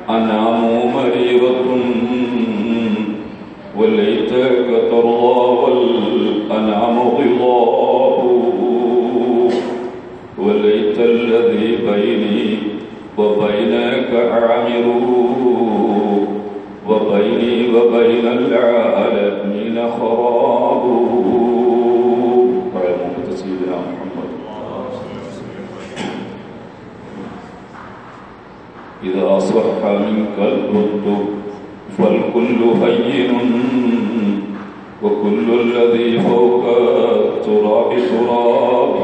أنام مريضة وليتك ترضى والأنعام ضلاه وليت الذي بيني وبينك عامر وبيني وبين العالمين خراب على محمد سيدنا محمد إذا صح منك الرد فالكل هين وكل الذي فوق التراب تراب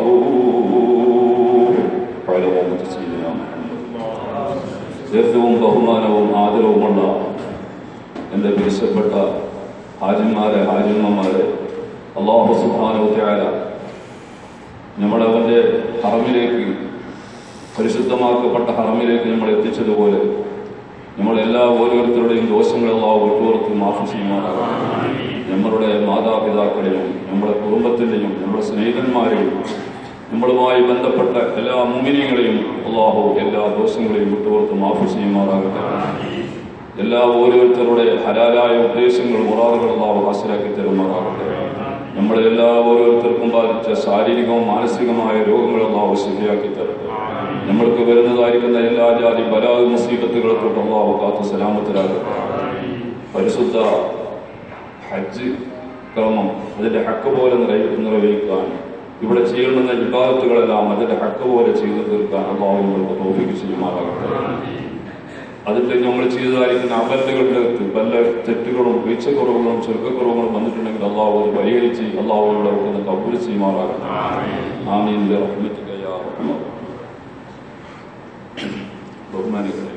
على محمد سيدنا محمد ഏറ്റവും ബഹുമാനവും ആദരവുമുള്ള എൻ്റെ വിശപ്പെട്ട ഹാജിന്മാരെ ഹാജിമ്മമാരെ അള്ളാഹു സുബാനോത്യാല നമ്മളവൻ്റെ ഹറമിലേക്ക് പരിശുദ്ധമാക്കപ്പെട്ട ഹറമിലേക്ക് നമ്മൾ എത്തിച്ചതുപോലെ നമ്മളെല്ലാ ഓരോരുത്തരുടെയും ദോഷങ്ങളെല്ലാം വിട്ടുപുറത്ത് മാഫി ചെയ്യുമാറാകണം നമ്മളുടെ മാതാപിതാക്കളെയും നമ്മുടെ കുടുംബത്തിൻ്റെയും നമ്മുടെ സ്നേഹിതന്മാരെയും നമ്മളുമായി ബന്ധപ്പെട്ട എല്ലാ മുമിനികളെയും അള്ളാഹു എല്ലാ ദോഷങ്ങളെയും വിട്ടുപുറത്ത് മാഫി ചെയ്യുമാറാകട്ടെ എല്ലാ ഓരോരുത്തരുടെ ഹലാലായ ഉദ്ദേശങ്ങൾ മുറാദുകൾ അള്ളാഹു ഹാസിലാക്കി തരുമാറാകട്ടെ നമ്മളെ എല്ലാ ഓരോരുത്തർക്കും ബാധിച്ച ശാരീരികവും മാനസികമായ രോഗങ്ങൾ അള്ളാഹു ശരിയാക്കി തരട്ടെ നമ്മൾക്ക് വരുന്നതായിരിക്കുന്ന എല്ലാ ജാതി ബലാദ് മുസീബത്തുകളെ തൊട്ട് അള്ളാഹു കാത്തു സലാമത്തിലാകട്ടെ പരിശുദ്ധ ഹജ്ജ് ക്രമം അതിന്റെ ഹക്ക് പോലെ നിറവേ- നിറവേറ്റാൻ ഇവിടെ ചെയ്യേണ്ടുന്ന വിഭാഗത്തുകളെല്ലാം അതിന്റെ ഹക്ക് പോലെ ചെയ്തു തീർക്കാൻ അള്ളാഹു നമ്മൾക്ക് തോഫിക്ക് ചെയ്യുമാറാകട്ടെ അതിന്റെ നമ്മൾ ചെയ്തതായിരിക്കുന്ന അമലുകളുടെ അകത്ത് പല തെറ്റുകളും വീഴ്ചക്കുറവുകളും ചെറുക്കക്കുറവുകളും വന്നിട്ടുണ്ടെങ്കിൽ അള്ളാഹു അത് പരിഹരിച്ച് അള്ളാഹുവിടെ വെക്കുന്ന കബൂൽ ചെയ്യുമാറാകട്ടെ ആമീൻ റഹ്മത്തുക യാ റഹ്മാൻ. ബഹുമാനികളെ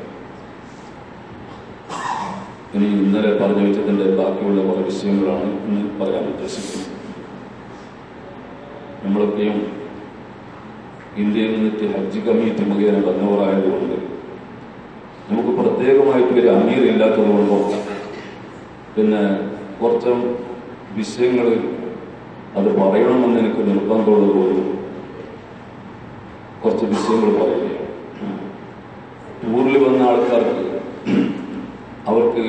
ഇനി ഇന്നലെ പറഞ്ഞു വെച്ചതിന്റെ ബാക്കിയുള്ള പല വിഷയങ്ങളാണ് ഇന്ന് പറയാൻ ഉദ്ദേശിക്കുന്നത് നമ്മളൊക്കെയും ഇന്ത്യയിൽ നിന്നിട്ട് ഹജ്ജ് കമ്മിറ്റി മുഖേന വന്നവരായതുകൊണ്ട് നമുക്ക് പ്രത്യേകമായിട്ട് ഒരു അമീർ ഇല്ലാത്തത് കൊണ്ടോ പിന്നെ കുറച്ച് വിഷയങ്ങൾ അത് പറയണമെന്ന് എനിക്ക് നിർബന്ധമുള്ളത് പോലും കുറച്ച് വിഷയങ്ങൾ പറയുകയാണ് ടൂറിൽ വന്ന ആൾക്കാർക്ക് അവർക്ക്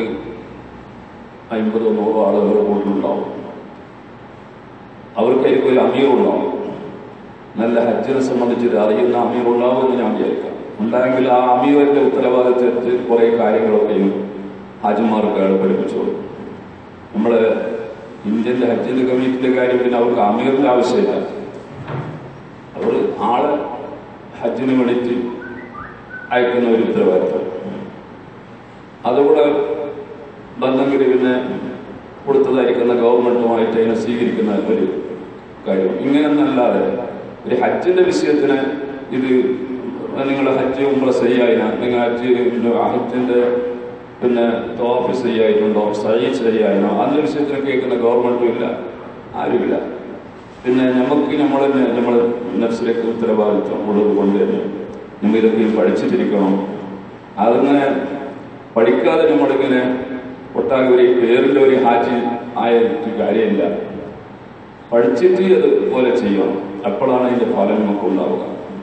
അമ്പതോ നൂറോ ആളുകൾ കൂടുതലുണ്ടാവും അവർക്കായിരിക്കും ഒരു അമീർ ഉണ്ടാവും നല്ല ഹജ്ജിനെ സംബന്ധിച്ച് അറിയുന്ന അമീർ ഉണ്ടാവുമെന്ന് ഞാൻ വിചാരിക്കാം ഉണ്ടായെങ്കിൽ ആ അമീറിന്റെ ഉത്തരവാദിത്തത്തിൽ കുറെ കാര്യങ്ങളൊക്കെയും ഹാജിമാർക്ക് അയാൾ പഠിപ്പിച്ചു കൊടുക്കും നമ്മള് ഇന്ത്യന്റെ ഹജ്ജിന്റെ കമ്മിറ്റിന്റെ കാര്യം പിന്നെ അവർക്ക് അമീറിന്റെ ആവശ്യമില്ല അവർ ആളെ ഹജ്ജിന് വേണ്ടിയിട്ട് അയക്കുന്ന ഒരു ഉത്തരവാദിത്തം അതുകൂടെ ബന്ധങ്ങൾ പിന്നെ കൊടുത്തതായിരിക്കുന്ന ഗവൺമെന്റുമായിട്ട് അതിനെ സ്വീകരിക്കുന്ന ഒരു കാര്യം ഇങ്ങനെയൊന്നല്ലാതെ ഒരു ഹജ്ജിന്റെ വിഷയത്തിന് ഇത് നിങ്ങൾ ഹജ്ജ് ഉംറ ശരിയായിന നിങ്ങൾ ഹജ്ജ് ഹജ്ജിന്റെ പിന്നെ തോഫ് ശരിയായിട്ടുണ്ടോ സൈ ശരിയായിനോ അതിന്റെ വിഷയത്തിന് കേൾക്കുന്ന ഗവൺമെന്റും ഇല്ല ആരുമില്ല പിന്നെ നമുക്ക് നമ്മൾ നമ്മൾ നഫ്സിലേക്ക് ഉത്തരവാദിത്വം ഉള്ളത് കൊണ്ട് തന്നെ നമ്മൾ ഇതൊക്കെ പഠിച്ചിട്ടിരിക്കണം അതങ്ങനെ പഠിക്കാതെ നമ്മളിങ്ങനെ ഒട്ടാകെ ഒരു പേരിന്റെ ഒരു ഹാജി ആയിട്ട് കാര്യമില്ല പഠിച്ചിട്ട് അതുപോലെ ചെയ്യണം അപ്പോഴാണ് അതിന്റെ ഫലം നമുക്ക് ഉണ്ടാവുക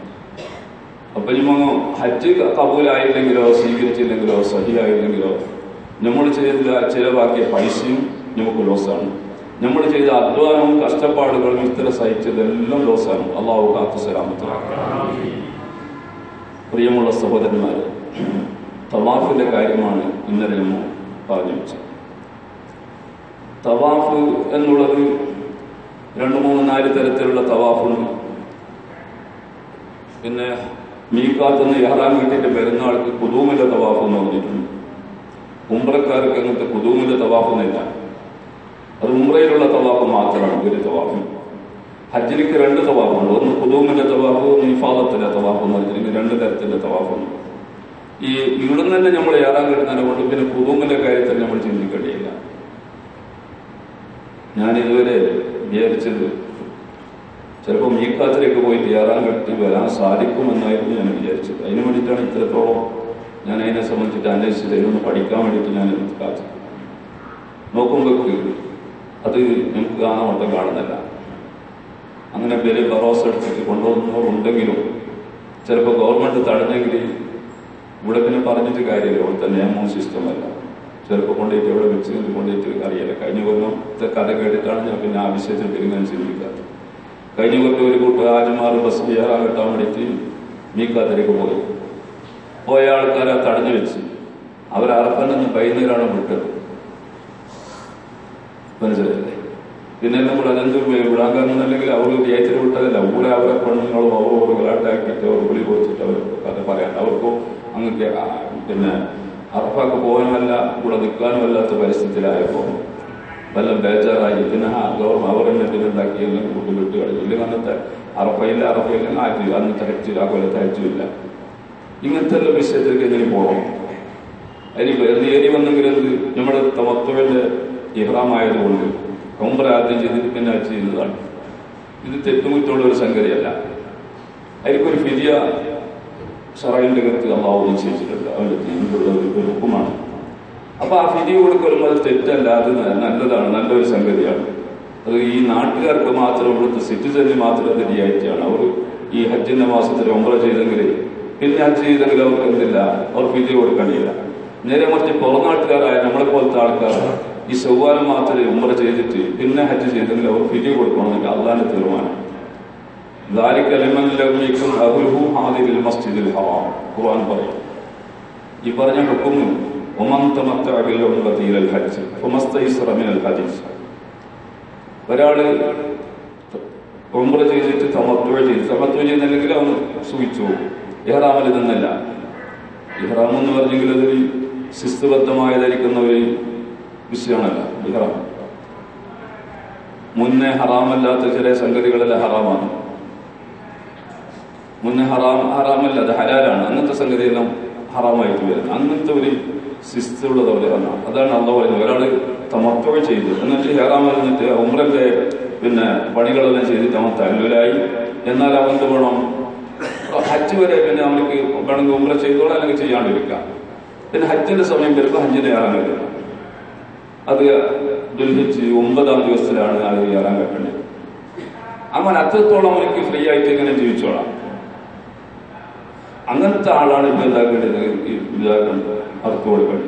അപ്പൊ ഇനിമോ ഹജ്ജ് കബൂലായില്ലെങ്കിലോ സ്വീകരിച്ചില്ലെങ്കിലോ സഹിയായില്ലെങ്കിലോ നമ്മൾ ചെയ്ത ചിലവാക്കിയ പൈസയും നമുക്ക് ലോസാണ് നമ്മൾ ചെയ്ത അധ്വാനവും കഷ്ടപ്പാടുകളും ഇത്തരം സഹിച്ചതെല്ലാം ലോസാണ് അള്ളാഹു കാത്തു സലാമത്തിലാക്കുക പ്രിയമുള്ള സഹോദരന്മാരെ തവാഫിന്റെ കാര്യമാണ് ഇന്നലെ നമ്മൾ പറഞ്ഞു വെച്ചത് തവാഫ് എന്നുള്ളത് രണ്ട് മൂന്ന് നാല് തരത്തിലുള്ള തവാഫുണ്ട് പിന്നെ മീക്കാത്തുനിന്ന് ഇഹ്റാം കിട്ടിയിട്ട് പെരുന്നാൾക്ക് കുതൂമിന്റെ തവാഫ് എന്ന് പറഞ്ഞിട്ടുണ്ട് ഉംറക്കാർക്ക് അങ്ങനത്തെ കുതൂമിന്റെ തവാഫൊന്നുമില്ല അത് ഉംറയിലുള്ള തവാഫ് മാത്രമാണ് ഒരു തവാഫ് ഹജ്ജിലേക്ക് രണ്ട് തവാഫുണ്ട് ഒന്ന് കുതൂമിന്റെ തവാഫ് ഒന്ന് ഇഫാദത്തിന്റെ തവാഫ് എന്ന് പറഞ്ഞിട്ടുണ്ടെങ്കിൽ രണ്ട് തരത്തിലുള്ള തവാഫുണ്ട് ഈ ഇവിടുന്ന് തന്നെ നമ്മൾ ഏറാൻ കിട്ടുന്നതിനെ കൊണ്ട് പിന്നെ കുതൂമിന്റെ കാര്യത്തിൽ നമ്മൾ ചിന്തിക്കേണ്ടിയില്ല ഞാൻ ഇതുവരെ വിചാരിച്ചത് ചിലപ്പോൾ മീക്കാത്തിലേക്ക് പോയി ഏറാൻ കെട്ടി വരാൻ സാധിക്കുമെന്നായിരുന്നു ഞാൻ വിചാരിച്ചത് അതിന് വേണ്ടിയിട്ടാണ് ഇത്രത്തോളം ഞാൻ അതിനെ സംബന്ധിച്ചിട്ട് അന്വേഷിച്ചത് ഇതിനൊന്ന് പഠിക്കാൻ വേണ്ടിയിട്ട് ഞാൻ ഇത് കാത്തു നോക്കുമ്പോഴേക്ക് അത് നമുക്ക് കാണാൻ ഒട്ടും കാണുന്നില്ല അങ്ങനെ വലിയ ബറോസ് എടുത്തിട്ട് കൊണ്ടുവന്നവരുണ്ടെങ്കിലും ചിലപ്പോൾ ഗവൺമെന്റ് തടഞ്ഞെങ്കിൽ ഇവിടെ പിന്നെ പറഞ്ഞിട്ട് കാര്യമില്ല ഇവിടെ തന്നെ നിയമവും സിസ്റ്റമല്ല ചിലപ്പോൾ കൊണ്ടുപോയിട്ട് എവിടെ വെച്ച് കൊണ്ടുപോയിട്ട് അറിയില്ല കഴിഞ്ഞ കൊല്ലത്തെ കഥ കേട്ടിട്ടാണ് ഞാൻ പിന്നെ ആ വിഷയത്തിൽ പെരുങ്ങനെ ചിന്തിക്കാറ് കഴിഞ്ഞ കൊല്ലം ഒരു കൂട്ട് ആജുമാർ ബസ് ബിഹാർ കിട്ടാൻ വേണ്ടിയിട്ട് മീക്കാത്തിലേക്ക് പോയി പോയ ആൾക്കാരെ തടഞ്ഞു വെച്ച് അവർ അറക്കണ്ടെന്ന് വൈകുന്നേരമാണ് വിട്ടത് മനസ്സിലായില്ലേ പിന്നെ നമ്മൾ അതെന്ത് വിടാങ്കണമെന്നല്ലെങ്കിൽ അവർ ജയത്തിൽ വിട്ടതല്ല ഊരെ അവരെ പെണ്ണുങ്ങളും അവർ ഗലാട്ടാക്കിയിട്ട് അവർ വിളി കൊടുത്തിട്ട് അവർ കഥ പറയാൻ അവർക്കും അങ്ങ് പിന്നെ അറഫാക്ക് പോകാനുമല്ല ഇവിടെ നിൽക്കാനും അല്ലാത്ത പരിസ്ഥിതിയിലായപ്പോൾ വല്ല ബേജാറായി പിന്നെ ആ ഗവർമെന്റ് അവർ തന്നെ പിന്നെ ഉണ്ടാക്കിയെല്ലാം കൂട്ടി വിട്ട് കളഞ്ഞു ഇല്ലെങ്കിൽ അന്നത്തെ അറഫയില്ല അറഫയില്ല ആറ്റി അന്നത്തെ ഹജ്ജ് ആ കൊല്ലത്തെ ഹജ്ജുമില്ല ഇങ്ങനത്തെ എല്ലാ വിഷയത്തിലേക്ക് എങ്ങനെ പോകണം അതിനിപ്പോ എന്ത് ഏരി വന്നെങ്കിൽ എന്ത് നമ്മുടെ തമത്വന്റെ ഇഹ്റാമായതുകൊണ്ട് ഒമ്പര ആദ്യം ചെയ്തിട്ട് പിന്നെ ഹജ്ജ് ചെയ്യുന്നതാണ് ഇത് തെറ്റുമുറ്റുള്ള ഒരു സംഗതിയല്ല അതിൽക്കൊരു ഫിരിയ ഷറൈൻ്റെ കത്ത് അള്ളാഹു നിശ്ചയിച്ചിട്ടുണ്ട് അവന്റെ ദീനിലുള്ള ഒരു ഒരു ഹുക്കുമാണ് അപ്പൊ ആ ഫിരി കൊടുക്കുമ്പോൾ അത് തെറ്റല്ല അത് നല്ലതാണ് നല്ലൊരു സംഗതിയാണ് അത് ഈ നാട്ടുകാർക്ക് മാത്രം ഇവിടുത്തെ സിറ്റിസന് മാത്രം അത് റിയായിറ്റിയാണ് അവർ ഈ ഹജ്ജിന്റെ മാസത്തിൽ ഒമ്പര ചെയ്തെങ്കിൽ പിന്നെ ഹജ്ജ് ചെയ്തെങ്കിൽ അവർക്ക് എന്തില്ല അവർ ഫിരി കൊടുക്കേണ്ടിയില്ല നേരെ മറിച്ച് പുറനാട്ടുകാരായ നമ്മളെ പോലത്തെ ആൾക്കാർ ഈ ചൊവ്വാലം മാത്രമേ ഉമ്ര ചെയ്തിട്ട് പിന്നെ ഹജ്ജ് ചെയ്തെങ്കിൽ അവർ ഫിരി കൊടുക്കണമെങ്കിൽ അള്ളാന്റെ തീരുമാനം ذلك لمن لم يكن أهله حاضر المسجد الحرام ഖുർആൻ പറയും ഈ പറഞ്ഞ ഹുക്കും ഒമൻ തമത്തഅ ബിൽ ഉംറതി ഇലൽ ഹജ്ജ് ഫമസ്തൈസറ മിനൽ ഹദീസ് ഒരാള് ഉംറ ചെയ്തിട്ട് തമത്തു ചെയ്ത് തമത്തു ചെയ്യുന്നില്ലെങ്കിൽ അവൻ സൂചിച്ചു ഇഹ്റാമിൽ നിന്നല്ല ഇഹ്റാം എന്ന് പറഞ്ഞെങ്കിൽ അതൊരു ശിസ്തുബദ്ധമായി ധരിക്കുന്ന ഒരു വിഷയമാണല്ല ഇഹ്റാം മുന്നേ ഹറാമല്ലാത്ത ചില സംഗതികളെല്ലാം ഹറാമാണ് മുന്നേ ഹറാം ഹറാമല്ല അത് ഹലാലാണ് അങ്ങനത്തെ സംഗതിയെല്ലാം ഹറാമായിട്ട് വരുന്നത് അങ്ങനത്തെ ഒരു ശിസ്തുള്ളത് പോലെ വന്നാണ് അതാണ് അള്ള പറയുന്നത് ഒരാൾ തമത്തുക ചെയ്തു എന്നിട്ട് ഹറാം എന്നിട്ട് ഉമ്രന്റെ പിന്നെ പണികളെല്ലാം ചെയ്ത് തമത്ത അല്ലുലായി എന്നാൽ അവന്ത് വേണം ഹജ്ജ് വരെ പിന്നെ അവർക്ക് വേണമെങ്കിൽ ഉമ്ര ചെയ്തോളാം അല്ലെങ്കിൽ ചെയ്യാണ്ടിരിക്കാം പിന്നെ ഹജ്ജിന്റെ സമയം വരുമ്പോൾ ഹജ്ജിന് കയറാൻ കഴിയണം അത് ദുൽഹിച്ച് ഒമ്പതാം ദിവസത്തിലാണ് അത് കയറാൻ പറ്റുന്നത് അങ്ങനെ അത്രത്തോളം എനിക്ക് ഫ്രീ ആയിട്ട് ഇങ്ങനെ ജീവിച്ചോളാം അങ്ങനത്തെ ആളാണ് ഇപ്പൊ എന്താക്കേണ്ടത് ഇതാക്കേണ്ടത് അർത്ഥം കൊടുക്കേണ്ടത്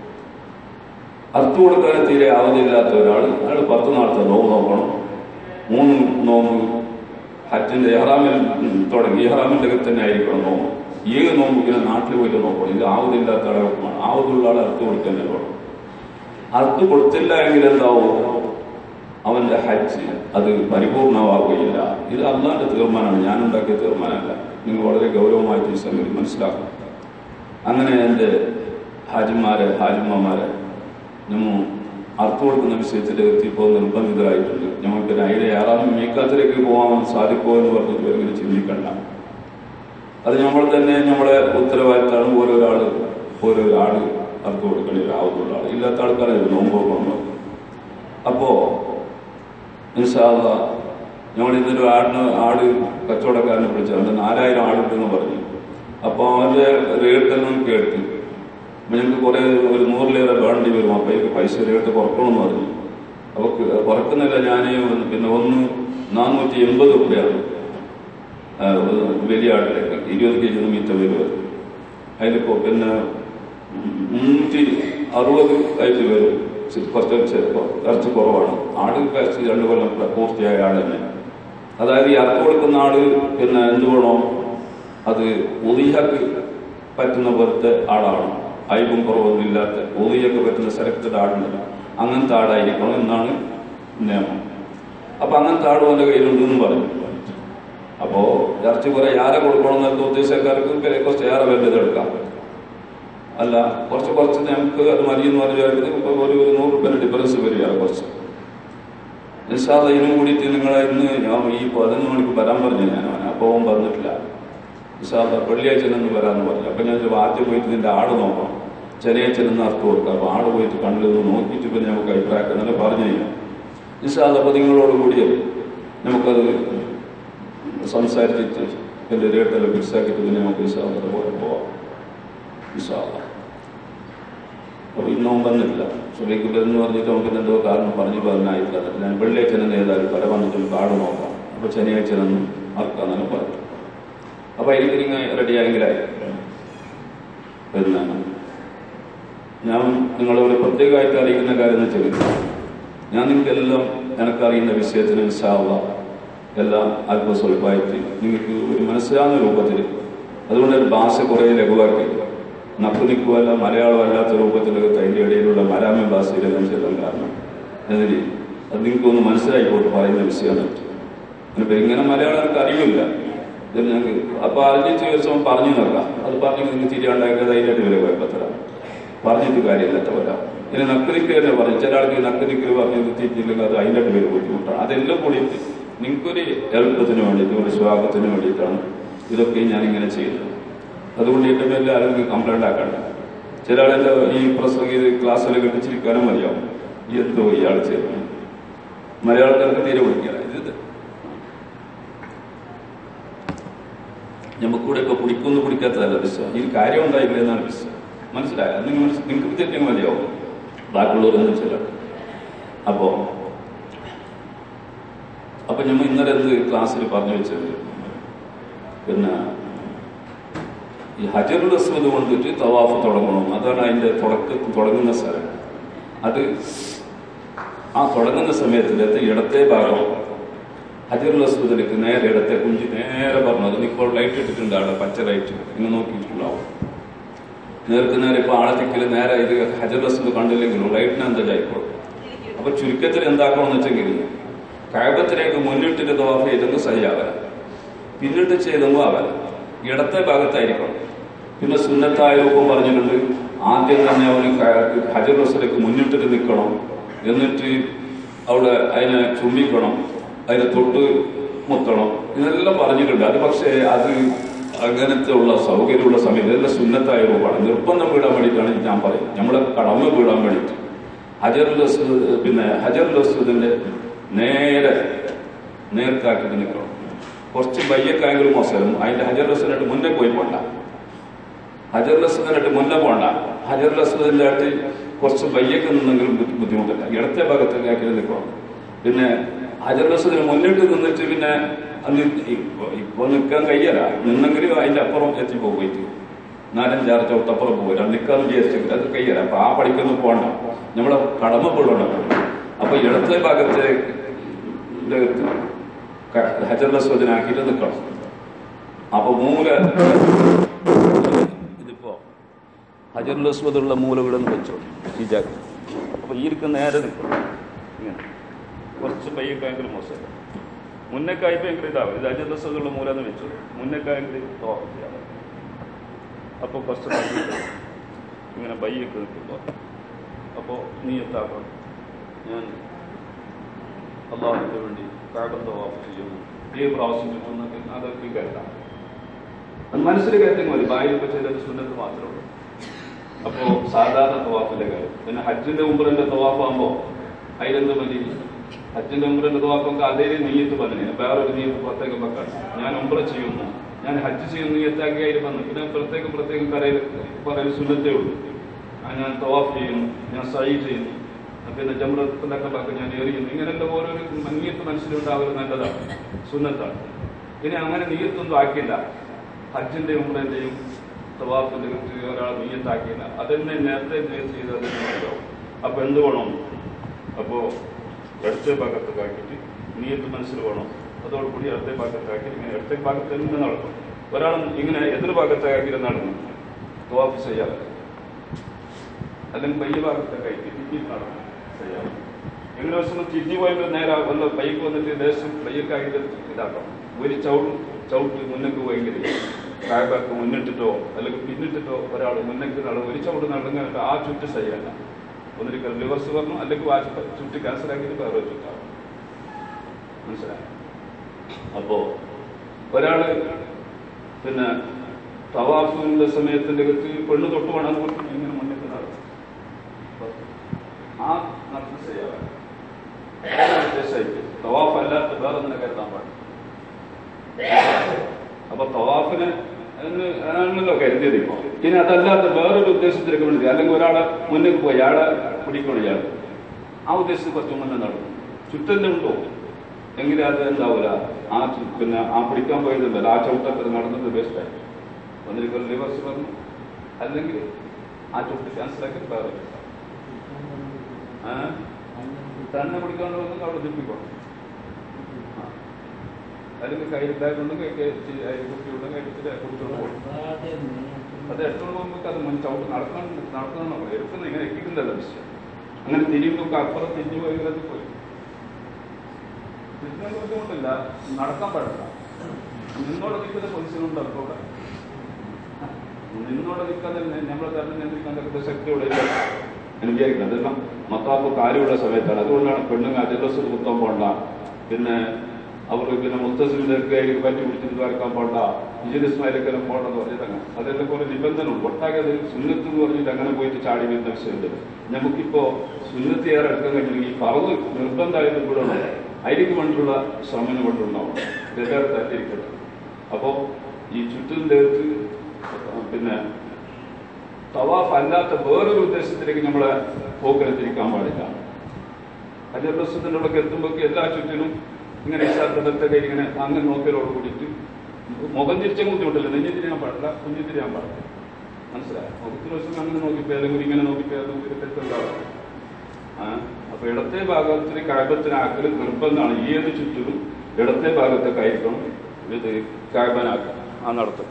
അർത്ഥം കൊടുക്കാൻ തീരെ ആവുന്നില്ലാത്ത ഒരാൾ അയാൾ പത്ത് നാളത്തെ നോമ്പ് നോക്കണം മൂന്ന് നോമ്പ് ഹജ്ജിന്റെ ഇഹ്റാമിൽ തുടങ്ങി ഇഹ്റാമിന്റെ തന്നെ ആയിരിക്കണം നോമ്പ് ഏത് നോമ്പ് ഇങ്ങനെ നാട്ടിൽ പോയിട്ട് നോക്കണം ഇത് ആവുന്നില്ലാത്ത ആളെ നോക്കണം ആവുന്നുള്ള ആളെ അർത്ഥം കൊടുക്കാൻ വേണം അർത്ഥം കൊടുത്തില്ല എങ്കിൽ എന്താവും അവന്റെ ഹജ്ജ് അത് പരിപൂർണമാവുകയില്ല ഇത് അള്ളാന്റെ തീർമാനമാണ് ഞാൻ ഉണ്ടാക്കിയ തീർമാനമല്ല നിങ്ങൾ വളരെ ഗൗരവമായിട്ട് ഈ സംഗതി മനസ്സിലാക്കണം അങ്ങനെ എൻ്റെ ഹാജിമാരെ ഹാജിമ്മമാരെ നമ്മൾ അർത്ഥം കൊടുക്കുന്ന വിഷയത്തിൽ എത്തിയപ്പോൾ നിർബന്ധിതരായിട്ടുണ്ട് ഞങ്ങൾക്ക് അതിലെ ഏറാനും മീക്കാത്തിലേക്ക് പോകാൻ സാധിക്കുമോ എന്ന് പറഞ്ഞിട്ട് ഇങ്ങനെ ചിന്തിക്കണ്ട അത് നമ്മൾ തന്നെ നമ്മളെ ഉത്തരവാദിത്തമാണ് ഓരോരാൾ ഓരോരാൾ അർത്ഥം കൊടുക്കേണ്ട ഒരാവുന്നുള്ള ആൾ ഇല്ലാത്ത ആൾക്കാരെ നോമ്പോ കൊണ്ടു അപ്പോ ഇൻഷാല്ല ഞങ്ങൾ ഇന്നൊരു ആടിന് ആട് കച്ചവടക്കാരനെ വിളിച്ചു അവന്റെ നാലായിരം ആടുണ്ടെന്ന് പറഞ്ഞു അപ്പൊ അവന്റെ റേറ്റെല്ലാം കേട്ട് അപ്പൊ ഞങ്ങൾക്ക് കുറെ ഒരു നൂറിലേറെ വേണ്ടി വരും അപ്പൊ എനിക്ക് പൈസ റേറ്റ് കുറക്കണമെന്ന് പറഞ്ഞു അപ്പൊ ക- കുറക്കുന്നില്ല ഞാൻ പിന്നെ ഒന്ന് നാനൂറ്റി എൺപത് രൂപയാണ് ആ, ഒരു വലിയ ആടിലേക്ക് ഇരുപത് കെ ജി മീറ്റർ വരും അതിലിപ്പോ പിന്നെ മുന്നൂറ്റി അറുപത് ആയിട്ട് വരും ചി- കുറച്ച് ചെ- കുറച്ച് കുറവാണ് ആട് കഴിച്ച് രണ്ട് കൊല്ലം പ്ര- പൂർത്തിയായ ആട് തന്നെ അതായത് ഈ അർത്ഥം കൊടുക്കുന്ന ആട് പിന്നെ എന്ത് വേണോ അത് ഉദിയക്ക് പറ്റുന്ന പോലത്തെ ആടാണ് അയവും കുറവൊന്നും ഇല്ലാത്ത ഉദിയൊക്കെ പറ്റുന്ന സെലക്റ്റഡ് ആടുണ്ടല്ലോ അങ്ങനത്തെ ആടായിരിക്കണം എന്നാണ് നിയമം അപ്പൊ അങ്ങനത്തെ ആട് അവന്റെ കയ്യിലുണ്ടെന്ന് പറഞ്ഞു അപ്പോ ഇറച്ചി കുറെ ആരെ കൊടുക്കണം എന്നൊക്കെ ഉദ്ദേശക്കാർക്ക് വില കുറച്ച് ഏറെ വേണ്ടത് എടുക്കാം അല്ല കുറച്ച് കുറച്ച് നമുക്ക് അത് മതി എന്ന് പറഞ്ഞാൽ ഇപ്പൊ ഒരു ഒരു നൂറ് രൂപയുടെ ഡിഫറൻസ് വരികയാണ് കുറച്ച് നിസ്സാദ ഇതിനും കൂടിയിട്ട് നിങ്ങളെ ഇന്ന് ഞാൻ ഈ പതിനൊന്ന് മണിക്ക് വരാൻ പറഞ്ഞു ഞാൻ അവനെ അപ്പോൾ അവൻ പറഞ്ഞിട്ടില്ല നിസ്സാദ വെള്ളിയാഴ്ച നിന്ന് വരാമെന്ന് പറഞ്ഞു അപ്പൊ ഞാൻ ചോദിച്ചു, ആദ്യം പോയിട്ട് നിന്റെ ആട് നോക്കണം ശനിയാഴ്ച നിന്ന് അർത്ഥം കൊടുക്കാം അപ്പൊ ആട് പോയിട്ട് കണ്ടിൽ നിന്ന് നോക്കിയിട്ട് പിന്നെ നമുക്ക് അഭിപ്രായം എന്നല്ല പറഞ്ഞു കഴിഞ്ഞാൽ നിസ്സാദ അപ്പൊ നിങ്ങളോട് കൂടി നമുക്കത് സംസാരിച്ചിട്ട് എൻ്റെ റേട്ടെല്ലാം ഫിക്സാക്കിയിട്ട് പിന്നെ നമുക്ക് നിസ്സാദ പോലെ പോവാം നിസ്സാദ അപ്പൊ ഇന്നും വന്നിട്ടില്ല സുബൈക്ക് എന്ന് പറഞ്ഞിട്ട് നമുക്ക് എന്തോ കാരണം പറഞ്ഞു പറഞ്ഞായിട്ടില്ല എന്നിട്ട് ഞാൻ വെള്ളിയാഴ്ച തന്നെ ഏതായാലും കട വന്നിട്ട് കാട് നോക്കാം അപ്പൊ ശനിയാഴ്ച നിന്ന് ആർക്കാന്നാലും പറഞ്ഞു അപ്പൊ എനിക്ക് നിങ്ങൾ റെഡി ആയെങ്കിലായി എന്നാണ് ഞാൻ നിങ്ങളോട് പ്രത്യേകമായിട്ട് അറിയിക്കുന്ന കാര്യം എന്ന് വെച്ചാൽ ഞാൻ നിങ്ങൾക്കെല്ലാം എനക്കറിയുന്ന വിഷയത്തിന് ഇൻഷാള്ള എല്ലാം അല്പ സ്വല്പമായിട്ട് നിങ്ങൾക്ക് ഒരു മനസ്സിലാകുന്ന രൂപത്തിൽ അതുകൊണ്ട് ഒരു ഭാഷ കുറേ ലഘുവാക്കി നക്കുനിക്കുമല്ല മലയാളം അല്ലാത്ത രൂപത്തിലൊക്കെ അതിൻ്റെ ഇടയിലുള്ള മരാമി ഭാഷയിലെല്ലാം ചെല്ലാൻ കാരണം എന്നതിൽ അത് നിങ്ങൾക്കൊന്ന് മനസ്സിലായിക്കോട്ട് പറയുന്ന വിഷയമാണ് ഇനിയിപ്പോൾ ഇങ്ങനെ മലയാളം എനിക്ക് അറിയില്ല ഇത് ഞങ്ങൾക്ക് അപ്പോൾ അതിൻ്റെ ദിവസം പറഞ്ഞു നോക്കാം അത് പറഞ്ഞ് നിങ്ങൾക്ക് തിരിയാണ്ടാക്കിയത് അതിൻ്റെ വില കുഴപ്പത്തരാം പറഞ്ഞിട്ട് കാര്യമില്ലാത്ത വരാം ഇനി നക്കുനിക്ക് തന്നെ പറഞ്ഞു ചില ആൾക്ക് നക്കുനിക്കൽ പറഞ്ഞ് തിരിഞ്ഞില്ലെങ്കിൽ അത് അതിൻ്റെ പേര് ബുദ്ധിമുട്ടാണ് അതെല്ലാം കൂടിയിട്ട് നിങ്ങൾക്കൊരു എളുപ്പത്തിന് വേണ്ടിയിട്ട് ഒരു സ്വാഗതത്തിന് വേണ്ടിയിട്ടാണ് ഇതൊക്കെ ഞാനിങ്ങനെ ചെയ്യുന്നത് അതുകൊണ്ട് എൻ്റെ മേലെ ആരെങ്കിലും കംപ്ലൈൻ്റ് ആക്കണ്ട ചില ആളെൻ്റെ ഈ പ്രസംഗം ക്ലാസ്സിൽ കെട്ടിച്ചിരിക്കാനും മതിയാവും ഈ എന്തോ ഇയാൾ ചെയ്യുന്നു മലയാളക്കാർക്ക് തീരെ വിളിക്കുക ഇത് നമുക്കൂടെ ഒക്കെ പിടിക്കുന്നു പിടിക്കാത്തതല്ല വിശ്വം ഈ കാര്യം ഉണ്ടായില്ല എന്നാണ് വിശ്വം മനസ്സിലായോ നിങ്ങൾ നിങ്ങൾക്ക് വിദ്യാർത്ഥികൾ മതിയാവും ബാക്കിയുള്ളവരൊന്നും ചില അപ്പോ അപ്പൊ ഞമ്മ ഇന്നലെ എന്ത് ക്ലാസ്സിൽ പറഞ്ഞു വെച്ചത് പിന്നെ ഈ ഹജറുൽ അസ്വദ് കൊണ്ടിട്ട് തവാഫ് തുടങ്ങണം അതാണ് അതിന്റെ തുടക്ക തുടങ്ങുന്ന സ്ഥലം അത് ആ തുടങ്ങുന്ന സമയത്തിലത്തെ ഇടത്തെ ഭാഗം ഹജറുൽ അസ്വദിലേക്ക് നേരെ ഇടത്തെ കുഞ്ചി നേരെ പറഞ്ഞു അത് ഇപ്പോൾ ലൈറ്റ് ഇട്ടിട്ടുണ്ട് അവിടെ പച്ച ലൈറ്റ് ഇങ്ങനെ നോക്കിയിട്ടുണ്ടാവും നേർക്ക് നേരെ ഇപ്പൊ ആളത്തിക്കൽ നേരെ ഇത് ഹജറുൽ അസ്വദ് കണ്ടില്ലെങ്കിലും ലൈറ്റിന് എന്തായിക്കോളും അപ്പൊ ചുരുക്കത്തിൽ എന്താക്കണം എന്ന് വെച്ചെങ്കിൽ കഴകത്തിലേക്ക് മുന്നിട്ടിട്ട് തവാഫ് ചെയ്തെങ്കിൽ സഹിയാവല പിന്നിട്ട് ചെയ്തെങ്കിൽ ആവല ഇടത്തെ ഭാഗത്തായിരിക്കണം പിന്നെ സുന്നത്തായ രൂപം പറഞ്ഞിട്ടുണ്ട് ആദ്യം തന്നെ അവന് ഹജർ റസലേക്ക് മുന്നിട്ടിട്ട് നിൽക്കണം എന്നിട്ട് അവിടെ അതിനെ ചുംബിക്കണം അതിനെ തൊട്ട് മുത്തണം ഇതെല്ലാം പറഞ്ഞിട്ടുണ്ട് അത് പക്ഷേ അത് അങ്ങനത്തെ ഉള്ള സൗകര്യമുള്ള സമയത്ത് ഇതെല്ലാം സുന്നത്തായ രൂപമാണ് നിർബന്ധം വീടാൻ വേണ്ടിയിട്ടാണ് ഞാൻ പറയുന്നത് നമ്മളെ കടമ വീടാൻ വേണ്ടിയിട്ട് ഹജറുൽ അസ്വദ് പിന്നെ ഹജറുൽ അസ്വദിന്റെ നേരെ നേർക്കാക്കിട്ട് നിൽക്കണം കുറച്ച് ബയ്യക്കായെങ്കിലും മോശം അതിന്റെ ഹജർ അസ്വദിനായിട്ട് മുന്നേ പോയി പോണ്ട ഹജർ അസ്വദിനായിട്ട് മുന്നേ പോണ്ട ഹജർ അസ്വദിന്റെ ആയിട്ട് കുറച്ച് ബയ്യക്ക് നിന്നെങ്കിലും ബുദ്ധി- ബുദ്ധിമുട്ടില്ല ഇടത്തെ ഭാഗത്തൊക്കെ ആക്കി നിൽക്കണം പിന്നെ ഹജർ അസ്വദിന് മുന്നിട്ട് നിന്നിട്ട് പിന്നെ അന്ന് ഇപ്പൊ ഇപ്പൊ നിൽക്കാൻ കഴിയല നിന്നെങ്കിലും അതിന്റെ അപ്പുറം എത്തിപ്പോയിട്ട് നാലഞ്ചാറ് ചവിട്ടപ്പുറം പോകില്ല നിൽക്കാന്ന് വിചാരിച്ചെങ്കിൽ അത് കഴിയല അപ്പൊ ആ പഠിക്കൊന്നും പോകണ്ട നമ്മളെ കടമ കൊള്ളണം അപ്പൊ ഇടത്തെ ഭാഗത്തെ ഹജർലസ്വദിനാക്കിയിട്ട് നിൽക്കണം അപ്പൊ മൂല ഇതിപ്പോ ഹജർലസ്വദുള്ള മൂല ഇവിടെ നിന്ന് വെച്ചോ ഈ ജാഗ അപ്പൊ ഈ ഇരിക്കുന്ന നേരെ നിൽക്കണം ഇങ്ങനെ കുറച്ച് പയ്യക്കായെങ്കിലും മോശം മുന്നേക്കായപ്പോൾ ഇതാവും ഇത് ഹജർലസ്വദുള്ള മൂല എന്ന് വെച്ചു മുന്നേക്കായെങ്കിൽ തോഹം ചെയ്യാം അപ്പോൾ കുറച്ച് പയ്യൊക്കെ ഇങ്ങനെ ബയ്യൊക്കെ നിൽക്കുമ്പോൾ അപ്പോൾ നീ എത്താക്കണം ഞാൻ അള്ളാഹുവിന് വേണ്ടി കാടം തവാഫ് ചെയ്യുന്നു ഏത് പ്രാവശ്യം ചെയ്യുമെന്നൊക്കെ അതൊക്കെ കരുതാം അത് മനസ്സിൽ കരുതെങ്കിൽ മതി ബായിലൊക്കെ ചെയ്തത് സുന്നത്ത് മാത്രമേ ഉള്ളൂ അപ്പോൾ സാധാരണ തവാഫിന്റെ കാര്യം പിന്നെ ഹജ്ജിന്റെ ഉമ്പറിന്റെ തവാഫാകുമ്പോൾ അതിലെന്ത് മതി ഹജ്ജിന്റെ ഉമ്പറിന്റെ തവാഫൊക്കെ അതേ നെയ്യത്ത് പറഞ്ഞു വേറൊരു നെയ്യത്ത് പ്രത്യേകം വെക്കാൻ ഞാൻ ഉമ്പറ ചെയ്യുന്നു ഞാൻ ഹജ്ജ് ചെയ്യുന്ന നെയ്യത്താക്കി അതിൽ വന്നു പിന്നെ പ്രത്യേകം പ്രത്യേകം കരയിൽ പറയൽ സുന്നത്തേ ഉള്ളൂ ആ ഞാൻ തവാഫ് ചെയ്യുന്നു ഞാൻ സൈ ചെയ്യുന്നു പിന്നെ ജമ്രത്തിലൊക്കെ ബാക്കി ഞാൻ എറിയുന്നു ഇങ്ങനെയുള്ള ഓരോരോ നീയത്ത് മനസ്സിലുണ്ടാവൽ നല്ലതാണ് സുന്നത്താണ് ഇനി അങ്ങനെ നീയത്തൊന്നും ആക്കില്ല ഹജ്ജിന്റെ ഉമ്രന്റെയും തവാഫിന്റെ ഒരാൾ നീയത്താക്കിയില്ല അതെന്നെ നേരത്തെ നീയത്ത് ചെയ്തത് മനസ്സിലാവും അപ്പൊ എന്ത് വേണം അപ്പോ ഇടത്തെ ഭാഗത്തൊക്കെ ആക്കിയിട്ട് നീയത്ത് മനസ്സിൽ വേണം അതോടുകൂടി ഇടത്തെ ഭാഗത്താക്കി ഇങ്ങനെ ഇടത്തെ ഭാഗത്ത് തന്നെ നടക്കും ഒരാൾ ഇങ്ങനെ എതിർ ഭാഗത്താക്കി നടന്നു തവാഫ് ചെയ്യാതെ അല്ലെങ്കിൽ പയ്യ ഭാഗത്തൊക്കെ ആയിട്ട് തിരിഞ്ഞ് നടന്നു ചെയ്യാം എങ്ങനെ ദിവസം തിരിഞ്ഞു പോയപ്പോൾ നേരെ വല്ല ബൈക്ക് വന്നിട്ട് ദേശം ബൈക്കായിട്ട് ഇതാക്കണം ഒരു ചവിട്ട് ചവിട്ട് മുന്നേക്ക് ഭയങ്കര കായബാക്ക് മുന്നിട്ടിട്ടോ അല്ലെങ്കിൽ പിന്നിട്ടിട്ടോ ഒരാൾ മുന്നേക്ക് നടന്നു ഒരു ചവിട്ട് നടന്നിട്ട് ആ ചുറ്റ് ശരിയല്ല ഒന്നിരിക്കൽ റിവേഴ്സ് പറഞ്ഞു അല്ലെങ്കിൽ ആ ചുറ്റ് ചുറ്റ് ക്യാൻസൽ ആക്കിയിട്ട് വേറെ ഒരു ചുറ്റാണ് മനസ്സിലായി അപ്പോ ഒരാള് പിന്നെ തവാഫിന്റെ സമയത്തിന്റെ അകത്ത് പെണ്ണ് തൊട്ട് വേണം ഇങ്ങനെ മുന്നേക്ക് നടക്കും ആ നടത്തി ചെയ്യാറ് വ്യത്യാസമായിട്ട് തവാഫ് അല്ലാത്ത വേറെ ഒന്നിനെ കരുതാൻ പാടില്ല അപ്പൊ തവാഫിന് എന്ന് ആണല്ലോ കരുതിയത് ഇപ്പൊ ഇനി അതല്ലാത്ത വേറൊരു ഉദ്ദേശത്തിലേക്ക് വേണ്ടി അല്ലെങ്കിൽ ഒരാളെ മുന്നിൽ പോയി അയാളെ പിടിക്കണം ഇയാൾ ആ ഉദ്ദേശത്തിൽ കുറച്ച് മുന്നേ നടക്കും ചുറ്റന്നെ ഉണ്ടോ എങ്കിലും അത് എന്താവൂല ആ ചു- പിന്നെ ആ പിടിക്കാൻ പോയതുണ്ടല്ലോ ആ ചവിട്ടൊക്കെ നടന്നത് വേസ്റ്റായി ഒന്നിരിക്കൽ റിവേഴ്സ് പറഞ്ഞു അല്ലെങ്കിൽ ആ ചുട്ട് ക്യാൻസലാക്കി വേറെ വെക്കാം. ആ? തന്നെ കുടിക്കാണ്ട് വന്നെങ്കിൽ അവിടെ ദിപ്പിക്കണം അല്ലെങ്കിൽ കയ്യിൽ ബാഗ് ഉണ്ടെങ്കിൽ അതിൽ കുട്ടി ഉണ്ടെങ്കിൽ എടുത്തിട്ട് കുടിച്ചോണ്ട് പോകും അത് എടുത്തോണ്ട് പോകുമ്പോൾ അത് മുൻ ചവിട്ട് നടക്കാൻ നടക്കണം നമ്മൾ എടുക്കുന്ന ഇങ്ങനെ എത്തിക്കുന്നതല്ല വിഷയം അങ്ങനെ തിരിയുമ്പോൾ അപ്പുറം തിരിഞ്ഞു പോയി ഇങ്ങനെ പോയി തിരിഞ്ഞാൽ ബുദ്ധിമുട്ടില്ല നടക്കാൻ പാടില്ല നിന്നോടെ നിൽക്കുന്ന പൊസിഷൻ ഉണ്ട് അപ്പോൾ അവിടെ നിന്നോടെ നിൽക്കാതെ നമ്മളെ തന്നെ നിയന്ത്രിക്കാൻ തക്ക ശക്തിയോടെ ഇല്ല എന്ന് വിചാരിക്കണം അതെല്ലാം മത്താപ്പ് കാര്യമുള്ള സമയത്താണ് അതുകൊണ്ടാണ് പെണ്ണുങ്ങൾ അജലസ് കുത്താൻ പോണ്ട പിന്നെ അവർ പിന്നെ മുത്തസിന്റെ കയ്യിൽ പറ്റി പിടിച്ചിട്ട് വരക്കാൻ പോണ്ട ഇജിലിസ്മാരിക്കെല്ലാം പോകണമെന്ന് പറഞ്ഞിട്ടങ്ങനെ അതെല്ലാം കുറെ നിബന്ധന ഉണ്ട് ഒട്ടാകെ അത് സുന്നത്ത് എന്ന് പറഞ്ഞിട്ട് അങ്ങനെ പോയിട്ട് ചാടി വരുന്ന വിഷയമുണ്ട് നമുക്കിപ്പോ സുന്നത്ത് ഏറെ എടുക്കാൻ കഴിഞ്ഞില്ലെങ്കിൽ ഈ പറവ് നിർബന്ധമായത് കൂടെ ഉണ്ട് അതിലേക്ക് വേണ്ടിയുള്ള ശ്രമം കൊണ്ടുണ്ടാവും ഇതെല്ലാവരും തട്ടിയിരിക്കട്ടെ അപ്പോ ഈ ചുറ്റിൻ്റെ പിന്നെ തവാഫ് അല്ലാത്ത വേറൊരു ഉദ്ദേശത്തിലേക്ക് നമ്മളെ പോക്കിനെ തിരിക്കാൻ പാടില്ല അജർദസ്വത്തിൻ്റെ അവിടെ എത്തുമ്പോൾ എല്ലാ ചുറ്റിനും ഇങ്ങനെ ഇഷാത്തത്തെ കയ്യിൽ ഇങ്ങനെ അങ്ങനെ നോക്കിയലോട് കൂടിയിട്ട് മുഖം തിരിച്ചും ബുദ്ധിമുട്ടില്ല നെഞ്ഞു തിരിയാൻ പാടില്ല കുഞ്ഞു തിരിയാൻ പാടില്ല മനസ്സിലായോ മുഖത്തിന് വശം അങ്ങനെ നോക്കിപ്പോ അല്ലെങ്കിൽ ഇങ്ങനെ നോക്കിപ്പോ നോക്കി തെറ്റുണ്ടാവും ആ അപ്പൊ ഇടത്തെ ഭാഗത്തിന് കഴബത്തിനാക്കൽ നിർബന്ധമാണ് ഏത് ചുറ്റിലും ഇടത്തെ ഭാഗത്തേക്കായിരിക്കണം ഇത് കഴബനാക്കുക ആ നടത്തും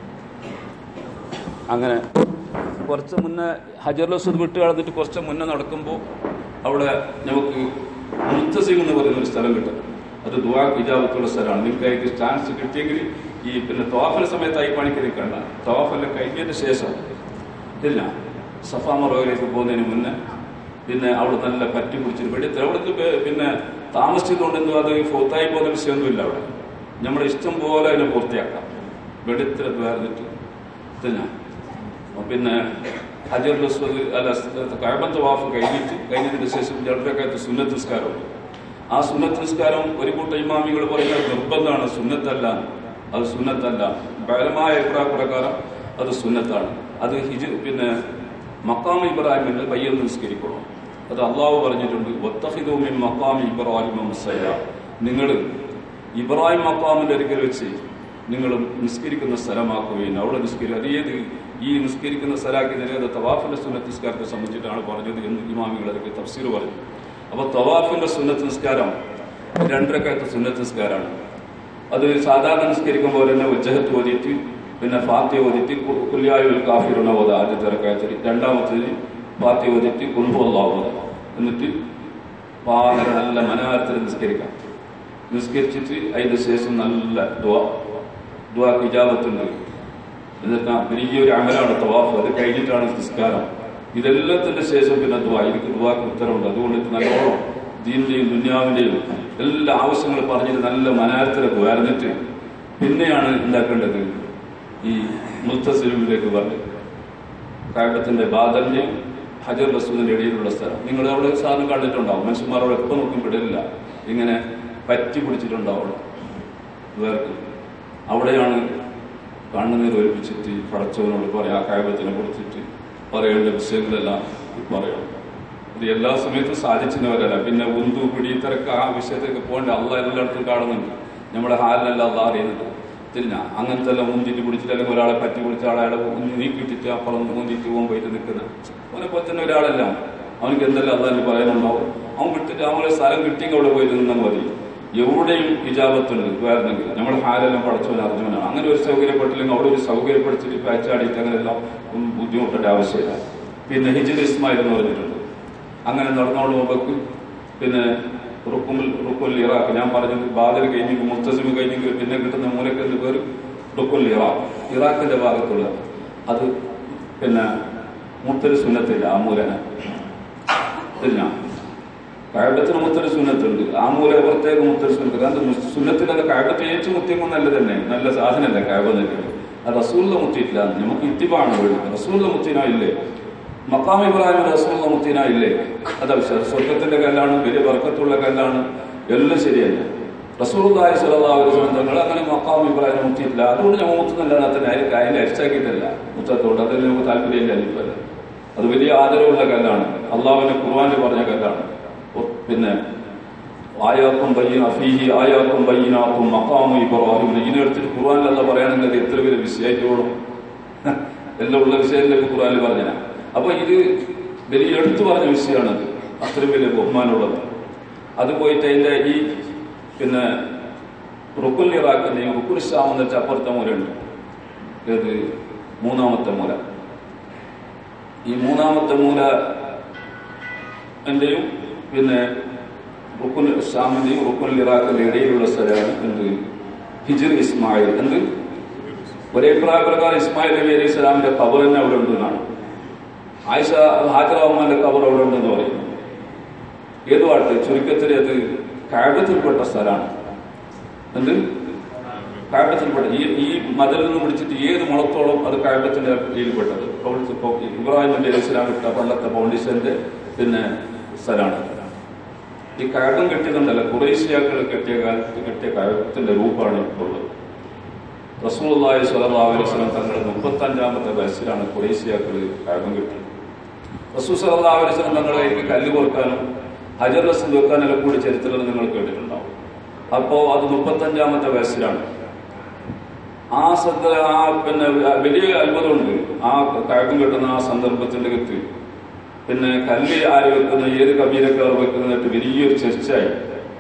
അങ്ങനെ കുറച്ച് മുന്നേ ഹജർ ലസൂദ് വിട്ട് കളഞ്ഞിട്ട് കുറച്ച് മുന്നേ നടക്കുമ്പോൾ അവിടെ നമുക്ക് മുത്തസിം എന്ന് പറയുന്ന ഒരു സ്ഥലം കിട്ടും അത് ദുവാ ഇജാബത്തുള്ള സ്ഥലമാണ് നിങ്ങൾക്ക് അതിന് ചാൻസ് കിട്ടിയെങ്കിൽ ഈ പിന്നെ തോഫൽ സമയത്തായി പണിക്ക് നിൽക്കണ്ട തോഫെല്ലാം കഴിഞ്ഞതിന് ശേഷം ഇതില്ല സഫാ മറോയിലേക്ക് പോകുന്നതിന് മുന്നേ പിന്നെ അവിടെ നല്ല പറ്റി പിടിച്ചിട്ട് വെടിത്തിൽ അവിടേക്ക് പേ- പിന്നെ താമസിച്ചതുകൊണ്ടൊന്നും അത് ഫോത്തായി പോകുന്ന വിഷയമൊന്നുമില്ല അവിടെ നമ്മുടെ ഇഷ്ടം പോലെ അതിനെ പൂർത്തിയാക്കാം വെടിത്തിൽ വേർന്നിട്ട് പിന്നെ പിന്നെ ഹജർ ലസ്വദ് അല്ല കഴബത്ത് വാഫ് കഴിഞ്ഞിട്ട് കഴിഞ്ഞതിന് ശേഷം രണ്ടരക്കാലത്ത് സുന്നത്ത് നിസ്കാരമുണ്ട് ആ സുന്നത്ത് നിസ്കാരം ഒരു കൂട്ടം ഇമാമികൾ പറയുന്നത് നിർബന്ധമാണ് സുന്നത്തല്ല അത് സുന്നത്തല്ല ബലമായ അഭിപ്രായ പ്രകാരം അത് സുന്നത്താണ് അത് ഹിജ് പിന്നെ മക്കാം ഇബ്രാഹിമിന്റെ പയ്യെന്ന് നിസ്കരിക്കണം അത് അള്ളാഹു പറഞ്ഞിട്ടുണ്ട് ഒത്തഹിദൂമിൻ മക്കാം ഇബ്രാഹിം മുസൈല നിങ്ങൾ ഇബ്രാഹിം മക്കാമിന്റെ അരികിൽ വെച്ച് നിങ്ങൾ നിസ്കരിക്കുന്ന സ്ഥലമാക്കുകയും അവിടെ നിസ്കരിക്കുക അത് ഏത് ഈ നിസ്കരിക്കുന്ന സ്ഥലമാക്കി നിലയത് തവാഫിന്റെ സുന്നത്ത് നിസ്കാരത്തെ സംബന്ധിച്ചിട്ടാണ് പറഞ്ഞത് എന്ന് ഇമാമികൾ അതൊക്കെ തഫ്സീർ പറഞ്ഞു അപ്പൊ തവാഫിന്റെ സുന്നത്ത് നിസ്കാരം രണ്ടരക്കാലത്തെ സുന്നത്ത് നിസ്കാരമാണ് അത് സാധാരണ നിസ്കരിക്കുമ്പോൾ തന്നെ ഉജ്ജഹത്ത് ഓതിയിട്ട് പിന്നെ ഫാത്തി ഓതിയിട്ട് കുല്യായുൽ കാഫിറുന്ന ഓത ആദ്യത്തെ ഇറക്കായത്തിൽ രണ്ടാമത്തേത് ഫാത്തി ഓതിയിട്ട് കുൽബുള്ള ഓത എന്നിട്ട് പാകര നല്ല മനോഹരത്തിൽ നിസ്കരിക്കാം നിസ്കരിച്ചിട്ട് അതിന് ശേഷം നല്ല ദ്വാ ദ്വാ ഇജാബത്തുണ്ട് എന്നിട്ട് വലിയൊരു അമലാണ് തവാഫ് അത് കഴിഞ്ഞിട്ടാണ് നിസ്കാരം ഇതെല്ലാത്തിന്റെ ശേഷം പിന്നെ ദ്വാ എനിക്ക് ദ്വാക്ക് ഉത്തരവുണ്ട് അതുകൊണ്ട് ഇത് നല്ലോണം ദീനിന്റെയും ദുന്യാവിന്റെയും എല്ലാ ആവശ്യങ്ങൾ പറഞ്ഞിട്ട് നല്ല മനോഹരത്തിലൊക്കെ വരുന്നിട്ട് പിന്നെയാണ് എന്താക്കേണ്ടത് ഈ മുത്തസിലിലേക്ക് പറഞ്ഞത് കായകത്തിന്റെ ബാദലിന്റെയും ഹജർ റസൂലിന്റെ ഇടയിലുള്ള സ്ഥലം നിങ്ങൾ അവിടെ സാധനം കണ്ടിട്ടുണ്ടാവും മനുഷ്യന്മാരോട് എപ്പോൾ നോക്കും വിടില്ല ഇങ്ങനെ പറ്റി പിടിച്ചിട്ടുണ്ടാവും അവിടെ വേർക്ക് അവിടെയാണ് കണ്ണുനീർ ഒലിപ്പിച്ചിട്ട് പടച്ചവനോട് പറയാം ആ കായകത്തിനെ കുറിച്ചിട്ട് പറയേണ്ട വിഷയങ്ങളെല്ലാം പറയണം ഇത് എല്ലാ സമയത്തും സാധിച്ചിരുന്നവരല്ല പിന്നെ ഉന്തു പിടി തിരക്ക് ആ വിഷയത്തിലേക്ക് പോകേണ്ട അള്ള എല്ലായിടത്തും കാണുന്നുണ്ട് നമ്മുടെ ഹാലിലല്ല അള്ള അറിയുന്നുണ്ട് തിരിഞ്ഞ അങ്ങനത്തെ എല്ലാം മുന്തിട്ട് പിടിച്ചിട്ട് അല്ലെങ്കിൽ ഒരാളെ പറ്റി പിടിച്ച ആളെ നീക്കിയിട്ടിട്ട് അപ്പുറം മുന്തിട്ട് പോകാൻ പോയിട്ട് നിൽക്കുന്ന അവനെ പോലെ തന്നെ ഒരാളല്ല അവനക്ക് എന്തെല്ലാം അള്ളാഹിന് പറയാനുണ്ടാവും അവൻ വിട്ടിട്ട് അവനെ സ്ഥലം കിട്ടിയെങ്കിൽ അവിടെ പോയി നിന്നാൽ മതി എവിടെയും ഇജാബത്തുണ്ട് വേറെന്നെങ്കിൽ നമ്മുടെ ഹാലെല്ലാം പഠിച്ചവൻ അറിഞ്ഞവനാണ് അങ്ങനെ ഒരു സൗകര്യപ്പെട്ടില്ലെങ്കിൽ അവിടെ ഒരു സൗകര്യപ്പെടുത്തിട്ട് പാച്ചാടിയിട്ട് അങ്ങനെല്ലാം ഒന്നും ബുദ്ധിമുട്ടേണ്ട ആവശ്യമില്ല പിന്നെ ഹിജിൽ ഇസ്മായിൽ എന്ന് പറഞ്ഞിട്ടുണ്ട് അങ്ങനെ നടന്നോണ്ട് പോകുമ്പോൾ പിന്നെ റുക്കുമിൽ റുക്കുൽ ഇറാഖ് ഞാൻ പറഞ്ഞത് ബാദൽ കഴിഞ്ഞെങ്കിൽ മുത്തസിമ് കഴിഞ്ഞെങ്കിൽ പിന്നെ കിട്ടുന്ന മൂലക്കെന്ന് പേര് റുക്കുൽ ഇറാഖ് ഇറാഖിന്റെ ഭാഗത്തുള്ള അത് പിന്നെ മുത്തൽ സുന്നത്തില്ല ആ മൂലന ഇല്ല കഴകത്തിന് മുത്തൊരു സുന്നത്തുണ്ട് ആ മൂല പുറത്തേക്ക് മുത്തൊരു സുന്നത്ത് കാരണം സുന്നത്തിൽ അത് കഴകത്ത് ഏറ്റവും മുത്തിയപ്പോൾ നല്ല തന്നെ നല്ല സാധനമല്ല കഴക നിൽക്കുന്നത് അത് റസൂലിന്റെ മുത്തിയിട്ടില്ല നമുക്ക് ഇത്തിപ്പാണ് വേണ്ടത് റസൂലിന്റെ മുത്തിനോ ഇല്ലേ മക്കാം ഇബ്രാഹിം റസൂലിന്റെ മുത്തിനോ ഇല്ലേ അതാ വിശ്വാസം സ്വർഗത്തിന്റെ കല്ലാണ് വലിയ വർക്കത്തുള്ള കല്ലാണ് എല്ലാം ശരിയല്ല റസൂർദായ സ്വലാഹുലം തങ്ങൾ അങ്ങനെ മക്കാം ഇബ്രാഹിം മുത്തിയിട്ടില്ല അതുകൊണ്ട് ഞാൻ മുത്തുന്നല്ല തന്നെ അതിൽ അതിനെ അരിച്ചാക്കിയിട്ടല്ല മുത്തത്തോണ്ട് അതിൽ നമുക്ക് താല്പര്യമില്ല അനിപ്പല്ല അത് വലിയ ആദരവുള്ള കല്ലാണ് അള്ളാഹുവിനെ ഖുർആാനിൽ പറഞ്ഞ കല്ലാണ് പിന്നെ ആയാക്കും ബയ്യ അഫീഹി ആയാക്കും ബയ്യനാക്കും മക്കാമു ഇബ്രാഹിം ഇതിനെടുത്തിട്ട് ഖുർആാനിലല്ല പറയുകയാണെങ്കിൽ അത് എത്ര പേര് വിഷയമായിട്ട് ഓടും എല്ലാം ഉള്ള വിഷയത്തിലേക്ക് ഖുറാനിൽ പറഞ്ഞ അപ്പൊ ഇത് വലിയ എടുത്തു പറഞ്ഞ വിഷയമാണത് അത്രയും വലിയ ബഹുമാനമുള്ളത് അത് പോയിട്ട് അതിന്റെ ഈ പിന്നെ റുക്കുൽ ഇറാഖിന്റെയും റുക്കുൽ ഷാം എന്ന് വെച്ചാൽ അപ്പുറത്തെ മൂലയുണ്ട് ഏത് മൂന്നാമത്തെ മൂല ഈ മൂന്നാമത്തെ മൂല എന്റെയും പിന്നെ റുക്കുൽ ഷാമിന്റെയും റുക്കുൽ ഇറാഖിന്റെ ഇടയിലുള്ള സ്ഥലമാണ് എന്ത് ഹിജിർ ഇസ്മായിൽ എന്ത് ഒരേ പ്രകാരം ഇസ്മായിൽ നബി അലൈഹി സ്വലാമിന്റെ കബർ തന്നെ അവിടെ ഉണ്ടെന്നാണ് ആയിഷ ഹാജർ റഹ്മാന്റെ കബർ അവിടെ ഉണ്ടെന്ന് പറയുന്നു ഏത് പാട്ട് ചുരുക്കത്തിൽ അത് കാഗത്തിൽപ്പെട്ട സ്ഥലമാണ് എന്ത് കാഗത്തിൽപ്പെട്ട ഈ ഈ മതിൽ നിന്ന് പിടിച്ചിട്ട് ഏത് മുളത്തോളം അത് കാഗത്തിന്റെ കീഴിൽപ്പെട്ടത് അവിടുത്തെ ഇപ്പൊ ഇബ്രാഹിം നബി അലൈഹി സ്വലാം ഇട്ട പണ്ടത്തെ ഫൗണ്ടേഷന്റെ പിന്നെ സ്ഥലമാണ് ഈ കാഗം കെട്ടിയതുണ്ടല്ല കുറേശ്യാക്കൾ കെട്ടിയ കാലത്ത് കെട്ടിയ കാഗത്തിന്റെ രൂപമാണ് ഇപ്പോൾ ഉള്ളത് റസൂള്ളി സ്വലാഹു അലൈഹി സ്വലം തങ്ങളുടെ മുപ്പത്തഞ്ചാമത്തെ വയസ്സിലാണ് കുറേശ്യാക്കൾ കാഗം കെട്ടിയത് റസൂൽ സല്ലല്ലാഹു അലൈഹി വസല്ലം തങ്ങളെ കല്ല് കൊടുക്കാനും ഹജർ റസം വെക്കാനെല്ലാം കൂടി ചരിത്രത്തിൽ നിങ്ങൾ കേട്ടിട്ടുണ്ടാവും അപ്പോ അത് മുപ്പത്തഞ്ചാമത്തെ വയസ്സിലാണ് ആ സന്ദ ആ പിന്നെ വലിയ അത്ഭുതമുണ്ട് ആ കാര്യം കെട്ടുന്ന ആ സന്ദർഭത്തിന്റെ അകത്ത് പിന്നെ കല്ല് ആര് വെക്കുന്ന ഏത് കബീലക്കാർ വെക്കുന്നതായിട്ട് വലിയൊരു ചർച്ചയായി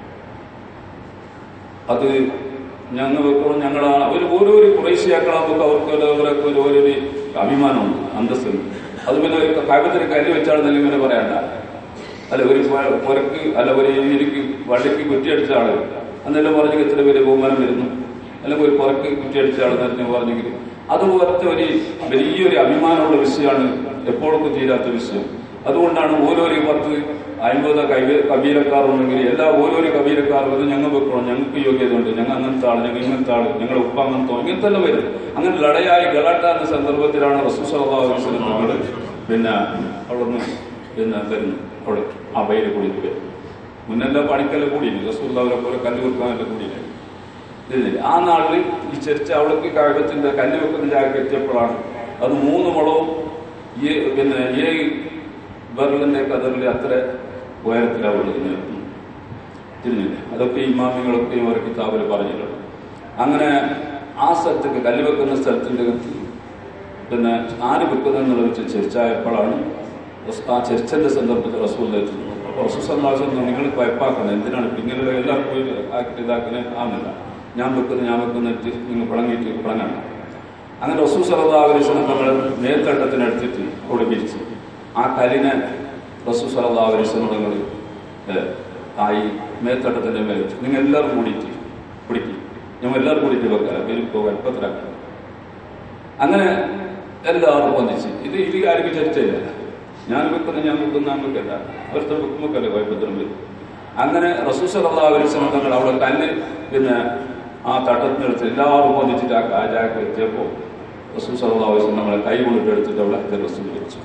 അത് ഞങ്ങൾ വെക്കണം ഞങ്ങളാ ഒരു ഓരോരോ കുറേശ്യാക്കളാകുമ്പോൾ അവർക്ക് അവരൊക്കെ ഒരു ഓരോരു അഭിമാനമുണ്ട് അന്തസ്സുണ്ട് അത് പിന്നെ ഒരു കാവ്യത്തിന് കല്ല് വെച്ചാണെന്നല്ല ഇങ്ങനെ പറയണ്ട അല്ല ഒരു പ- പുരക്ക് അല്ല ഒരു എനിക്ക് വള്ളിക്ക് കുറ്റിയടിച്ച ആള് എന്നെല്ലാം പറഞ്ഞെങ്കിൽ ഇത്ര പേര് ബഹുമാനം വരുന്നു അല്ലെങ്കിൽ ഒരു പുറക്ക് കുറ്റിയടിച്ച ആളെന്ന് പറഞ്ഞെങ്കിൽ അതുപോലത്തെ ഒരു വലിയൊരു അഭിമാനമുള്ള വിഷയമാണ് എപ്പോഴും തീരാത്ത വിഷയം അതുകൊണ്ടാണ് ഓരോരോ പത്ത് അമ്പത് കവി കബീലക്കാർ ഉണ്ടെങ്കിൽ എല്ലാ ഓരോരോ കബീലക്കാരും ഇത് ഞങ്ങൾ വെക്കണം ഞങ്ങൾക്ക് യോഗ്യത ഉണ്ട് ഞങ്ങൾ അങ്ങനത്തെ ആള് ഞങ്ങൾ ഇങ്ങനത്തെ ആള് ഞങ്ങൾ ഉപ്പ അങ്ങനത്തെ ഇങ്ങനത്തെ എല്ലാം വരും അങ്ങനെ ലടയായി ഗലാട്ട എന്ന സന്ദർഭത്തിലാണ് റസൂസലാഹുസ്ലം നമ്മൾ പിന്നെ അവിടുന്ന് പിന്നെ വരുന്നു അവിടെ ആ വയല് കൂടിയിട്ട് വരും മുന്നെല്ലാം പണിക്കെല്ലാം കൂടിയില്ല റസൂല്ലാവരെ പോലെ കല്ല് വെക്കാനെല്ലാം കൂടിയില്ല ഇതില്ല ആ നാളിൽ ഈ ചർച്ച അവൾക്ക് കാഗത്തിന്റെ കല്ല് വെക്കുന്ന ജാഗത്ത് എത്തിയപ്പോഴാണ് അത് മൂന്ന് മുളവും ഈ പിന്നെ ഈ ബെർലിന്റെ കഥറിൽ അത്ര ഉയരത്തിലാണ് തിരിഞ്ഞില്ല അതൊക്കെ ഇമാമികളൊക്കെ ഇവർ കിതാബിൽ പറഞ്ഞിട്ടുണ്ട് അങ്ങനെ ആ സ്ഥലത്തേക്ക് കല്ല് വെക്കുന്ന സ്ഥലത്തിന്റെ അകത്ത് പിന്നെ ആര് വെക്കുന്നതെന്നുള്ള വെച്ച് ചർച്ചയായപ്പോഴാണ് റസ്- ആ ചർച്ചന്റെ സന്ദർഭത്തിൽ റസൂൽ എത്തുന്നത് അപ്പോൾ റസൂൽ സല്ലാസം നിങ്ങൾ പയപ്പാക്കണം എന്തിനാണ് ഇപ്പൊ ഇങ്ങനെ എല്ലാം പോയി ആക്കിയിട്ട് ഇതാക്കുന്ന ആവുന്നില്ല ഞാൻ വെക്കുന്ന ഞാൻ വെക്കുന്ന വെച്ച് നിങ്ങൾ പിളങ്ങിയിട്ട് പിളങ്ങാണ് അങ്ങനെ റസൂൽ സല്ലാ അലൈസ്ലം നമ്മൾ മേൽത്തട്ടത്തിനെടുത്തിട്ട് അവിടെ പിരിച്ചു ആ കല്ലിനെ റസൂൽ സല്ലാ അലൈസ്ലം നിങ്ങൾ ആയി മേൽത്തട്ടത്തിന്റെ മേൽ വെച്ചു നിങ്ങൾ എല്ലാവരും കൂടിയിട്ട് പിടിക്കും ഞങ്ങൾ എല്ലാവരും കൂടിയിട്ട് വെക്കാം പേര് വലുപ്പത്തിലാക്കാം അങ്ങനെ എല്ലാവരും ഒന്നിച്ച് ഇത് ഇത് ആർക്കും ചർച്ചയില്ല ഞാൻ വെക്കുന്ന ഞാൻ വെക്കുന്ന ഞാൻ വെക്കല്ല അവരുടെ വെക്കുമ്പോക്കല്ലേ കുഴപ്പത്തിനും വരും അങ്ങനെ റസൂസലാവരിച്ചനം തങ്ങൾ അവിടെ കല്ല് പിന്നെ ആ തട്ടത്തിനെടുത്ത് എല്ലാവരും ഒന്നിച്ചിട്ട് ആ കാജാക്ക് എത്തിയപ്പോൾ റസൂസലാവശ്യം നമ്മളെ കൈ കൊണ്ടിട്ട് എടുത്തിട്ട് അവിടെ റസൂൽ വെച്ചു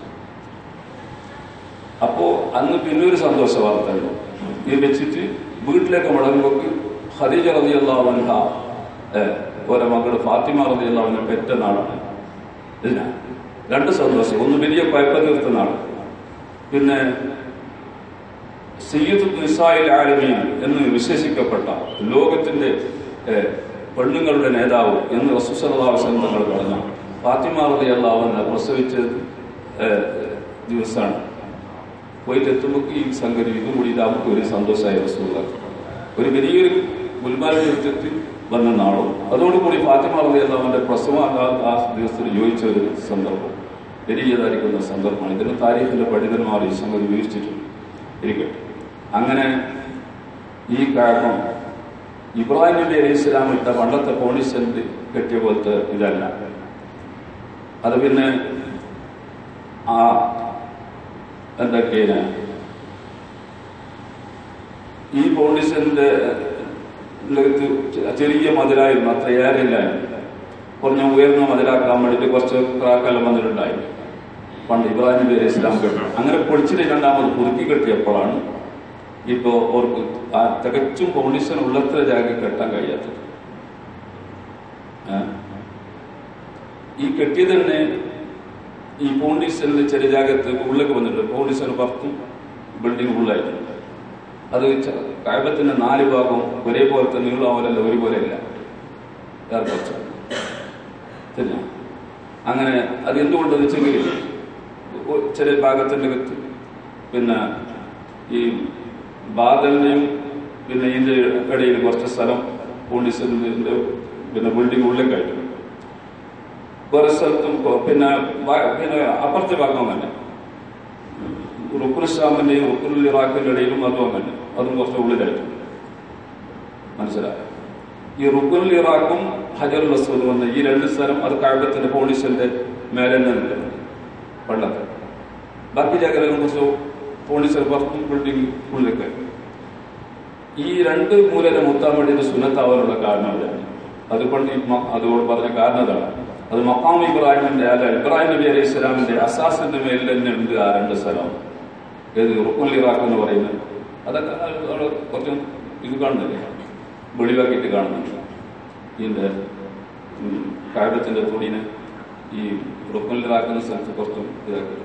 അപ്പോ അന്ന് പിന്നെ ഒരു സന്തോഷ വാർത്ത ഉണ്ട് ഇത് വെച്ചിട്ട് വീട്ടിലേക്ക് മടങ്ങുമ്പോൾ ഖദീജ റളിയല്ലാഹു അൻഹ ഏഹ്, ഓരോ മകള് ഫാത്തിമ റളിയല്ലാഹുവിനെ പെറ്റ നാളാണ് ഇതിനാ രണ്ട് സന്തോഷം ഒന്ന് വലിയ കുഴപ്പം തീർത്ത നാൾ പിന്നെ സയ്യിദ് നിസായിൽ ആലമീൻ എന്ന് വിശേഷിക്കപ്പെട്ട ലോകത്തിന്റെ ഏഹ്, പെണ്ണുങ്ങളുടെ നേതാവ് എന്ന് റസൂസലാവസം തങ്ങൾ പറഞ്ഞ ഫാത്തിമ റളിയല്ലാഹുവിനെ പ്രസവിച്ചത് ഏഹ്, ദിവസമാണ് പോയിട്ട് എത്തുമ്പോൾ ഈ സംഗതി ഇതും കൂടി ഇതാവുമ്പോൾ ഒരു സന്തോഷമായ റസൂല ഒരു വലിയൊരു ഉൽമാനത്തിൽ വന്ന നാളും അതോടുകൂടി ഫാത്തിമ റളിയല്ലാഹുവിന്റെ പ്രസവം ആ- ആ ദിവസത്തിൽ യോജിച്ച ഒരു സന്ദർഭം വലിയതായിരിക്കുന്ന സന്ദർഭമാണ് ഇതിന് താരീഖിന്റെ പണ്ഡിതന്മാർ ഈ സംഗതി വിവരിച്ചിട്ടുണ്ട് ഇരിക്കട്ടെ അങ്ങനെ ഈ കാരണം ഇബ്രാഹിം നബി അലൈഹി ഇസ്ലാം ഇട്ട പണ്ടത്തെ പോണിസെന്റ് കെട്ടിയ പോലത്തെ ഇതല്ല അത് പിന്നെ ആ എന്തൊക്കെയാണ് ഈ ഫൗണ്ടേഷന്റെ ലോകത്ത് ചെറിയ മതിലായിരുന്നു അത്ര ഏറില്ലായിരുന്നു കുറഞ്ഞ ഉയർന്ന മതിലാക്കാൻ വേണ്ടിയിട്ട് കുറച്ച് ക്രാക്കെല്ലാം വന്നിട്ടുണ്ടായി പണ്ട് ഇബ്രാഹിം നബി അലൈഹി ഇസ്ലാം കെട്ടി അങ്ങനെ പൊളിച്ചിട്ട് രണ്ടാമത് പുതുക്കി കെട്ടിയപ്പോഴാണ് ഇപ്പോ അവർക്ക് ആ തികച്ചും ഫൗണ്ടേഷൻ ഉള്ളത്ര ജാഗ കെട്ടാൻ കഴിയാത്തത് ഏ? ഈ കെട്ടിയത് തന്നെ ഈ ഫൗണ്ടേഷനിൽ ചെറിയ ജാഗത്ത് ഉള്ളിലേക്ക് വന്നിട്ടുണ്ട് ഫൗണ്ടേഷൻ പുറത്തും ബിൽഡിംഗ് ഉള്ളായിട്ടുണ്ട് അത് ച- കായബത്തിന്റെ നാല് ഭാഗവും ഒരേപോലത്തെ നീളമാവലല്ല ഒരുപോലെയല്ല വേറെ കുറച്ച് പിന്നെ അങ്ങനെ അത് എന്തുകൊണ്ടെന്ന് വെച്ചെങ്കിൽ ഒ- ചില ഭാഗത്തിൻ്റെ അകത്ത് പിന്നെ ഈ ബാദലിനെയും പിന്നെ ഇതിൻ്റെ ഇടയിൽ കുറച്ച് സ്ഥലം പോലീസിൻ്റെ പിന്നെ ബിൽഡിംഗ് ഉള്ളിലേക്കായിട്ട് വേറെ സ്ഥലത്തും കൊ- പിന്നെ ബാ- പിന്നെ അപ്പുറത്തെ ഭാഗം തന്നെ റുക്കുൽ ഇസ്ലാമിന്റെയും റുക്കുൽ ഇറാഖിന്റെ ഇടയിലും അതും അങ്ങനെ അതും കുറച്ച് ഉള്ളിലായിട്ട് മനസ്സിലായി ഈ റുക്കുൽ ഇറാഖും ഹജറുൽ അസ്വദും എന്ന ഈ രണ്ട് സ്ഥലം അത് കഴകത്തിന്റെ പോളിസിന്റെ മേലെ തന്നെ നിൽക്കുന്നുണ്ട് പണ്ടത്തെ ബാക്കി ജാഗ്രത കുറച്ച് പോളിസർ പുറത്തും ബിൽഡിംഗ് ഉള്ളിലേക്ക് ഈ രണ്ട് മൂലനെ മുത്താൻ വേണ്ടിയിട്ട് സുന്നത്താവാനുള്ള കാരണം അതാണ് അതുകൊണ്ട് ഈ മ- അതുകൊണ്ട് പറഞ്ഞ കാരണം അതാണ് അത് മക്കാം ഇബ്രാഹിമിന്റെ അല്ല ഇബ്രാഹിം നബി അലൈഹി സ്വലാമിന്റെ അസാസിന്റെ മേലിൽ തന്നെ ഉണ്ട് ആ രണ്ട് സ്ഥലം ഏത് റുക്കുൽ ഇറാഖ് എന്ന് പറയുന്നത് അതൊക്കെ അവിടെ കുറച്ച് ഇത് കാണുന്നില്ലേ വെളിവാക്കിയിട്ട് കാണുന്നുണ്ട് ഇതിന്റെ ഉം, കായത്തിന്റെ തുണിനെ ഈ റുക്കുൽ ഇറാഖ് എന്ന സ്ഥലത്ത് കുറച്ചും ഇതാക്കിയിട്ടുണ്ട്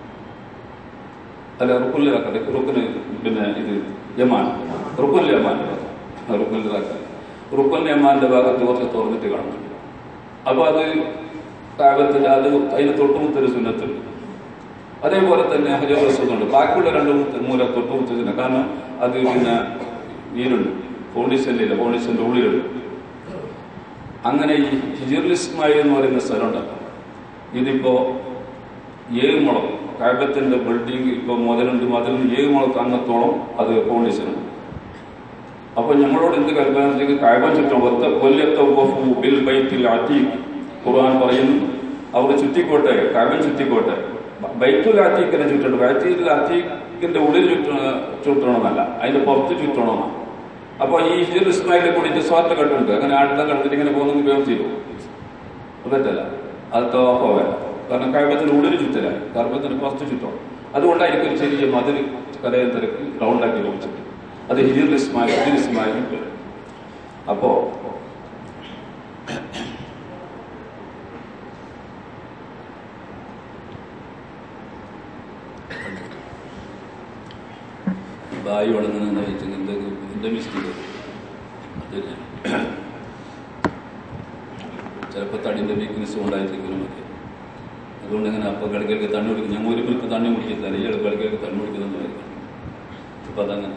അല്ല റുക്കുൽ ഇറാഖ് റുക്കുന് പിന്നെ ഇത് യമാൻ റുക്കുൽ യമാൻ റുക്കുൽ ഇറാഖ് റുക്കുൽ യമാന്റെ ഭാഗത്ത് കുറച്ച് തുറന്നിട്ട് കാണുന്നുണ്ട് അപ്പൊ അത് കാവത്തിന്റെ അത് അതിന് തൊട്ടുമുത്തൊരു സുന്നത്തുണ്ട് അതേപോലെ തന്നെ ഹജർ റസൂലുണ്ട് ബാക്കിയുള്ള രണ്ട് മുത്ത- മൂല തൊട്ടുമുത്തതിന് കാരണം അത് പിന്നെ വീരുണ്ട് ഫൗണ്ടേഷനിൽ ഇല്ല ഫൗണ്ടേഷന്റെ ഉള്ളിലുണ്ട് അങ്ങനെ ഈ ഹിജറുൽ ഇസ്മായിൽ എന്ന് പറയുന്ന സ്ഥലമുണ്ടല്ലോ ഇതിപ്പോ ഏഴ് മുളം കാബത്തിന്റെ ബിൽഡിംഗ് ഇപ്പൊ മുതലുണ്ട് മതിലിന് ഏഴ് മുളക്ക് അങ്ങത്തോളം അത് ഫൗണ്ടേഷനുണ്ട് അപ്പൊ ഞങ്ങളോട് എന്ത് കൽപ്പന കായബ ചുറ്റം ഒത്ത കൊല്ലത്തെ വഫു ബിൽ ബൈത്തിൽ അത്തീഖ് ഖുർആൻ പറയുന്നു അവർ ചുറ്റിക്കോട്ടെ കായബൻ ചുറ്റിക്കോട്ടെ ബ- ബൈത്തുൽ അത്തീഖിനെ ചുറ്റണം ബൈത്തുൽ അത്തീഖിന്റെ ഉള്ളിൽ ചുറ്റ ചുറ്റണമെന്നല്ല അതിന്റെ പുറത്ത് ചുറ്റണമെന്നാണ് അപ്പൊ ഈ ഹിജർ ഇസ്മായിലെ കൂടി സ്വാർത്ഥ കെട്ടുണ്ട് അങ്ങനെ ആട്ടിനെ കണ്ടിട്ട് ഇങ്ങനെ പോകുന്ന ഉപയോഗം ചെയ്തു പറ്റല്ല അത് തോഫല്ല കാരണം കഴകത്തിന്റെ ഉള്ളിൽ ചുറ്റല കർമ്മത്തിന് പുറത്ത് ചുറ്റണം അതുകൊണ്ടായിരിക്കും ഒരു ചെറിയ മതിൽ കലയെ തിരക്ക് റൗണ്ടാക്കി വെച്ചിട്ട് അത് ഹിജിർ ഇസ്മായിൽ ഹിജിർ ഇസ്മായിൽ അപ്പോ ബായി വളർന്നു വെച്ചാൽ എന്തെങ്കിലും എന്റെ മിസ്റ്റേക്ക് ചിലപ്പോൾ തടിന്റെ വീക്ക്നെസ് കൊണ്ടായിരിക്കും മതി അതുകൊണ്ട് അങ്ങനെ അപ്പോൾ കളിക്കലേക്ക് തണ്ണി കുടിക്കും ഞാൻ ഒരു മിനിറ്റ് തണ്ണി കുടിക്കത്തില്ല ഇയാൾ കളിക്കലേക്ക് തണ്ണി കുടിക്കുന്നതായിരിക്കും അപ്പൊ അതങ്ങനെ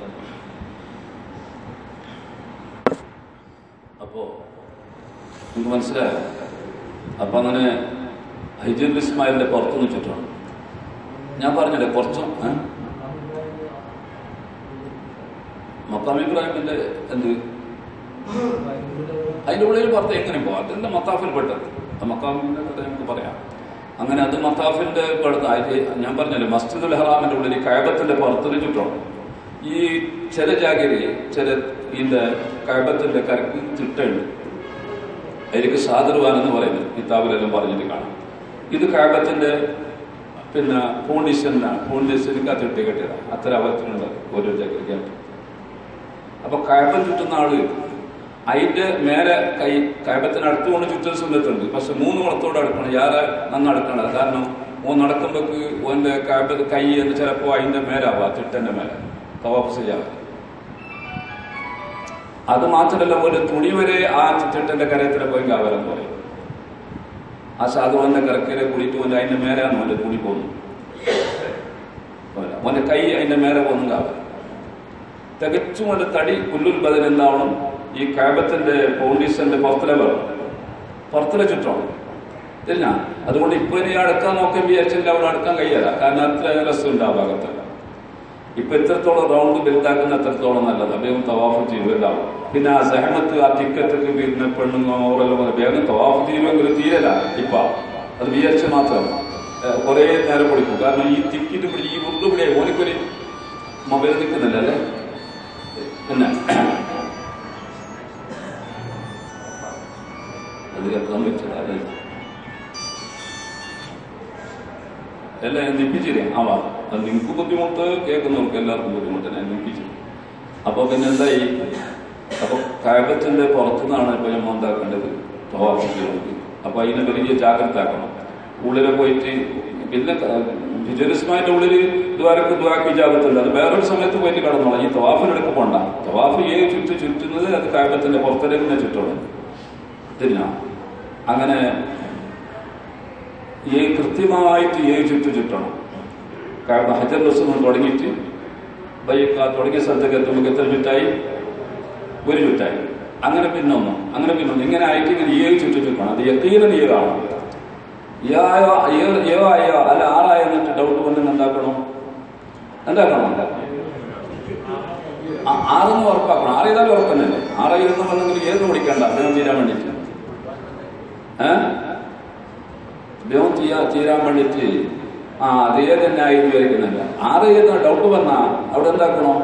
അപ്പോ നിങ്ങൾക്ക് മനസ്സിലായോ അപ്പൊ അങ്ങനെ ഹൈജുൽ ഇസ്മായിലിന്റെ പുറത്തുനിന്ന് ചുറ്റണം ഞാൻ പറഞ്ഞില്ലേ കുറച്ചും ഏ? മക്കാം ഇബ്രാഹിമിന്റെ എന്ത് അതിന്റെ ഉള്ളിൽ പുറത്ത് എങ്ങനെ പോകാം അതിന്റെ മത്താഫിൽ പെട്ടത് ആ മക്കാമിന്റെ കഥ നമുക്ക് പറയാം അങ്ങനെ അത് മത്താഫിന്റെ പെടുത്ത അത് ഞാൻ പറഞ്ഞല്ലോ മസ്ജിദുൽ ഹറാമിന്റെ ഉള്ളിൽ കയബത്തിന്റെ പുറത്തിന് ചുറ്റണം ഈ ചില ജാഗരി ചില ഇതിന്റെ കയബത്തിന്റെ കരക്ക് ചിട്ടുണ്ട് അതിലേക്ക് സാദർവാൻ എന്ന് പറയുന്നത് കിതാബിലെല്ലാം പറഞ്ഞിട്ട് കാണാം ഇത് കയബത്തിന്റെ പിന്നെ ഫൗണ്ടേഷനാണ് ഫൗണ്ടേഷനിക്ക് ഇട്ട് കെട്ടിയതാണ് അത്ര അവത്തിനുണ്ട് ഓരോ ജാഗരിക്കാൻ അപ്പൊ കയബം ചുറ്റുന്ന ആള് അതിന്റെ മേലെ കൈ കയബത്തിന് അടുത്തുകൊണ്ട് ചുറ്റൽ സുന്നത്തുണ്ട് പക്ഷെ മൂന്ന് കുളത്തോടെ അടുക്കണം യാറെ നന്ന അടുക്കണം കാരണം ഓൻ നടക്കുമ്പോക്ക് ഓന്റെ കയബത്ത് കൈ എന്ന് ചിലപ്പോ അതിന്റെ മേലാവാ തിട്ടന്റെ മേലെ തവാഫ് ചെയ്യാതെ അത് മാത്രമല്ല ഒരു തുണി വരെ ആ തിട്ടന്റെ കരയത്തിലെ പോയി കാവലം പറയും ആ സാധുവിന്റെ കരക്കരെ കൂടിയിട്ട് ഓന്റെ അതിന്റെ മേലാണ് ഓന്റെ തുണി പോകുന്നു ഓന്റെ കൈ അതിന്റെ മേലെ പോകുന്നു കാവലം തികച്ചും കൊണ്ട് തടി പുല്ലുൽ ബദൽ എന്താവണം ഈ കാബത്തിന്റെ ഫൗണ്ടേഷന്റെ പുറത്തിലെ വേണം പുറത്തിലെ ചുറ്റണം ഇല്ല അതുകൊണ്ട് ഇപ്പൊ ഇനി അടുക്കാൻ നോക്കാൻ വിചാരിച്ചില്ല അവിടെ അടുക്കാൻ കഴിയല്ല കാരണം അത്ര രസമുണ്ട് ആ ഭാഗത്തല്ല ഇപ്പൊ എത്രത്തോളം റൗണ്ട് വലുതാക്കുന്ന എത്രത്തോളം നല്ലത് അദ്ദേഹം തവാഫ് ചെയ്യുമല്ലാവും പിന്നെ ആ സഹമത്ത് ആ തിക്കത്തൊക്കെ പിന്നെ പെണ്ണുങ്ങോ ഓരെല്ലാം വന്ന് വേഗം തവാഫ് ചെയ്യുമെങ്കിൽ തീരല ഇപ്പൊ അത് വിചാരിച്ച മാത്രം ഏഹ് കുറേ നേരം കൊടുക്കും കാരണം ഈ തിക്കിട്ട് പിടി ഈ ഉള്ളു പിടിയെ ഓനിക്കൊരു മൊബൈൽ നിൽക്കുന്നില്ല അല്ലേ പിന്നെ അത് കേൾക്കാൻ പറ്റില്ല അല്ലേ എല്ലാം ഞാൻ നിപ്പിച്ചില്ലേ ആവാ അത് നിങ്ങൾക്ക് ബുദ്ധിമുട്ട് കേൾക്കുന്നവർക്ക് എല്ലാവർക്കും ബുദ്ധിമുട്ട് ഞാൻ നിപ്പിച്ചു അപ്പൊ പിന്നെ എന്തായി അപ്പൊ കായബത്തിന്റെ പുറത്തുനിന്നാണ് ഇപ്പൊ ഞാൻ ഉണ്ടാക്കേണ്ടത് തവാഫ് ചെയ്യുന്നത് അപ്പൊ അതിനെ വലിയ ജാഗ്രത ആക്കണം ഉള്ളിലെ പോയിട്ട് പിന്നെ ഹിജറിസ്മാന്റെ ഉള്ളിൽ ദ്വാരക്ക് ദ്വാരക്ക് ജാഗ്രത അത് വേറൊരു സമയത്ത് പോയിട്ട് കടന്നോളാം ഈ തവാഫിനെടുക്ക് പോണ്ട തവാഫ് ഏത് ചുറ്റ് ചുറ്റുന്നത് അത് കായബത്തിന്റെ പുറത്തേക്ക് തന്നെ ചുറ്റണം തിരിഞ്ഞ അങ്ങനെ ഈ കൃത്യമായിട്ട് ഏഴ് ചുറ്റു ചുറ്റണം കാരണം ഹജർ റസൂൽ തുടങ്ങിയിട്ട് ബൈക്ക തുടങ്ങിയ സ്ഥലത്തേക്ക് എത്തുമ്പോൾ എത്ര ചുറ്റായി ഒരു ചുറ്റായി അങ്ങനെ പിന്നൊന്നും അങ്ങനെ പിന്നൊന്നും ഇങ്ങനെ ആയിട്ട് ഇങ്ങനെ ഏഴ് ചുറ്റു ചുറ്റണം അത് യക്കീന നീരാണ് ഏഴായോ ഏഴ് ഏഴോ ആയോ അല്ല ആറായോ എന്നിട്ട് ഡൗട്ട് വന്ന് എന്താക്കണം എന്താക്കണം ആ- ആറെന്ന് ഉറപ്പാക്കണം ആറ് ചെയ്താലും ഉറപ്പ് തന്നെയല്ലേ ആറ് ഇരുന്ന് വന്നെങ്കിൽ ഏത് വിളിക്കണ്ട അദ്ദേഹം തീരാൻ വേണ്ടിയിട്ട് ഏഹ് അദ്ദേഹം ചെയ്യാ തീരാൻ വേണ്ടിയിട്ട് ആ അതേ തന്നെ ആയി വിചാരിക്കുന്നില്ല ആറ് ചെയ്യുന്ന ഡൗട്ട് വന്നാ അവിടെ എന്താക്കണോ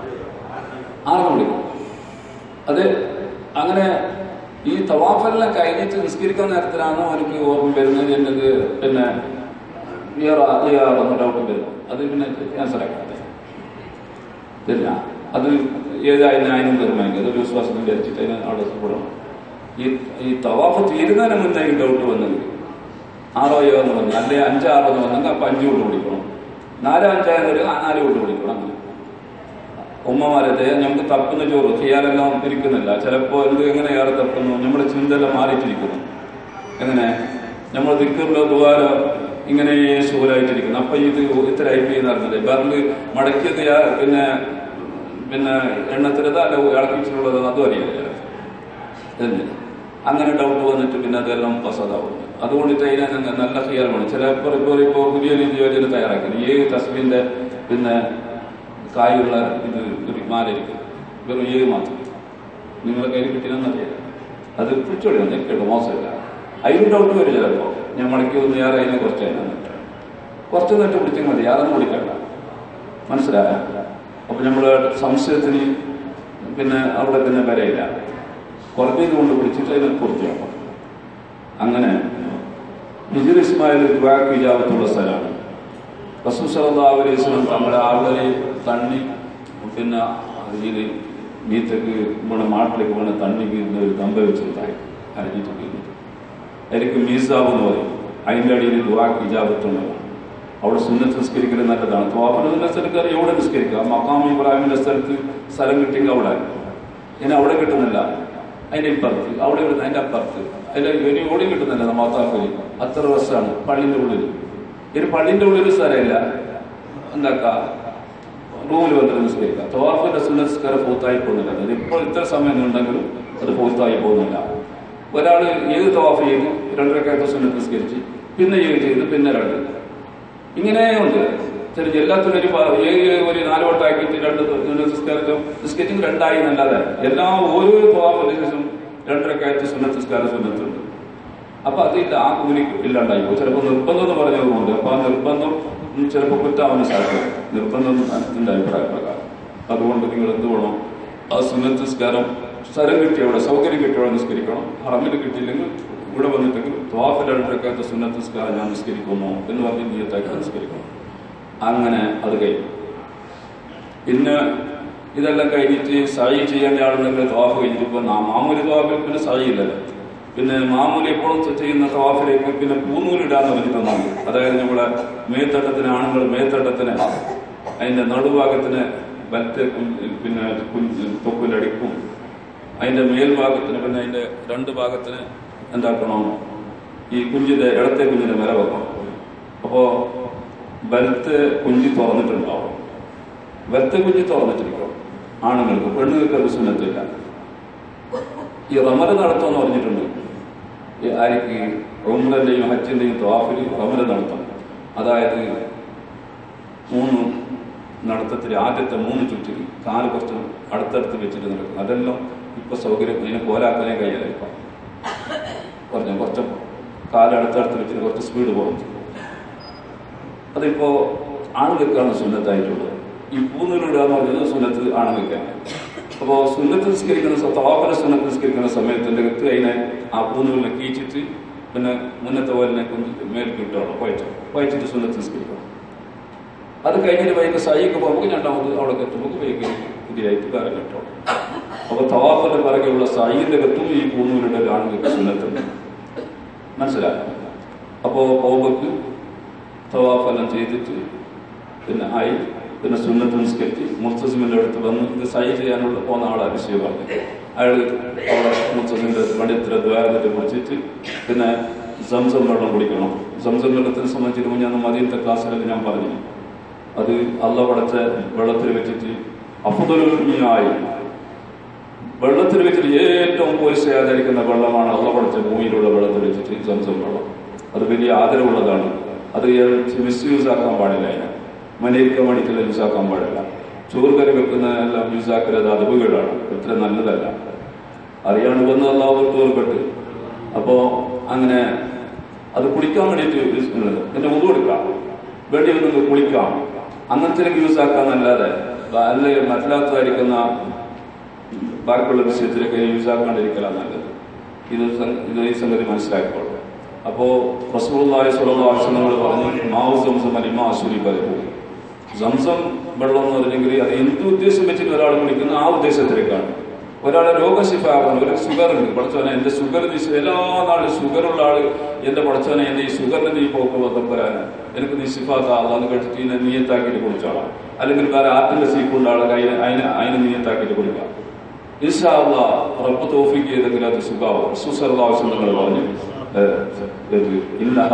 ആറ് വിളിക്കണം അത് അങ്ങനെ ഈ തവാഫെല്ലാം കഴിഞ്ഞിട്ട് നിസ്കരിക്കുന്ന നേരത്തിലാണ് അവർക്ക് ഓർമ്മ വരുന്നത് എന്നത് പിന്നെ ഇയാറൊന്ന് ഡൗട്ട് വരും അത് പിന്നെ ക്യാൻസർ ആക്കാതെ ഇല്ല അത് ഏതായാലും അതിനും തീർമാനിക്കും അതൊരു വിശ്വാസം വിചാരിച്ചിട്ട് അതിനെ അവിടെ കൂടണം ഈ ഈ തവാഫ് തീരുന്നതിന് മുന്നേ ഈ ഡൗട്ട് വന്നത് ആറോ ഏഴോ എന്ന് പറഞ്ഞു അല്ലെ അഞ്ചോ ആറോ എന്ന് വന്നെങ്കിൽ അപ്പൊ അഞ്ചു കൊണ്ട് പിടിക്കണം നാലോ അഞ്ചായെന്ന് വരിക ആ നാല് കൊണ്ട് പിടിക്കണം അങ്ങനെ ഉമ്മമാരത്തെ നമുക്ക് തപ്പുന്ന ചോറ് ചെയ്യാനെല്ലാം ഇരിക്കുന്നില്ല ചിലപ്പോ എന്ത് എങ്ങനെ ഏറെ തപ്പുന്നു നമ്മുടെ ചിന്തയെല്ലാം മാറിയിട്ടിരിക്കുന്നു എങ്ങനെ നമ്മൾ ദിക്കറിലോ ദുവാരോ ഇങ്ങനെ ശൂലായിട്ടിരിക്കുന്നു അപ്പൊ ഇത് ഇത്ര ഐ പി നടന്നില്ലേ ബറില് മടക്കിയത് യാ- പിന്നെ പിന്നെ എണ്ണത്തിലതോ അല്ല ഇളക്കിച്ചിട്ടുള്ളതോ അതും അറിയില്ല എന്ന് അങ്ങനെ ഡൗട്ട് വന്നിട്ട് പിന്നെ അതെല്ലാം പസതാവും അതുകൊണ്ടിട്ട് അതിനെ അങ്ങ് നല്ല ഹിയാലാണ് ചില ഇപ്പോൾ ഇപ്പോൾ ഇപ്പോൾ പുതിയ രീതി യോജന തയ്യാറാക്കി ഏഴ് തസ്ബീന്റെ പിന്നെ കായുള്ള ഇത് ഒരു മാലിരിക്കും വെറും ഏഴ് മാത്രം നിങ്ങളെ കയ്യിൽ കിട്ടിയെന്നറിയാം അത് പിടിച്ചോളി കേട്ടോ മോശമില്ല അതിലും ഡൗട്ട് വരും ചിലപ്പോൾ ഞാൻ മടക്കി ഒന്ന് ഏറെ അതിനെ കുറച്ച് അതിനെ കുറച്ച് നേരത്തെ പിടിച്ചാൽ മതി അതൊന്നും പിടിക്കണ്ട മനസ്സിലായ അപ്പൊ നമ്മള് സംശയത്തിന് പിന്നെ അവിടെ പിന്നെ വരയില്ല കുറഞ്ഞത് കൊണ്ട് പിടിച്ചിട്ട് അതിനെ പൂർത്തിയാക്കും അങ്ങനെ ഹിജുർ ഇസ്മായിൽ ദുബാക്ക് ഇജാബത്തുള്ള സ്ഥലമാണ് റസൂൽ സല്ലല്ലാഹു അലൈഹി വസല്ലം നമ്മുടെ ആളുകളെ തണ്ണി പിന്നെ ഇതിൽ മീത്തക്ക് ഇവിടെ മാട്ടിലേക്ക് വീണ തണ്ണി വീഴുന്ന ഒരു കമ്പ വെച്ചിട്ടായി അരിഞ്ഞിട്ട് വീഴുന്നത് എനിക്ക് മീസാബ് എന്ന് പറയും അതിൻ്റെ അടിയിൽ ദുബാക്ക് ഇജാബത്തുണ്ടാവും അവിടെ സുന്നത്ത് നിസ്കരിക്കൽ നല്ലതാണ് ത്വാഫിന്റെ സ്ഥലത്ത് എവിടെ നിസ്കരിക്കുക മക്കാം ഇബ്രാഹിമിന്റെ സ്ഥലത്ത് സ്ഥലം കിട്ടിയെങ്കിൽ അവിടെ ഇനി അവിടെ കിട്ടുന്നില്ല അതിന്റെ ഇപ്പുറത്ത് അവിടെ കിട്ടുന്ന അതിന്റെ അപ്പുറത്ത് അതിൽ ഇനി ഓടി കിട്ടുന്നില്ല മാതാഫലി അത്ര രസമാണ് പള്ളിന്റെ ഉള്ളിൽ ഇനി പള്ളിന്റെ ഉള്ളിൽ സ്ഥലമില്ല എന്താക്ക റൂമിൽ വന്നിട്ട് നിസ്കരിക്കുക ത്വാഫിന്റെ സുന്നസ്കാരം പൂത്തായി പോകുന്നില്ല അത് ഇപ്പോൾ ഇത്ര സമയം ഉണ്ടെങ്കിലും അത് പൂത്തായി പോകുന്നില്ല ഒരാൾ ഏത് തവാഫ് ചെയ്ത് രണ്ടരക്കാലത്ത് സുന്നത്ത് നിസ്കരിച്ച് പിന്നെ ഏത് ചെയ്ത് പിന്നെ രണ്ട് ഇങ്ങനെയുണ്ട് ശരി എല്ലാത്തിനും ഒരു പ- ഏഴ് ഒരു നാല് വട്ടമാക്കിയിട്ട് രണ്ട് നിസ്കാരം നിസ്കരിച്ചും രണ്ടായി എന്നല്ലാതെ എല്ലാ ഓരോ പോകാൻ ശേഷം രണ്ടരക്കായത്ത് സുന്നത്ത് നിസ്കാരം സുന്നത്തുണ്ട് അപ്പൊ അതില്ല ആ കൂലി ഇല്ലാണ്ടായി പോകും ചിലപ്പോൾ നിർബന്ധം എന്ന് പറഞ്ഞതുകൊണ്ട് അപ്പൊ ആ നിർബന്ധം ചിലപ്പോൾ കുറ്റാവുന്ന സാധ്യത നിർബന്ധം എന്റെ അഭിപ്രായ പ്രകാരം അതുകൊണ്ട് നിങ്ങൾ എന്ത് വേണം ആ സുന്നത്ത് നിസ്കാരം സ്ഥലം കിട്ടിയവിടെ സൗകര്യം കിട്ടിയവിടെ നിസ്കരിക്കണം ഹറമിൽ കിട്ടിയില്ലെങ്കിൽ ഇവിടെ വന്നിട്ടെങ്കിൽ ത്വാഫിൽ രണ്ടരക്കാത്ത സുന്നത്ത് നിസ്കാരം ഞാൻ നിസ്കരിക്കുന്നു എന്ന് പറഞ്ഞ് നീയത്താക്കി നിസ്കരിക്കണം അങ്ങനെ അത് കഴിഞ്ഞു പിന്നെ ഇതെല്ലാം കഴിഞ്ഞിട്ട് സായി ചെയ്യേണ്ട ആളുണ്ടെങ്കിൽ തവാഫ് കഴിഞ്ഞിട്ട് ഇപ്പൊ നാ- മാമൂലി തവാഫിൽ പിന്നെ സായി ഇല്ലല്ലോ പിന്നെ മാമൂലി എപ്പോഴും ചെയ്യുന്ന തവാഫിലേക്ക് പിന്നെ പൂന്നൂലിടാന്ന് പറഞ്ഞ് തന്നാൽ മതി. അതായത് നമ്മളെ മേത്തട്ടത്തിന് ആണുങ്ങൾ മേത്തട്ടത്തിന് അതിന്റെ നടുഭാഗത്തിന് ബലത്തെ പിന്നെ കുഞ്ഞ് തൊക്കിലടിക്കും അതിന്റെ മേൽഭാഗത്തിന് പിന്നെ അതിന്റെ രണ്ട് ഭാഗത്തിന് എന്താക്കണം ഈ കുഞ്ഞിന്റെ ഇടത്തെ കുഞ്ഞിന്റെ വില വെക്കണം അപ്പോ ബലത്ത് കുഞ്ഞി തുറന്നിട്ടുണ്ടാവും ബലത്തെ കുഞ്ഞി തുറന്നിട്ടിരിക്കും ആണുങ്ങൾക്ക് പെണ്ണുങ്ങൾക്ക് അത് സുന്നത്തില്ല ഈ റമല നടത്തം പറഞ്ഞിട്ടുണ്ട് ഈ ആർക്ക് റോമിന്റെയും ഹജ്ജിന്റെയും ത്വാഫിൽ റമല നടത്തം അതായത് മൂന്ന് നടത്തത്തിൽ ആദ്യത്തെ മൂന്ന് ചുറ്റിൽ കാല് കുറച്ച് അടുത്തടുത്ത് വെച്ചിട്ട് നടക്കും അതെല്ലാം ഇപ്പൊ സൗകര്യം ഇതിനെ കോലാക്കാനേ കഴിയാതെ ഇപ്പൊ കുറഞ്ഞ കുറച്ച് കാല് അടുത്തടുത്ത് വെച്ചിട്ട് കുറച്ച് സ്പീഡ് പോകും അതിപ്പോ ആണുങ്ങൾക്കാണ് സുന്നത്തായിട്ടുള്ളത് ഈ പൂന്നൂലിടുക എന്ന് പറയുന്നത് സുന്നത്ത് ആണുങ്ങൾക്കാണ് അപ്പോൾ സുന്നത്ത് നിസ്കരിക്കുന്ന സ- തവാഫിലെ സുന്നത്ത് നിസ്കരിക്കുന്ന സമയത്ത് എൻ്റെ കത്ത് അതിനെ ആ പൂന്നൂലിനെ കീച്ചിട്ട് പിന്നെ മുന്നത്തെ പോലെ കൊണ്ട് മേൽ കിട്ടുകയാണ് വയറ്റ് വയറ്റിട്ട് സുന്നത്ത് നിസ്കരിക്കണം അത് കഴിഞ്ഞിട്ട് വൈകി സൈക്ക് പോകുമ്പോൾ രണ്ടാമത് അവിടെ എത്തുമ്പോൾ വൈകി പുതിയായിട്ട് വേറെ കെട്ടോളം അപ്പൊ തവാഫിന്റെ പിറകെയുള്ള സൈന്റെ കത്തും ഈ പൂന്നൂലിന്റെ ആണുങ്ങൾക്ക് സുന്നത്തുണ്ട് മനസ്സിലായോ അപ്പോ പോകുമ്പോൾ തവാഫെല്ലാം ചെയ്തിട്ട് പിന്നെ ആയി പിന്നെ സുന്നത്ത് നിസ്കരിച്ച് മുർത്തസിമിന്റെ അടുത്ത് വന്ന് ഇത് സൈ ചെയ്യാനുള്ള പോകുന്ന ആളെ വിഷയം പറഞ്ഞു അയാൾ അവിടെ മുർത്തസിമിന്റെ വണ്ടിയത്തിലെ ദ്വാരത്തിൽ വിളിച്ചിട്ട് പിന്നെ സംസം വെള്ളം കുടിക്കണം സംസം വെള്ളത്തിനെ സംബന്ധിച്ചിട്ട് ഞാൻ മതിയത്തെ ക്ലാസ്സിലൊക്കെ ഞാൻ പറഞ്ഞു അത് അള്ള പടച്ച വെള്ളത്തിൽ വെച്ചിട്ട് അഫുദലുമായി വെള്ളത്തിൽ വെച്ചിട്ട് ഏറ്റവും പോലീസ് ആചരിക്കുന്ന വെള്ളമാണ് അള്ള പടച്ച ഭൂമിയിലുള്ള വെള്ളത്തിൽ വെച്ചിട്ട് സംസം വെള്ളം അത് വലിയ ആദരവുള്ളതാണ് അത് മിസ്യൂസ് ആക്കാൻ പാടില്ല അതിനെ മലയിരിക്കാൻ വേണ്ടിയിട്ടുള്ള യൂസ് ആക്കാൻ പാടില്ല ചോറ് കറി വെക്കുന്ന എല്ലാം യൂസ് ആക്കരുത് അറിവുകളാണ് എത്ര നല്ലതല്ല അറിയാണ്ട് വന്ന് അള്ളാഹു തോർപ്പെട്ട് അപ്പോ അങ്ങനെ അത് കുളിക്കാൻ വേണ്ടിയിട്ട് യൂസ് ചെയ്യുന്നത് പിന്നെ ഒന്നു കൊടുക്കാം വേണ്ടി വന്ന് കുളിക്കാം അങ്ങനത്തെ യൂസ് ആക്കാന്നല്ലാതെ അല്ല മറ്റല്ലാത്തതായിരിക്കുന്ന ബാക്കിയുള്ള വിഷയത്തിലൊക്കെ യൂസ് ആക്കാണ്ടിരിക്കലാണ് നല്ലത് ഇത് സം- ഇത് ഈ സംഗതി മനസ്സിലാക്കിക്കോളൂ അപ്പോ റസൂലുള്ളാഹി സ്വല്ലല്ലാഹു അലൈഹി വസല്ലം പറഞ്ഞു മാവു സംസം അലിമ അസുരി പലപ്പോ സംസം വെള്ളം എന്ന് പറഞ്ഞെങ്കിൽ അത് എന്ത് ഉദ്ദേശം വെച്ചിട്ട് ഒരാൾ കുടിക്കുന്ന ആ ഉദ്ദേശത്തിലേക്കാണ് ഒരാളെ രോഗശിഫാകുന്നു ഒരു ഷുഗർ ഉണ്ട് പഠിച്ചവനെ എന്റെ ഷുഗർ നീ എല്ലാ നാളും ഷുഗർ ഉള്ള ആള് എന്റെ പഠിച്ചവനെ എന്റെ ഈ ഷുഗറിന് നീ പോക്ക് ബന്ധം വരാൻ എനിക്ക് നീ ശിഫാത്ത അന്ന് കഴിച്ചിട്ട് ഇതിനെ നീയത്താക്കിയിട്ട് കുടിച്ചോളാം അല്ലെങ്കിൽ വേറെ ആർട്ടിന്റെ സീക്കുണ്ട് ആളെ അതിനെ അതിനെ അതിനെ നീയത്താക്കിയിട്ട് കുടിക്കാം ഇൻഷാല്ല റബ്ബ് തോഫിക്ക് ചെയ്തെങ്കിൽ അത് സുഖാവും റസൂസല്ലാവശ്യം നിങ്ങൾ പറഞ്ഞു ഏഹ്, ഇത് ഇന്നഹ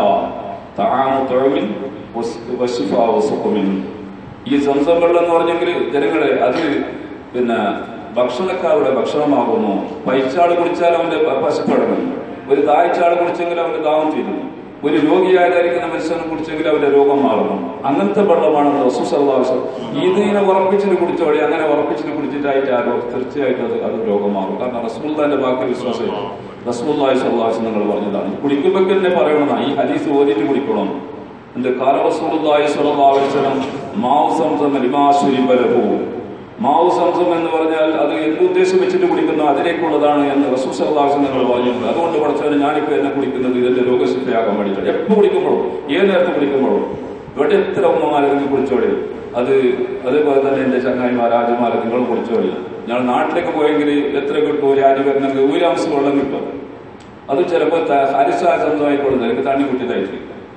തആമു തുഅമിൻ വസ്- വശിഫാഉ സുഖമിൻ. ഈ സംസം വെള്ളം എന്ന് പറഞ്ഞെങ്കിൽ ജനങ്ങളെ അത് പിന്നെ ഭക്ഷണക്കാരുടെ ഭക്ഷണമാകുന്നു പൈച്ചാള് കുടിച്ചാൽ അവന്റെ പ- പശുപ്പടങ്ങും ഒരു ദാഹിച്ചാള് കുടിച്ചെങ്കിൽ അവന്റെ ദാഹം തീരുന്നു ഒരു രോഗിയായിരിക്കുന്ന മനുഷ്യനെ കുടിച്ചെങ്കിൽ അവന്റെ രോഗം മാറുന്നു അങ്ങനത്തെ വെള്ളമാണ് റസൂസല്ലാവശ്യം ഇതിനെ ഉറപ്പിച്ചിട്ട് കുടിച്ചോളി അങ്ങനെ ഉറപ്പിച്ചിട്ട് കുടിച്ചിട്ടായിട്ട് ആ രോഗം തീർച്ചയായിട്ടും അത് അത് രോഗം മാറും കാരണം റസൂല്ലാന്റെ ബാക്കി വിശ്വാസം റസൂല്ലായി സല്ലാസ് നിങ്ങൾ പറഞ്ഞതാണ് കുടിക്കുമ്പോൾ തന്നെ പറയണം ഈ ഹദീസ് ഓതിയിട്ട് കുടിക്കണം എന്റെ കാലവസൂലായി സ്വലം മാവ് സംസം ലിമാശുരി ബലഹു മാവ് സംസം എന്ന് പറഞ്ഞാൽ അത് എന്ത് ഉദ്ദേശം വെച്ചിട്ട് കുടിക്കുന്നു അതിലേക്കുള്ളതാണ് എന്ന് റസൂസല്ലാസ് നിങ്ങൾ പറഞ്ഞിട്ടുണ്ട് അതുകൊണ്ട് പഠിച്ചവന് ഞാനിപ്പോ എന്നെ കുടിക്കുന്നത് ഇതിന്റെ രോഗശിക്ഷയാക്കാൻ വേണ്ടിയിട്ടാണ് എപ്പോൾ കുടിക്കുമ്പോഴും ഏത് നേരത്തെ കുടിക്കുമ്പോഴും ഇവിടെ എത്ര ഉമ്മമാരെ നിങ്ങൾ കുടിച്ചോളി അത് അതേപോലെ തന്നെ എന്റെ ചങ്ങായിമാർ രാജമാരെ നിങ്ങൾ കുടിച്ചോളി ഞങ്ങൾ നാട്ടിലേക്ക് പോയെങ്കിൽ എത്ര കിട്ടും ഒരു അരി വരുന്നെങ്കിൽ ഒരു അംശം വെള്ളം കിട്ടും അത് ചിലപ്പോൾ ഹരിസായ സ്വന്തമായിക്കൊള്ളുന്നത് എനിക്ക് തണ്ണി കുട്ടിയതായിട്ട്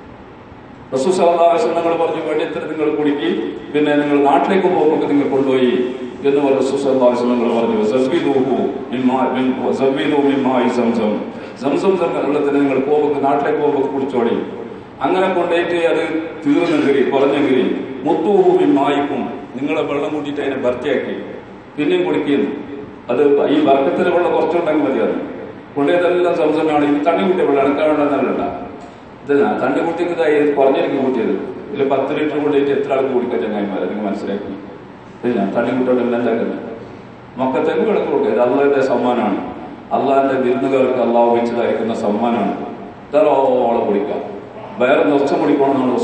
റസൂസലാവശ്യം നിങ്ങൾ പറഞ്ഞു വേണ്ടി എത്ര നിങ്ങൾ കുടുക്കി പിന്നെ നിങ്ങൾ നാട്ടിലേക്ക് പോകുമ്പോൾ നിങ്ങൾ കൊണ്ടുപോയി എന്ന് പറഞ്ഞ റസൂസലാവശ്യം നിങ്ങൾ പറഞ്ഞു സബ്ബിദൂഹു മിമ്മാ- മിൻ- സബ്ബിദൂ മിമ്മായി സംസം സംസം വെള്ളത്തിന് നിങ്ങൾ പോകുമ്പോൾ നാട്ടിലേക്ക് പോകുമ്പോൾ കുടിച്ചോളി അങ്ങനെ കൊണ്ടുപോയിട്ട് അത് തീർന്നെങ്കിൽ കുറഞ്ഞെങ്കിൽ മുത്തൂഹു മിമ്മായിക്കും നിങ്ങളെ വെള്ളം കൂട്ടിയിട്ട് അതിനെ ഭർത്തിയാക്കി പിന്നെയും കുടിക്കുന്നു അത് ഈ വർക്കത്തിന് വെള്ളം കുറച്ചുണ്ടെങ്കിൽ മതി അത് കൊണ്ടുപോയതെല്ലാം സംസമാണ് ഇത് തണ്ണി കുട്ടിയ വെള്ളം അണക്കാവേണ്ടതല്ല ഇത് ഞാൻ തണ്ണി കുട്ടിക്ക് ഇതായി കുറഞ്ഞിരിക്കും കൂട്ടിയത് ഇതിൽ പത്ത് ലിറ്റർ കൊണ്ടുപോയിട്ട് എത്ര ആൾക്ക് കുടിക്കാൻ ചങ്ങായിമാരെ നിങ്ങൾ മനസ്സിലാക്കി ഇത് ഞാൻ തണ്ണി കുട്ടിയോട് എല്ലാം ഉണ്ടാക്കുന്നത് മക്കത്തേക്ക് വിളക്ക് കൊടുക്കുക ഇത് അള്ളാഹിന്റെ സമ്മാനമാണ് അള്ളാഹിന്റെ വിരുന്നുകാർക്ക് അള്ളാഹ് വെച്ചതായിരിക്കുന്ന സമ്മാനമാണ് ധാരാളം കുടിക്കാം വേറെ നിറച്ച കുടിക്കണമെന്നാണ്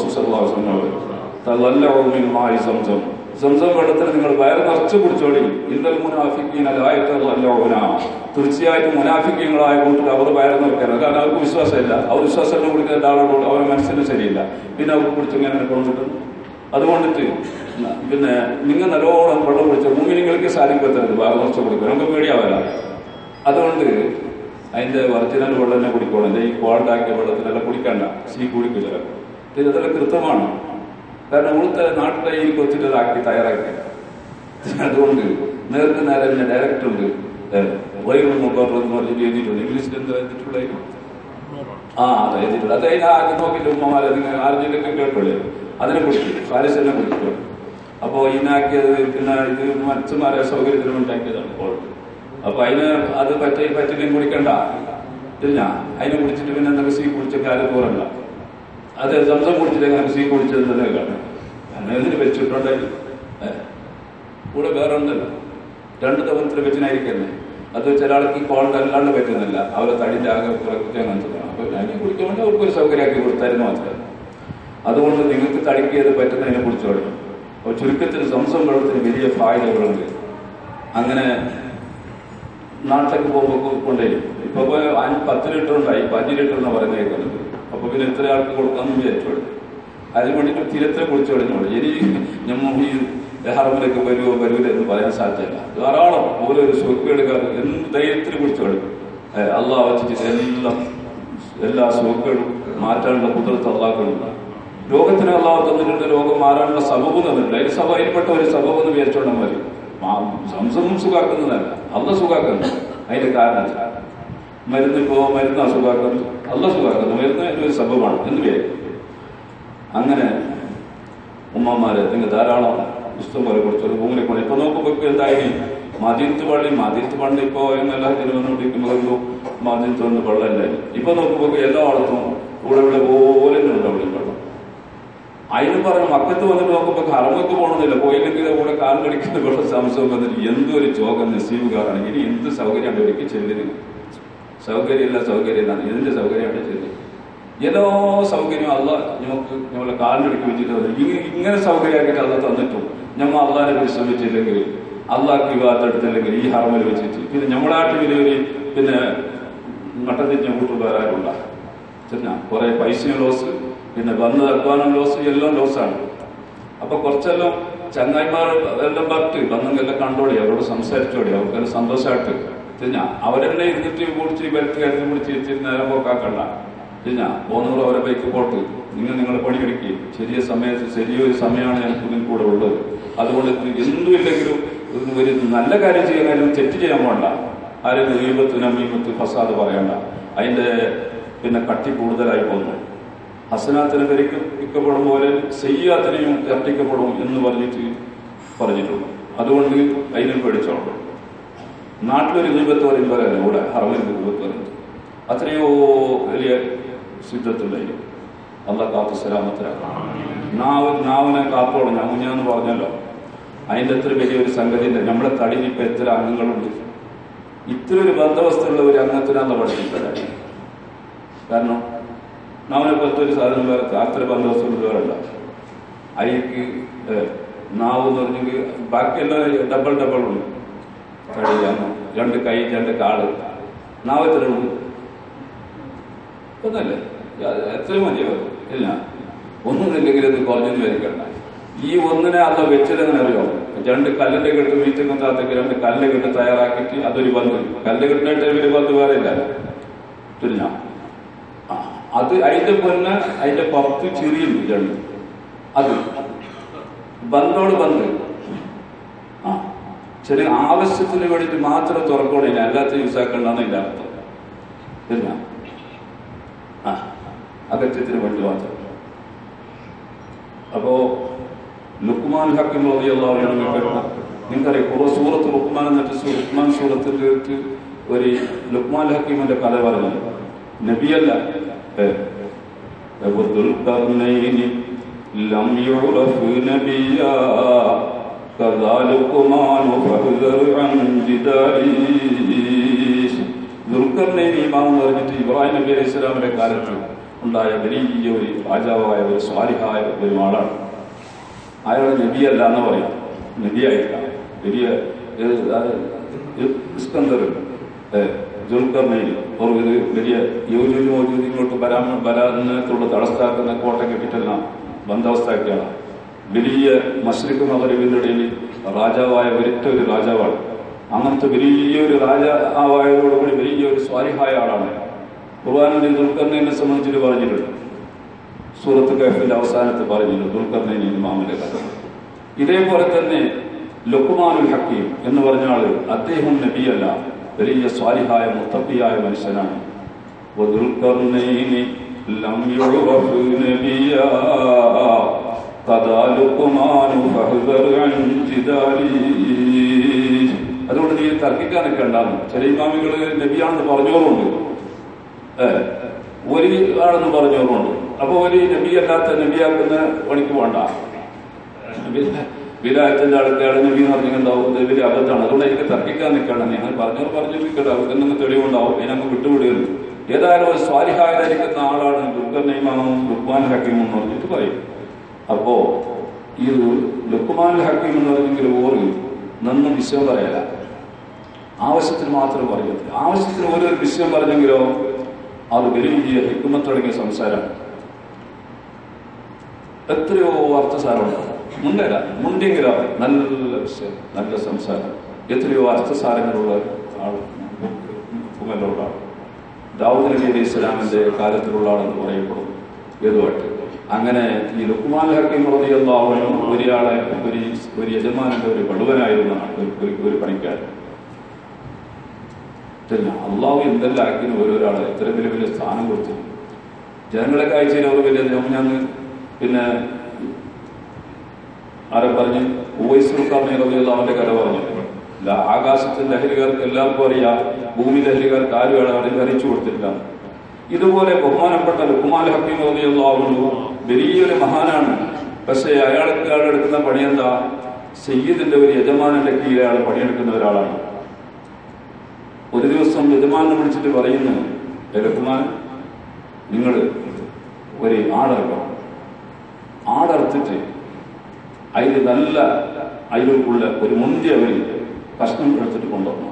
റസൂസല്ലാസ്മായി സംസം സംസം വെള്ളത്തിൽ നിങ്ങൾ വയർ നിറച്ച് കുടിച്ചോടി ഇന്നൽ മുനാഫിക്കീനല്ലായത്തല്ലോന തീർച്ചയായിട്ടും മുനാഫിക്കങ്ങളായ കൂട്ടിൽ അവർ വയർ നിറക്കരുത് കാരണം അവർക്ക് വിശ്വാസമില്ല അവർ വിശ്വാസം കുടിക്കുന്ന ആളോട് അവരുടെ മനസ്സിന് ശരിയില്ല പിന്നെ അവർക്ക് കുടിച്ചിങ്ങനെ കൊണ്ടിട്ടുണ്ട് അതുകൊണ്ടിട്ട് ന- പിന്നെ നിങ്ങൾ നല്ലോണം വെള്ളം കുടിച്ച ഭൂമി നിങ്ങൾക്ക് സാധിക്കത്തരുത് വയർ നിറച്ച് കുടിക്കും നമുക്ക് പേടിയാവില്ല അതുകൊണ്ട് അതിന്റെ ഒറിജിനൽ വെള്ളം തന്നെ കുടിക്കണം ഈ കോൾഡാക്കിയ വെള്ളത്തിനെല്ലാം കുടിക്കണ്ട സീ കുടിക്കില്ല ഇത് ഇതെല്ലാം കൃത്യമാണ് കാരണം ഇവിടുത്തെ നാട്ടിലെ ഈ കൊച്ചിട്ട് ഇതാക്കി തയ്യാറാക്കി അതുകൊണ്ട് നേർക്ക് നേരെ തന്നെ ഡയറക്റ്റ് ഉണ്ട് വൈറൽ മുഖർ എന്ന് പറഞ്ഞിട്ട് എഴുതിയിട്ടുണ്ട് ഇംഗ്ലീഷിൽ എന്താ എഴുതിയിട്ടുള്ളത് ആ അത് എഴുതിയിട്ടുണ്ട് അത് അതിന് ആദ്യം നോക്കിയിട്ട് ഉമ്മമാരെ നിങ്ങൾ ആർജിലൊക്കെ കേട്ടോളേ അതിനെ കുറിച്ച് ഫാരിസ് തന്നെ കുറിച്ചിട്ടുണ്ട് അപ്പോൾ ഇതിനാക്കിയത് പിന്നെ ഇത് മനുഷ്യന്മാരെ സൗകര്യത്തിന് ഉണ്ടാക്കിയതാണ് കോൾഡ് അപ്പൊ അതിന് അത് പറ്റി പറ്റില്ലെങ്കിൽ കുടിക്കണ്ട ഇല്ല അതിനെ കുടിച്ചിട്ട് പിന്നെ എന്തൊക്കെ സീ കുടിച്ചൊക്കെ ആരും പോരണ്ട അത് സംസം കുടിച്ചിട്ട് അങ്ങനെ സീ കുടിച്ചത് തന്നെ കാണാം അങ്ങനെ ഇതിന് വെച്ചിട്ടുണ്ടായിരുന്നു ഏ. കൂടെ വേറെ ഉണ്ടല്ലോ രണ്ട് തവണത്തിൽ വെച്ചിനായിരിക്കല്ലേ അത് ചില ആൾക്ക് ഈ കോൾഡ് അല്ലാണ്ട് പറ്റുന്നില്ല അവരെ തടിന്റെ ആകെ കുറച്ച് അങ്ങനത്തെ അപ്പൊ ഞാൻ കുടിക്കാൻ വേണ്ടി അവർക്ക് ഒരു സൗകര്യമാക്കി കൊടുത്തായിരുന്നു മാത്രം അതുകൊണ്ട് നിങ്ങൾക്ക് തടിക്കിയത് പറ്റുന്നതിനെ കുറിച്ചോളൂ അപ്പോൾ ചുരുക്കത്തിൽ സംസം വെള്ളത്തിന് വലിയ ഫായതകളുണ്ട് അങ്ങനെ നാട്ടിലേക്ക് പോകുമ്പോൾ കൊണ്ടുവരും ഇപ്പൊ ഇപ്പൊ അഞ്ച് പത്ത് ലിറ്റർ ഉണ്ടായി ഇപ്പൊ അഞ്ച് ലിറ്റർ എന്ന് പറയുന്നത് കേൾക്കുന്നത് അപ്പൊ പിന്നെ എത്ര ആൾക്ക് കൊടുക്കാമെന്ന് വിചാരിച്ചോളൂ അതിന് വേണ്ടിയിട്ട് തിരത്തെ കുളിച്ചു കഴിഞ്ഞോളൂ ഇനി നമ്മൾ ഈ ഹറമിലേക്ക് വരുമോ വരൂല എന്ന് പറയാൻ സാധ്യതയില്ല ധാരാളം ഓരോ സുഖക്കെടുക്കാർ എന്ത് ധൈര്യത്തിൽ കുടിച്ചോളൂ അള്ളാഹ് വെച്ചിട്ട് എല്ലാം എല്ലാ സുഖങ്ങളും മാറ്റാനുള്ള കുതിർത്ത് അള്ളാഹുണ്ട് രോഗത്തിന് അള്ളാഹ് തന്നിട്ടുണ്ട് രോഗം മാറാനുള്ള സബബ് തന്നിട്ടുണ്ട് അതിന് സഭ അതിൽപ്പെട്ട ഒരു സബബ് എന്ന് വിചാരിച്ചോണ്ടാൽ മതി മാ- സംസവും സുഖാക്കുന്നതല്ല അല്ല സുഖാക്കുന്നത് അതിന്റെ കാരണം മരുന്ന് ഇപ്പോ മരുന്ന് അസുഖാക്കുന്നു അല്ല സുഖാക്കുന്നു മരുന്ന് ഒരു സംഭവമാണ് എന്ന് പേര് അങ്ങനെ ഉമ്മമാരെ നിങ്ങൾ ധാരാളം ഇഷ്ടം പോലെ കൊടുത്തത് ഭൂമിനെ കൊണ്ട് ഇപ്പൊ നോക്കുമ്പോ ഇപ്പൊ എന്തായി മദീനത്ത് പള്ളി മദീനത്ത് പള്ളി ഇപ്പോ എന്നല്ല തിരുവനന്തപുരത്തുമ്പോൾ മദീനത്ത് വന്ന് വെള്ളമില്ല ഇപ്പൊ നോക്കുമ്പോ എല്ലായിടത്തും ഇവിടെ ഇവിടെ പോലെ ഉണ്ട് അവിടെ വെള്ളം അതിന് പറഞ്ഞു മക്കത്ത് വന്നിട്ട് നോക്കുമ്പോ ഹറമൊക്കെ പോകണമെന്നില്ല പോയില്ലെങ്കിൽ കൂടെ കാൽ കടിക്കുന്ന വെള്ളം സംശയം വന്നിട്ട് എന്തൊരു ചോകം നസീബുകാരാണ് ഇനി എന്ത് സൗകര്യമാണ് ഒരിക്കൽ ചെല്ലുന്നത് സൗകര്യമില്ല സൗകര്യമില്ല ഇതിന്റെ സൗകര്യമാണ് ചെല്ലുന്നത് ഏതോ സൗകര്യം അല്ല നമുക്ക് നമ്മളെ കാലിനടുക്കി വെച്ചിട്ട് വരും. ഇങ്ങ- ഇങ്ങനെ സൗകര്യമാക്കിയിട്ട് അല്ല തന്നിട്ടും ഞമ്മ അള്ളാനെ പരിശ്രമിച്ചില്ലെങ്കിൽ അള്ളാഹ് വിവാഹത്തെടുത്തില്ലെങ്കിൽ ഈ ഹർമൽ വെച്ചിട്ട് പിന്നെ നമ്മുടെ നാട്ടിൽ ഒരു പിന്നെ നട്ടതിഞ്ഞ കൂട്ടുകാരുണ്ട ചെന്ന കുറെ പൈസയും ലോസ് പിന്നെ വന്ന് അധ്വാനം ലോസ് എല്ലാം ലോസാണ് അപ്പൊ കുറച്ചെല്ലാം ചങ്ങായിമാർ എല്ലാം പറഞ്ഞിട്ട് വന്നെല്ലാം കണ്ടോളി അവരോട് സംസാരിച്ചോളി അവർക്കെല്ലാം സന്തോഷമായിട്ട് പിന്നെ അവരെന്നെ ഇരുന്നിട്ട് കുടിച്ച് വരുത്തി കരുതി പിടിച്ച് ഇച്ചിരി നേരം പോക്കാക്കണ്ട പിന്നെ പോന്നവർ അവരെ ബൈക്ക് പോട്ട് നിങ്ങൾ നിങ്ങളുടെ പണിയെടുക്കുക ശരിയ സമയത്ത് ശരിയൊരു സമയമാണ് ഞങ്ങൾക്ക് നിങ്ങൾക്ക് കൂടെ ഉള്ളത് അതുകൊണ്ട് എന്തും ഇല്ലെങ്കിലും ഒരു നല്ല കാര്യം ചെയ്യാനും തെറ്റ് ചെയ്യാൻ വേണ്ട ആരും ദീപത്ത് നമീപത്ത് ഫസാദ് പറയണ്ട അതിന്റെ പിന്നെ കട്ടി കൂടുതലായി പോകുന്നു ഹസനാത്തിന് ധരിക്കപ്പെടും പോലെ ചെയ്യാത്തിനെയും ഇരട്ടിക്കപ്പെടും എന്ന് പറഞ്ഞിട്ട് പറഞ്ഞിട്ടുണ്ട് അതുകൊണ്ട് അതിനും പേടിച്ചോളൂ നാട്ടിലൊരു ദീപത്ത് പറയുമ്പോഴല്ല ഇവിടെ ഹറമിൽ ദീപത്ത് പറയുന്നത് അത്രയോ വലിയ സിദ്ധത്തുണ്ടായി അല്ല കാത്തു സലാമത്തിലാണ് നാവ് നാവിനെ കാത്തോളം ഞാൻ മുന്നേന്ന് പറഞ്ഞല്ലോ അതിൻ്റെ അത്ര വലിയൊരു സംഗതി ഉണ്ട് നമ്മുടെ തടിയിൽ ഇപ്പൊ എത്ര അംഗങ്ങളുണ്ട് ഇത്ര ഒരു ബന്ധവസ്ഥയുള്ള ഒരു അംഗത്തിനാണ് പഠിച്ചിട്ടുണ്ട് കാരണം നാവിനെ പോലത്തെ ഒരു സാധനം വേറെ അത്ര ബന്ധവസ്ഥയുള്ള വേറെ ഉണ്ടോ അയ്യക്ക് നാവ് എന്ന് പറഞ്ഞെങ്കിൽ ബാക്കിയെല്ലാം ഡബിൾ ഡബിൾ ഉണ്ട് കഴിയാണ് രണ്ട് കൈ രണ്ട് കാല് നാവ് എത്ര ഉണ്ട് ഒന്നല്ലേ എത്ര മതിയോ ഇല്ല ഒന്നുമില്ലെങ്കിൽ ഇത് കുറഞ്ഞെന്ന് വരിക്കണ്ട ഈ ഒന്നിനെ അല്ല വെച്ചത് എങ്ങനെ അറിയോ രണ്ട് കല്ലിന്റെ കെട്ട് മീറ്റുന്ന താത്തേക്ക് രണ്ട് കല്ല് കെട്ട് തയ്യാറാക്കിയിട്ട് അതൊരു ബന്ധു കല്ല് കെട്ടിനായിട്ട് വലിയ ബന്ധു വേറെ ഇല്ല തിരിഞ്ഞ അത് അതിന്റെ പൊന്നെ അതിന്റെ പുറത്ത് ചെറിയുണ്ട് രണ്ട് അത് ബന്ധോട് ബന്ധ് ആ ചെറിയ ആവശ്യത്തിന് വേണ്ടിയിട്ട് മാത്രം തുറക്കണില്ല അല്ലാത്ത യൂസ് ആക്കണ്ടെന്ന് ഇതിന്റെ അർത്ഥം പിന്നെ ആ അകത്യത്തിന് വേണ്ടി മാത്രം അപ്പോ ലുക്മാൻ ഹക്കിം റളിയല്ലാഹു നിങ്ങൾക്കറിയാം കുറെ സൂറത്ത് ലുക്മാൻ എന്നിട്ട് സൂ- ലുക്മാൻ സൂറത്തിലേക്ക് ഒരു ലുക്മാൻ ഹക്കീമിന്റെ കഥ പറഞ്ഞത് നബിയല്ല ഏ. അപ്പൊ ദുൽഖർനൈനി ലം യുറഫ് നബിയാ കദാ ലുക്മാനു ഫഹ്ദർ അൻ ജിദാലി ദുൽഖർനൈനി ഇമാം എന്ന് പറഞ്ഞിട്ട് ഇബ്രാഹിം നബി അലൈഹി സ്വലാമിന്റെ കാലത്ത് ഉണ്ടായ വലിയ ഒരു രാജാവായ ഒരു സ്വാലിഹായ ഒരു ആളാണ് അയാൾ നബിയല്ല എന്ന് പറയാം നബിയായില്ല വലിയ ഏഹ്, അത് ഇസ്കന്ദർ ജുൽക്കർണയിൽ ഒരു ഇത് വലിയ യോജൂരി മോജൂരി ഇങ്ങോട്ട് വരാൻ വരാനത്തുള്ള തടസ്സാക്കുന്ന കോട്ട കെട്ടിട്ടെല്ലാം ബന്ദോബസ്താക്കിയാണ് വലിയ മഷ്രിഖ് മകരവിന്റെ ഇടയിൽ രാജാവായ ഒരിറ്റ ഒരു രാജാവാണ് അങ്ങനത്തെ വലിയൊരു രാജാവായതോടുകൂടി വലിയൊരു സ്വാരിഹായ ആളാണ് ഖുർആാനിൽ ദുൽഖർണയെ സംബന്ധിച്ചിട്ട് പറഞ്ഞിട്ടുണ്ട് സൂറത്ത് കഹഫിന്റെ അവസാനത്ത് പറഞ്ഞിട്ടുണ്ട് ദുൽഖർണൈൻ ഇമാമിന്റെ കഥ ഇതേപോലെ തന്നെ ലുക്മാനുൽ ഹക്കീം എന്ന് പറഞ്ഞ ആള് അദ്ദേഹം നബിയല്ല വലിയ സ്വാലിഹായ മുത്തപ്പിയായ മനുഷ്യനാണ് وذُلْقَرْنَيْنِ لَمْ يُعْرَفْ نَبِيًّا قَدَا لُقْمَانُ فَاحْذَرْ عَنْ جِدَالِهِ അതുകൊണ്ട് നീ തർക്കിക്കാൻ നിൽക്കണ്ടാന്ന് ചില ഇമാമികള് നബിയാണെന്ന് പറഞ്ഞോറുണ്ട് ഏ, ഒരു ആണെന്ന് പറഞ്ഞവരുണ്ട് അപ്പൊ ഒരു നബിയല്ലാത്ത നബിയാക്കുന്ന പണിക്ക് വേണ്ട വിലായത്തിന്റെ അടുത്തയാളെ നബി എന്ന് പറഞ്ഞിട്ടുണ്ടാവും ഇത് വലിയ അബദ്ധമാണ് അതുകൊണ്ട് എനിക്ക് തർക്കിക്കാൻ നിൽക്കണം ഞാൻ പറഞ്ഞവർ പറഞ്ഞു നിൽക്കട്ടെ അവർക്ക് എന്തെങ്കിലും തെളിവുണ്ടാവും അതിനങ്ങ് വിട്ടുവിടുകയുള്ളൂ ഏതായാലും ഒരു സ്വാലിഹായതായിരിക്കുന്ന ആളാണ് ദുർഗർ നൈമാനും ലുക്മാൻ ഹക്കീം എന്ന് പറഞ്ഞിട്ട് പറയും അപ്പോ ഈ ലുക്മാൻ ഹക്കീം എന്ന് പറഞ്ഞെങ്കിൽ ഓറ് നന്നും വിഷയം പറയല ആവശ്യത്തിന് മാത്രം പറയത്തില്ല ആവശ്യത്തിന് ഓരോ വിഷയം പറഞ്ഞെങ്കിലോ അത് വലിയ ഹിക്കുമത്തടങ്ങിയ സംസാരമാണ് എത്രയോ അർത്ഥസാരമുണ്ട് മുണ്ടല്ല മുണ്ടെങ്കിലോ നല്ല വിഷയം നല്ല സംസാരം എത്രയോ അർത്ഥസാരങ്ങളുള്ള ആൾ മുഖമുള്ള ആൾ ദാവൂദ് നബി അലൈഹി ഇസ്ലാമിന്റെ കാലത്തിലുള്ള ആളെന്ന് പറയപ്പെടും ഏതുമായിട്ട് അങ്ങനെ ഈ ലുക്മാൻ ഹക്കീം റളിയല്ലാഹുവിനും ഒരാളെ ഒരു ഒരു യജമാനന്റെ ഒരു വടുവനായിരുന്ന ഒരു- ഒരു- ഒരു പണിക്കാരൻ പിന്നെ അള്ളാഹു എന്തെല്ലാം ആക്കിന് ഓരോരാളെ ഇത്ര വലിയ വലിയ സ്ഥാനം കൊടുത്തു ജനങ്ങളെ കാഴ്ചയിൽ അവർ വലിയ ഞാൻ പിന്നെ ആരെ പറഞ്ഞു ഉവൈസുൽക്കാർണിയുള്ള അവന്റെ കഥ പറഞ്ഞു ഇല്ല ആകാശത്തിന്റെ ലഹരികാർക്ക് എല്ലാവർക്കും അറിയാം ഭൂമി ലഹരികാർക്ക് ആരും അവരെ അറിയിച്ചു കൊടുത്തിട്ടില്ല ഇതുപോലെ ബഹുമാനപ്പെട്ട ലുക്കുമാൽ ഹക്കീം റളിയല്ലാഹു വലിയൊരു മഹാനാണ് പക്ഷേ അയാൾക്ക് അയാൾ എടുക്കുന്ന പണി എന്താ സയ്യിദിന്റെ ഒരു യജമാനന്റെ കീഴിൽ അയാൾ പണിയെടുക്കുന്ന ഒരാളാണ് ഒരു ദിവസം യജമാനെ വിളിച്ചിട്ട് പറയുന്നു ലുക്കുമാൻ നിങ്ങൾ ഒരു ആടർക്കണം ആടർത്തിട്ട് അതിൽ നല്ല അതിലുള്ള ഒരു മുന്തിയ ഒരു കഷ്ണം എടുത്തിട്ട് കൊണ്ടുവന്നു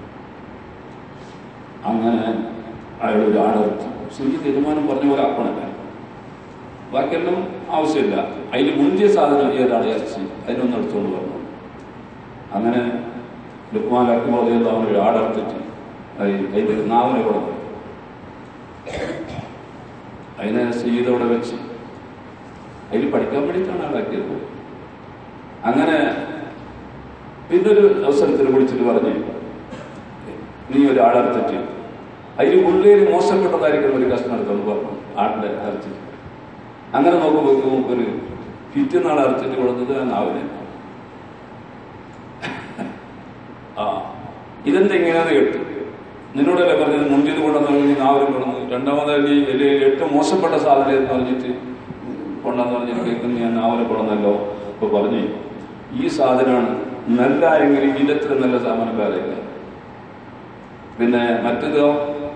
അങ്ങനെ അയാൾ ഒരു ആടർത്തി ശരി തീരുമാനം പറഞ്ഞ പോലെ ആക്കണല്ല ബാക്കിയെല്ലാം ആവശ്യമില്ല അതിൽ മുന്തിയ സാധനം ഏതാണ് ഇറച്ചി അതിനൊന്ന് എടുത്തുകൊണ്ട് വരണം അങ്ങനെ ലുക്മാലാക്കി പറയുന്നത് അവൻ ഒരു ആടർത്തിട്ട് അതിന്റെ നാവിനെ കൊടുക്കും അതിനെ സീതോടെ വെച്ച് അതിൽ പഠിക്കാൻ വേണ്ടിയിട്ടാണ് ആളാക്കിയത് അങ്ങനെ പിന്നൊരു അവസരത്തിൽ വിളിച്ചിട്ട് പറഞ്ഞു നീ ഒരാളെടുത്തിട്ട് അതിൽ ഉള്ളിൽ മോശപ്പെട്ടതായിരിക്കും ഒരു കഷ്ണം എടുത്തെന്ന് പറഞ്ഞു ആടിന്റെ ഇറച്ചി അങ്ങനെ നോക്കുമ്പോൾ ഒരു പിറ്റന്നാൾ അരച്ചിട്ട് കൊടുത്തത് ആ നാവിനെ ആ ഇതെന്താ ഇങ്ങനെയാന്ന് കേട്ടു നിന്നോടല്ലേ പറഞ്ഞത് മുന്തിയത് കൊണ്ടെന്ന് നീ നാവിലും കൊണ്ടു രണ്ടാമതായി വലിയ ഏറ്റവും മോശപ്പെട്ട സാധനം എന്ന് പറഞ്ഞിട്ട് കൊണ്ടെന്ന് പറഞ്ഞിട്ട് കേൾക്കുന്ന ഞാൻ നാവിലെ കൊണ്ടെന്നല്ലോ ഇപ്പൊ പറഞ്ഞു ഈ സാധനമാണ് നല്ല എങ്കിൽ ഇതിലെത്ര നല്ല സാധനം വേറെ ഇല്ല പിന്നെ മറ്റേതോ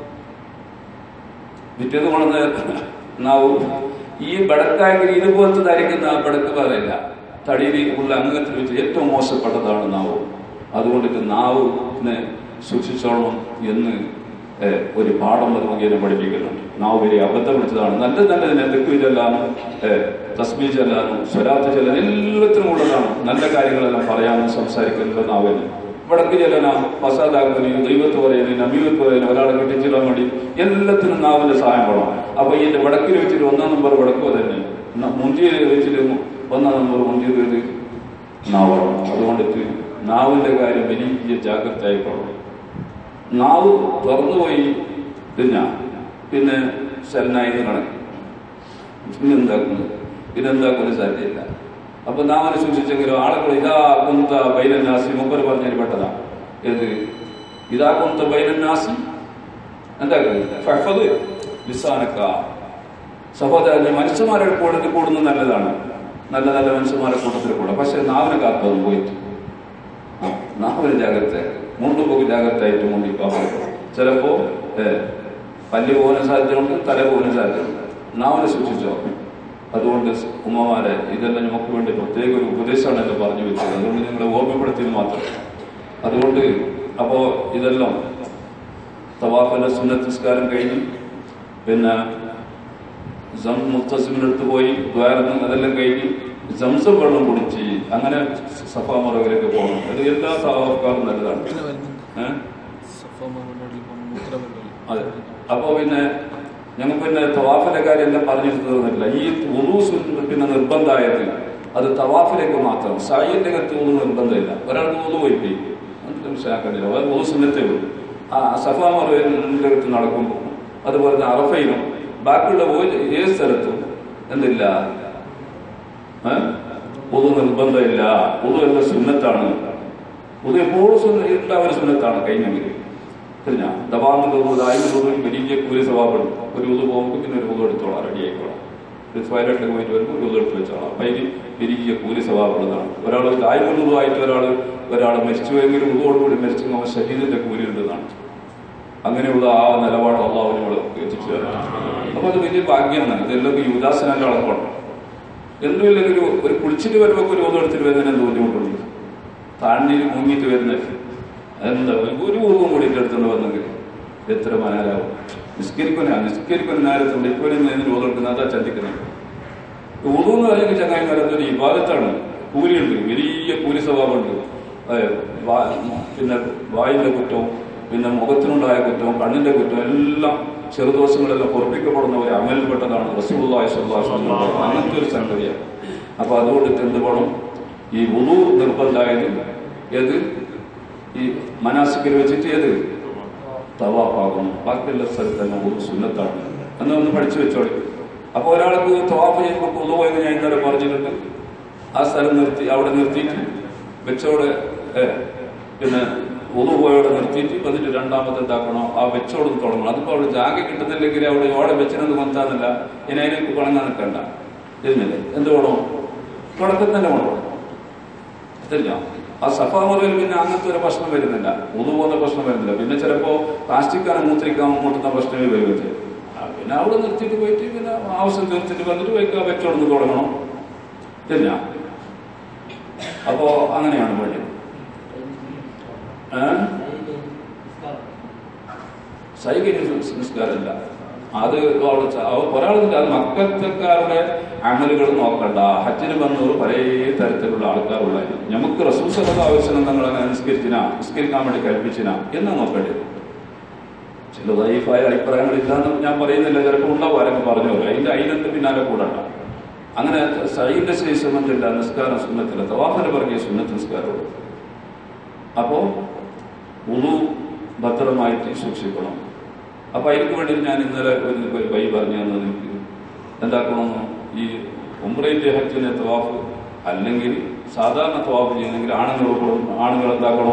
പിറ്റേത് കൊണ്ടുവന്ന് നാവും ഈ ബടക്കായെങ്കിൽ ഇതുപോലത്തെ ധരിക്കുന്ന ആ ബടക്ക് പറയില്ല തടിയിൽ ഉള്ള അംഗത്തിൽ വെച്ച് ഏറ്റവും മോശപ്പെട്ടതാണ് നാവ് അതുകൊണ്ടിട്ട് നാവിനെ സൂക്ഷിച്ചോളണം എന്ന് ഏഹ്, ഒരു പാഠം അത് മുഖേന പഠിപ്പിക്കുന്നുണ്ട് നാവ് വലിയ അബദ്ധം വിളിച്ചതാണ് നല്ല നല്ലതിനെ തെക്ക് ചെല്ലാനും തസ്മീ ചെല്ലാനും സ്വരാത്ത് ചെല്ലാനും എല്ലാത്തിനും ഉള്ളതാണ് നല്ല കാര്യങ്ങളെല്ലാം പറയാനും സംസാരിക്കാനുള്ള നാവിന് വടക്ക് ചെല്ലന ഫസാദാക്കുന്നതിന് ദൈവത്ത് പറയുന്നതിന് നബീവത്ത് പറയുന്നതിന് ഒരാളെ കെട്ടിച്ചിടാൻ വേണ്ടി എല്ലാത്തിനും നാവിന്റെ സഹായം വേണം അപ്പൊ ഈ വടക്കിൽ വെച്ചിട്ട് ഒന്നാം നമ്പർ വടക്ക് തന്നെ ന- മുന്തിയിൽ വെച്ചിട്ട് ഒന്നാം നമ്പർ മുന്തിയത് നാവാണ് അതുകൊണ്ടിട്ട് നാവിന്റെ കാര്യം വലിയ ജാഗ്രത ആയിക്കോളും നാവ് തുറന്നുപോയി തിന്നാ പിന്നെ ശരണായി കണക്ക് പിന്നെ എന്താക്കുന്നു പിന്നെ എന്താക്കുന്ന സാധ്യതയില്ല അപ്പൊ നാമനെ സൂക്ഷിച്ചെങ്കിലും ആളുകൾ ഇതാ കുന്ത ബൈലന്നാസി മുമ്പർ പറഞ്ഞതിൽ പെട്ടതാ ഏത് ഇതാ കുന്ത ബൈലന്നാസി എന്താക്കുന്നത് ലിസാനക്ക സഹോദരന്റെ മനുഷ്യന്മാരുടെ കൂട്ടത്തിൽ കൂടുന്നത് നല്ലതാണ് നല്ല നല്ല മനുഷ്യന്മാരുടെ കൂട്ടത്തിൽ കൂടെ പക്ഷെ നാവിനെ കാത്തു പോയിട്ട് ആ, നാവിന് ജാഗ്രത മുണ്ടു പോയി ജാഗ്രതയായിട്ട് മുണ്ടിക്കാൻ ചിലപ്പോ ഏ, പല്ല് പോകാൻ സാധ്യതയുണ്ട് തല പോകാൻ സാധ്യതയുണ്ട് നാവിനെ സൂക്ഷിച്ചോ അതുകൊണ്ട് ഉമ്മമാരെ ഇതെല്ലാം നമുക്ക് വേണ്ടി പ്രത്യേക ഒരു ഉപദേശമാണ് എന്ന് പറഞ്ഞു വെച്ചത് അതുകൊണ്ട് നിങ്ങളെ ഓർമ്മപ്പെടുത്തിയത് മാത്രം അതുകൊണ്ട് അപ്പോ ഇതെല്ലാം തവാഫിന്റെ സുന്നത്തിസ്കാരം കഴിഞ്ഞ് പിന്നെ സം- മുത്തസിമിനടുത്ത് പോയി ദ്വാരന്ന് അതെല്ലാം കഴിഞ്ഞ് സംസം വെള്ളം കുടിച്ച് അങ്ങനെ സഫാ മറവിലേക്ക് പോകണം അത് എല്ലാ തവാഫക്കാരും നല്ലതാണ് പിന്നെ വരുന്നുണ്ട് ഏഹ് സഫ മറുപടി മൂത്രമല്ലോ അതെ അപ്പോ പിന്നെ ഞങ്ങൾ പിന്നെ തവാഫിന്റെ കാര്യം എല്ലാം പറഞ്ഞു തീർന്നില്ല ഈ ഉറു പിന്നെ നിർബന്ധമായത് അത് തവാഫിലേക്ക് മാത്രം സായിന്റെ അകത്ത് ഒന്നും നിർബന്ധമില്ല ഒരാൾക്ക് ഒന്നു പോയി പോയി മനസ്സിലാക്കുന്നില്ല അത് ഒന്നു സുന്നത്തേ ഉള്ളൂ ആ സഫാ മറുവിന്റെ അകത്ത് നടക്കുമ്പോൾ അതുപോലെ തന്നെ അറഫയിലും ബാക്കിയുള്ള ഒരു ഏത് സ്ഥലത്തും എന്തില്ല പൊതു നിർബന്ധമില്ല പൊതു എല്ലാം സുന്നത്താണ് പൊതു എപ്പോഴും സുന്ന എല്ലാവരും സുന്നത്താണ് കഴിഞ്ഞെങ്കിൽ പിന്നെ ദവാന്ന് തോന്നുന്നത് ആയിരം തോന്നുന്നു വലിയ കൂലി സ്വഭാവപ്പെടും ഒരു ഉത് പോകുമ്പോൾ പിന്നെ ഒരു ഉത് എടുത്തോളാം റെഡി ആയിക്കോളാം ഒരു ടോയ്ലറ്റിലേക്ക് പോയിട്ട് വരുമ്പോൾ ഒരു ഉത് എടുത്ത് വെച്ചോളാം അപ്പൊ അതിന് വലിയ കൂലി സ്വഭാവപ്പെടുന്നതാണ് ഒരാൾ ആയിരം ഉതുവായിട്ട് ഒരാൾ ഒരാൾ മരിച്ചുവെങ്കിലും ഉതോടുകൂടി മരിച്ചു അവൻ ഷഹീദിന്റെ കൂലി ഉണ്ടെന്നാണ് അങ്ങനെയുള്ള ആ നിലപാട് അള്ളാഹു നമ്മൾ എത്തിച്ചു തരണം അപ്പൊ അത് വലിയ ഭാഗ്യമാണ് ഇതെല്ലാം ഈ ഉദാസനന്റെ അളപ്പാണ് എന്തുമില്ലെങ്കിൽ ഒരു ഒരു കുളിച്ചിട്ട് വരുമ്പോൾ ഒരു ഒന്നും എടുത്തിട്ട് വരുന്നതിന് എന്ത് ബുദ്ധിമുട്ടുണ്ട് താണ്ടിയിൽ മുങ്ങിയിട്ട് വരുന്നത് എന്താ ഒരു ഊർവം കൂടിയിട്ട് എടുത്തുകൊണ്ട് വന്നെങ്കിൽ എത്ര മനാലാവും നിസ്കരിക്കുന്ന നിസ്കരിക്കുന്ന നേരത്തുണ്ട് ഇപ്പോഴും ഇതിന് ഓതെടുക്കുന്ന അതാ ചന്തിക്കുന്നത് ഉറു എന്ന് പറയുന്ന ചങ്ങായിമാർ അതൊരു വിവാദത്താണ് കൂലിയുണ്ട് വലിയ കൂലി സ്വഭാവമുണ്ട് അതെ വാ- പിന്നെ വായിന്റെ കുറ്റവും പിന്നെ മുഖത്തിനുണ്ടായ കുറ്റവും കണ്ണിന്റെ കുറ്റവും എല്ലാം ചെറുദോഷങ്ങളെല്ലാം പൊറപ്പിക്കപ്പെടുന്ന ഒരു അമലിൽപ്പെട്ടതാണ് റസൂള്ളായ അങ്ങനത്തെ ഒരു സംഗതിയാണ് അപ്പൊ അതുകൊണ്ട് എന്ത് വേണം ഈ ഉളു നിർബന്ധമായത് ഏത് ഈ മനാസിക്കിൽ വെച്ചിട്ട് ഏത് തവാഫാകുന്നു ബാക്കിയുള്ള സ്ഥലത്തെല്ലാം ഒരു സുന്നത്താണ് എന്ന് ഒന്ന് പഠിച്ചു വെച്ചോളി അപ്പോൾ ഒരാൾക്ക് തവാഫ് ചെയ്യുമ്പോൾ കൊണ്ടുപോയി എന്ന് ഞാൻ ഇന്നലെ പറഞ്ഞിട്ടുണ്ട് ആ സ്ഥലം നിർത്തി അവിടെ നിർത്തിയിട്ട് വെച്ചോടെ ഏ, പിന്നെ ഉളുപോയോടെ നിർത്തിയിട്ട് എന്നിട്ട് രണ്ടാമത്തെ എന്താക്കണോ ആ വെച്ചോട് തുടങ്ങണം അതിപ്പോൾ അവിടെ ജാഗ കിട്ടുന്നില്ലെങ്കിൽ അവിടെ ഓടെ വെച്ചിനത് കൊണ്ടാന്നില്ല ഇനി അതിനെ കുളങ്ങാൻ നിൽക്കണ്ട ഇരുന്നില്ലേ എന്ത് വേണോ തുടക്കത്തിൽ തന്നെ വേണം ഇല്ല ആ സഫാ മുറിയിൽ പിന്നെ അങ്ങനത്തെ ഒരു പ്രശ്നം വരുന്നില്ല ഉതു പോകുന്ന പ്രശ്നം വരുന്നില്ല പിന്നെ ചിലപ്പോ പ്ലാസ്റ്റിക്കാണ് മൂത്രിക്കാൻ മുട്ടുന്ന പ്രശ്നമേ വരുന്നത് ആ, പിന്നെ അവിടെ നിർത്തിയിട്ട് പോയിട്ട് പിന്നെ ആവശ്യം തീർത്തിട്ട് വന്നിട്ട് വയ്ക്കുക വെച്ചോടുന്ന് തുടങ്ങണം ഇല്ല അപ്പോ അങ്ങനെയാണ് വേണ്ടത് ഏഹ് സൈകിക സംസ്കാരമില്ല അത് അവിടെ ച- അവ- ഒരാളില്ല അത് മക്കത്തക്കാരുടെ അമലുകൾ നോക്കണ്ട ഹജ്ജിന് വന്നവർ പല തരത്തിലുള്ള ആൾക്കാരുള്ളായിരുന്നു നമുക്ക് റസൂസലത ആവശ്യം നിങ്ങൾ അങ്ങനെ നിസ്കരിച്ചിന നിസ്കരിക്കാൻ വേണ്ടി കൽപ്പിച്ചിന എന്നാ നോക്കേണ്ടത് ചില ദൈഫായ അഭിപ്രായങ്ങൾ ഇല്ലാന്ന് ഞാൻ പറയുന്നില്ല ചിലപ്പോൾ ഉണ്ടാവും ആരൊക്കെ പറഞ്ഞു വരും അതിന്റെ അതിനെന്ത് പിന്നാലെ കൂടണ്ട അങ്ങനെ സൈന്റെ ശരി സുന്നത്തില്ല നിസ്കാരം സുന്നത്തില്ല തവാഫിന് പറഞ്ഞ സുന്നത്ത് നിസ്കാരമുള്ളൂ അപ്പോ ഉളു ഭദ്രമായിട്ട് സൂക്ഷിക്കണം അപ്പൊ അതിന് വേണ്ടി ഞാൻ ഇന്നലെ ഒരു ഒരു വഴി പറഞ്ഞു തന്നത് എനിക്ക് എന്താക്കണമെന്ന് ഈ ഉംറയിന്റെ ഹജ്ജിനെ തവാഫ് അല്ലെങ്കിൽ സാധാരണ തവാഫ് ചെയ്യണമെങ്കിൽ ആണുങ്ങൾ ആണുങ്ങൾ എന്താക്കണം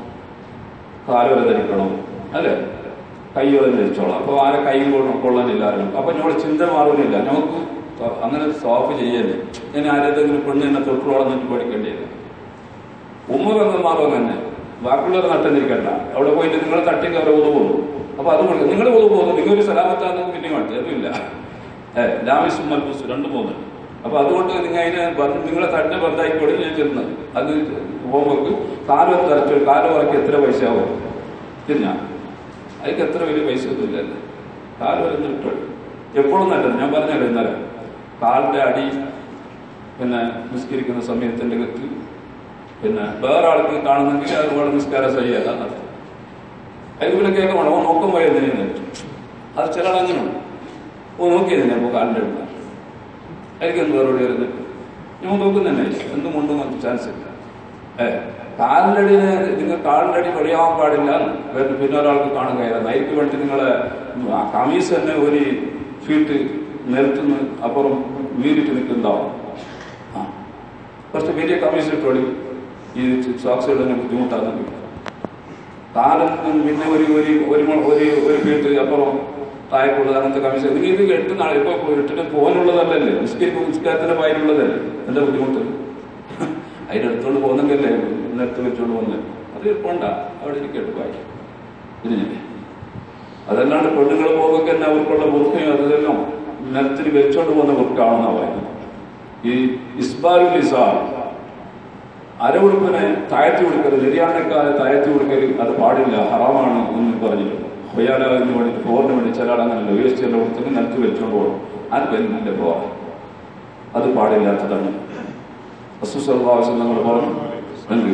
കാലുവര ധരിക്കണം അല്ലേ കൈവര ധരിച്ചോളാം അപ്പൊ ആരെ കൈ കൊള്ളാൻ കൊള്ളാനില്ല ആരും അപ്പൊ ഞങ്ങളുടെ ചിന്ത മാറുന്നില്ല നമുക്ക് ത- അങ്ങനെ തവാഫ് ചെയ്യല്ലേ ഞാൻ ആരേതെങ്കിലും പെണ്ണ് എന്നെ തൊട്ടുവോളം നിന്നിട്ട് പഠിക്കേണ്ടിയില്ല ഉമ്മ ബന്ധന്മാരോ തന്നെ ബാക്കിയുള്ളവർ നട്ടെന്നിരിക്കണ്ട അവിടെ പോയിട്ട് നിങ്ങൾ തട്ടി കയറി ഒതുപോകുന്നു അപ്പൊ അതുകൊണ്ട് നിങ്ങൾ ഒതുപോകുന്നു നിങ്ങൾ ഒരു സലാമത്താന്ന് പിന്നെ കാണിച്ചു അതുമില്ല ഏഹ് ലാവിസും മൽബൂസും രണ്ടും പോകുന്നുണ്ട് അപ്പൊ അതുകൊണ്ട് നിങ്ങൾ അതിനെ ബന്ധ- നിങ്ങളെ തട്ട് ബന്ധായിക്കോടെ ഞാൻ ചെന്നത് അത് പോകുമ്പോൾ കാലം തരച്ചു കാലം ഉറക്കി എത്ര പൈസ ആവും തിരിഞ്ഞ അതിക്ക് എത്ര വലിയ പൈസ ഒന്നും ഇല്ലല്ലേ കാലം വരെ ഇട്ടോളൂ എപ്പോഴും നല്ലത് ഞാൻ പറഞ്ഞല്ലോ ഇന്നലെ കാലിന്റെ അടി പിന്നെ നിസ്കരിക്കുന്ന സമയത്തിന്റെ കത്ത് പിന്നെ വേറെ ആൾക്ക് കാണുന്നെങ്കിൽ അതുപോലെ നിസ്കാരം സഹിയല്ല എന്നർത്ഥം അതിന് പിന്നെ കേൾക്കണം ഓ നോക്കം പോയി എന്തിനു അത് ചില ആൾ അങ്ങനെയുണ്ട് ഓ നോക്കിയതിനെ അപ്പോൾ കാലിൻ്റെ അടുത്ത് അതിലേക്ക് എന്ത് മറുപടി വരുന്നത് ഞാൻ നോക്കുന്നെ എന്തും കൊണ്ടും ചാൻസ് ഇല്ല ഏ കാലിൻ്റെ അടിയിൽ നിങ്ങൾ കാലിൻ്റെ അടി വെളിയാവാൻ പാടില്ല എന്ന് പിന്നെ ഒരാൾക്ക് കാണാൻ കഴിയാതെ അതിற்கு വേണ്ടി നിങ്ങളെ ആ കമീസ് തന്നെ ഒരു ഫീറ്റ് നിരത്തുനിന്ന് അപ്പുറം വീണിട്ട് നിൽക്കുന്നതാവും ആ കുറച്ച് വലിയ കമ്മീഷൻ ഇട്ടോളി ഈ സോക്സ് ഇടുന്ന ബുദ്ധിമുട്ടാകുന്നു കാലം പിന്നെ ഒരു ഒരു ഒരു മ- ഒരു ഒരു ഫീറ്റ് അപ്പുറം താഴെക്കുള്ളത് അങ്ങനത്തെ കമ്മീഷൻ നിങ്ങൾ ഇത് എട്ട് നാളെ ഇപ്പൊ ഇട്ടിട്ട് പോകാനുള്ളതല്ലല്ലേ നിസ്കരിക്കും നിസ്കാരത്തിന്റെ പായലുള്ളതല്ലേ എന്താ ബുദ്ധിമുട്ട് അതിന്റെ അടുത്തോണ്ട് പോകുന്നെങ്കിലല്ലേ നേരത്തെ വെച്ചോണ്ട് പോകുന്നത് അത് പോണ്ട അവിടെ ഇരിക്കട്ടെ പായി തിരിഞ്ഞില്ലേ അതല്ലാണ്ട് പെണ്ണുങ്ങൾ പോകുമ്പോൾ തന്നെ അവർക്കുള്ള വൃത്തിയും അതെല്ലാം നിലത്തിൽ വെച്ചോണ്ട് പോകുന്ന വൃക്കാണെന്നാ പറയുന്നത് ഈ ഇസ്ബാലുൽ ഇസാർ അരവുടുപ്പിനെ താഴ്ത്തി കൊടുക്കരുത് നിര്യാണക്കാരെ താഴ്ത്തി കൊടുക്കരുത് അത് പാടില്ല ഹറാമാണ് എന്ന് പറഞ്ഞിട്ടുണ്ട് ഹൊയാല എന്ന് വേണ്ടി ഫ്ലോറിന് വേണ്ടി ചില അങ്ങനല്ല വേസ്റ്റിന്റെ കൊടുത്തെങ്കിൽ നിലത്ത് വെച്ചോണ്ട് പോകണം അത് പെണ്ണിന്റെ ഫ്ലോർ അത് പാടില്ലാത്തതാണ് വസ്തുസ്വഭാവശം നമ്മൾ പറഞ്ഞു എന്ത്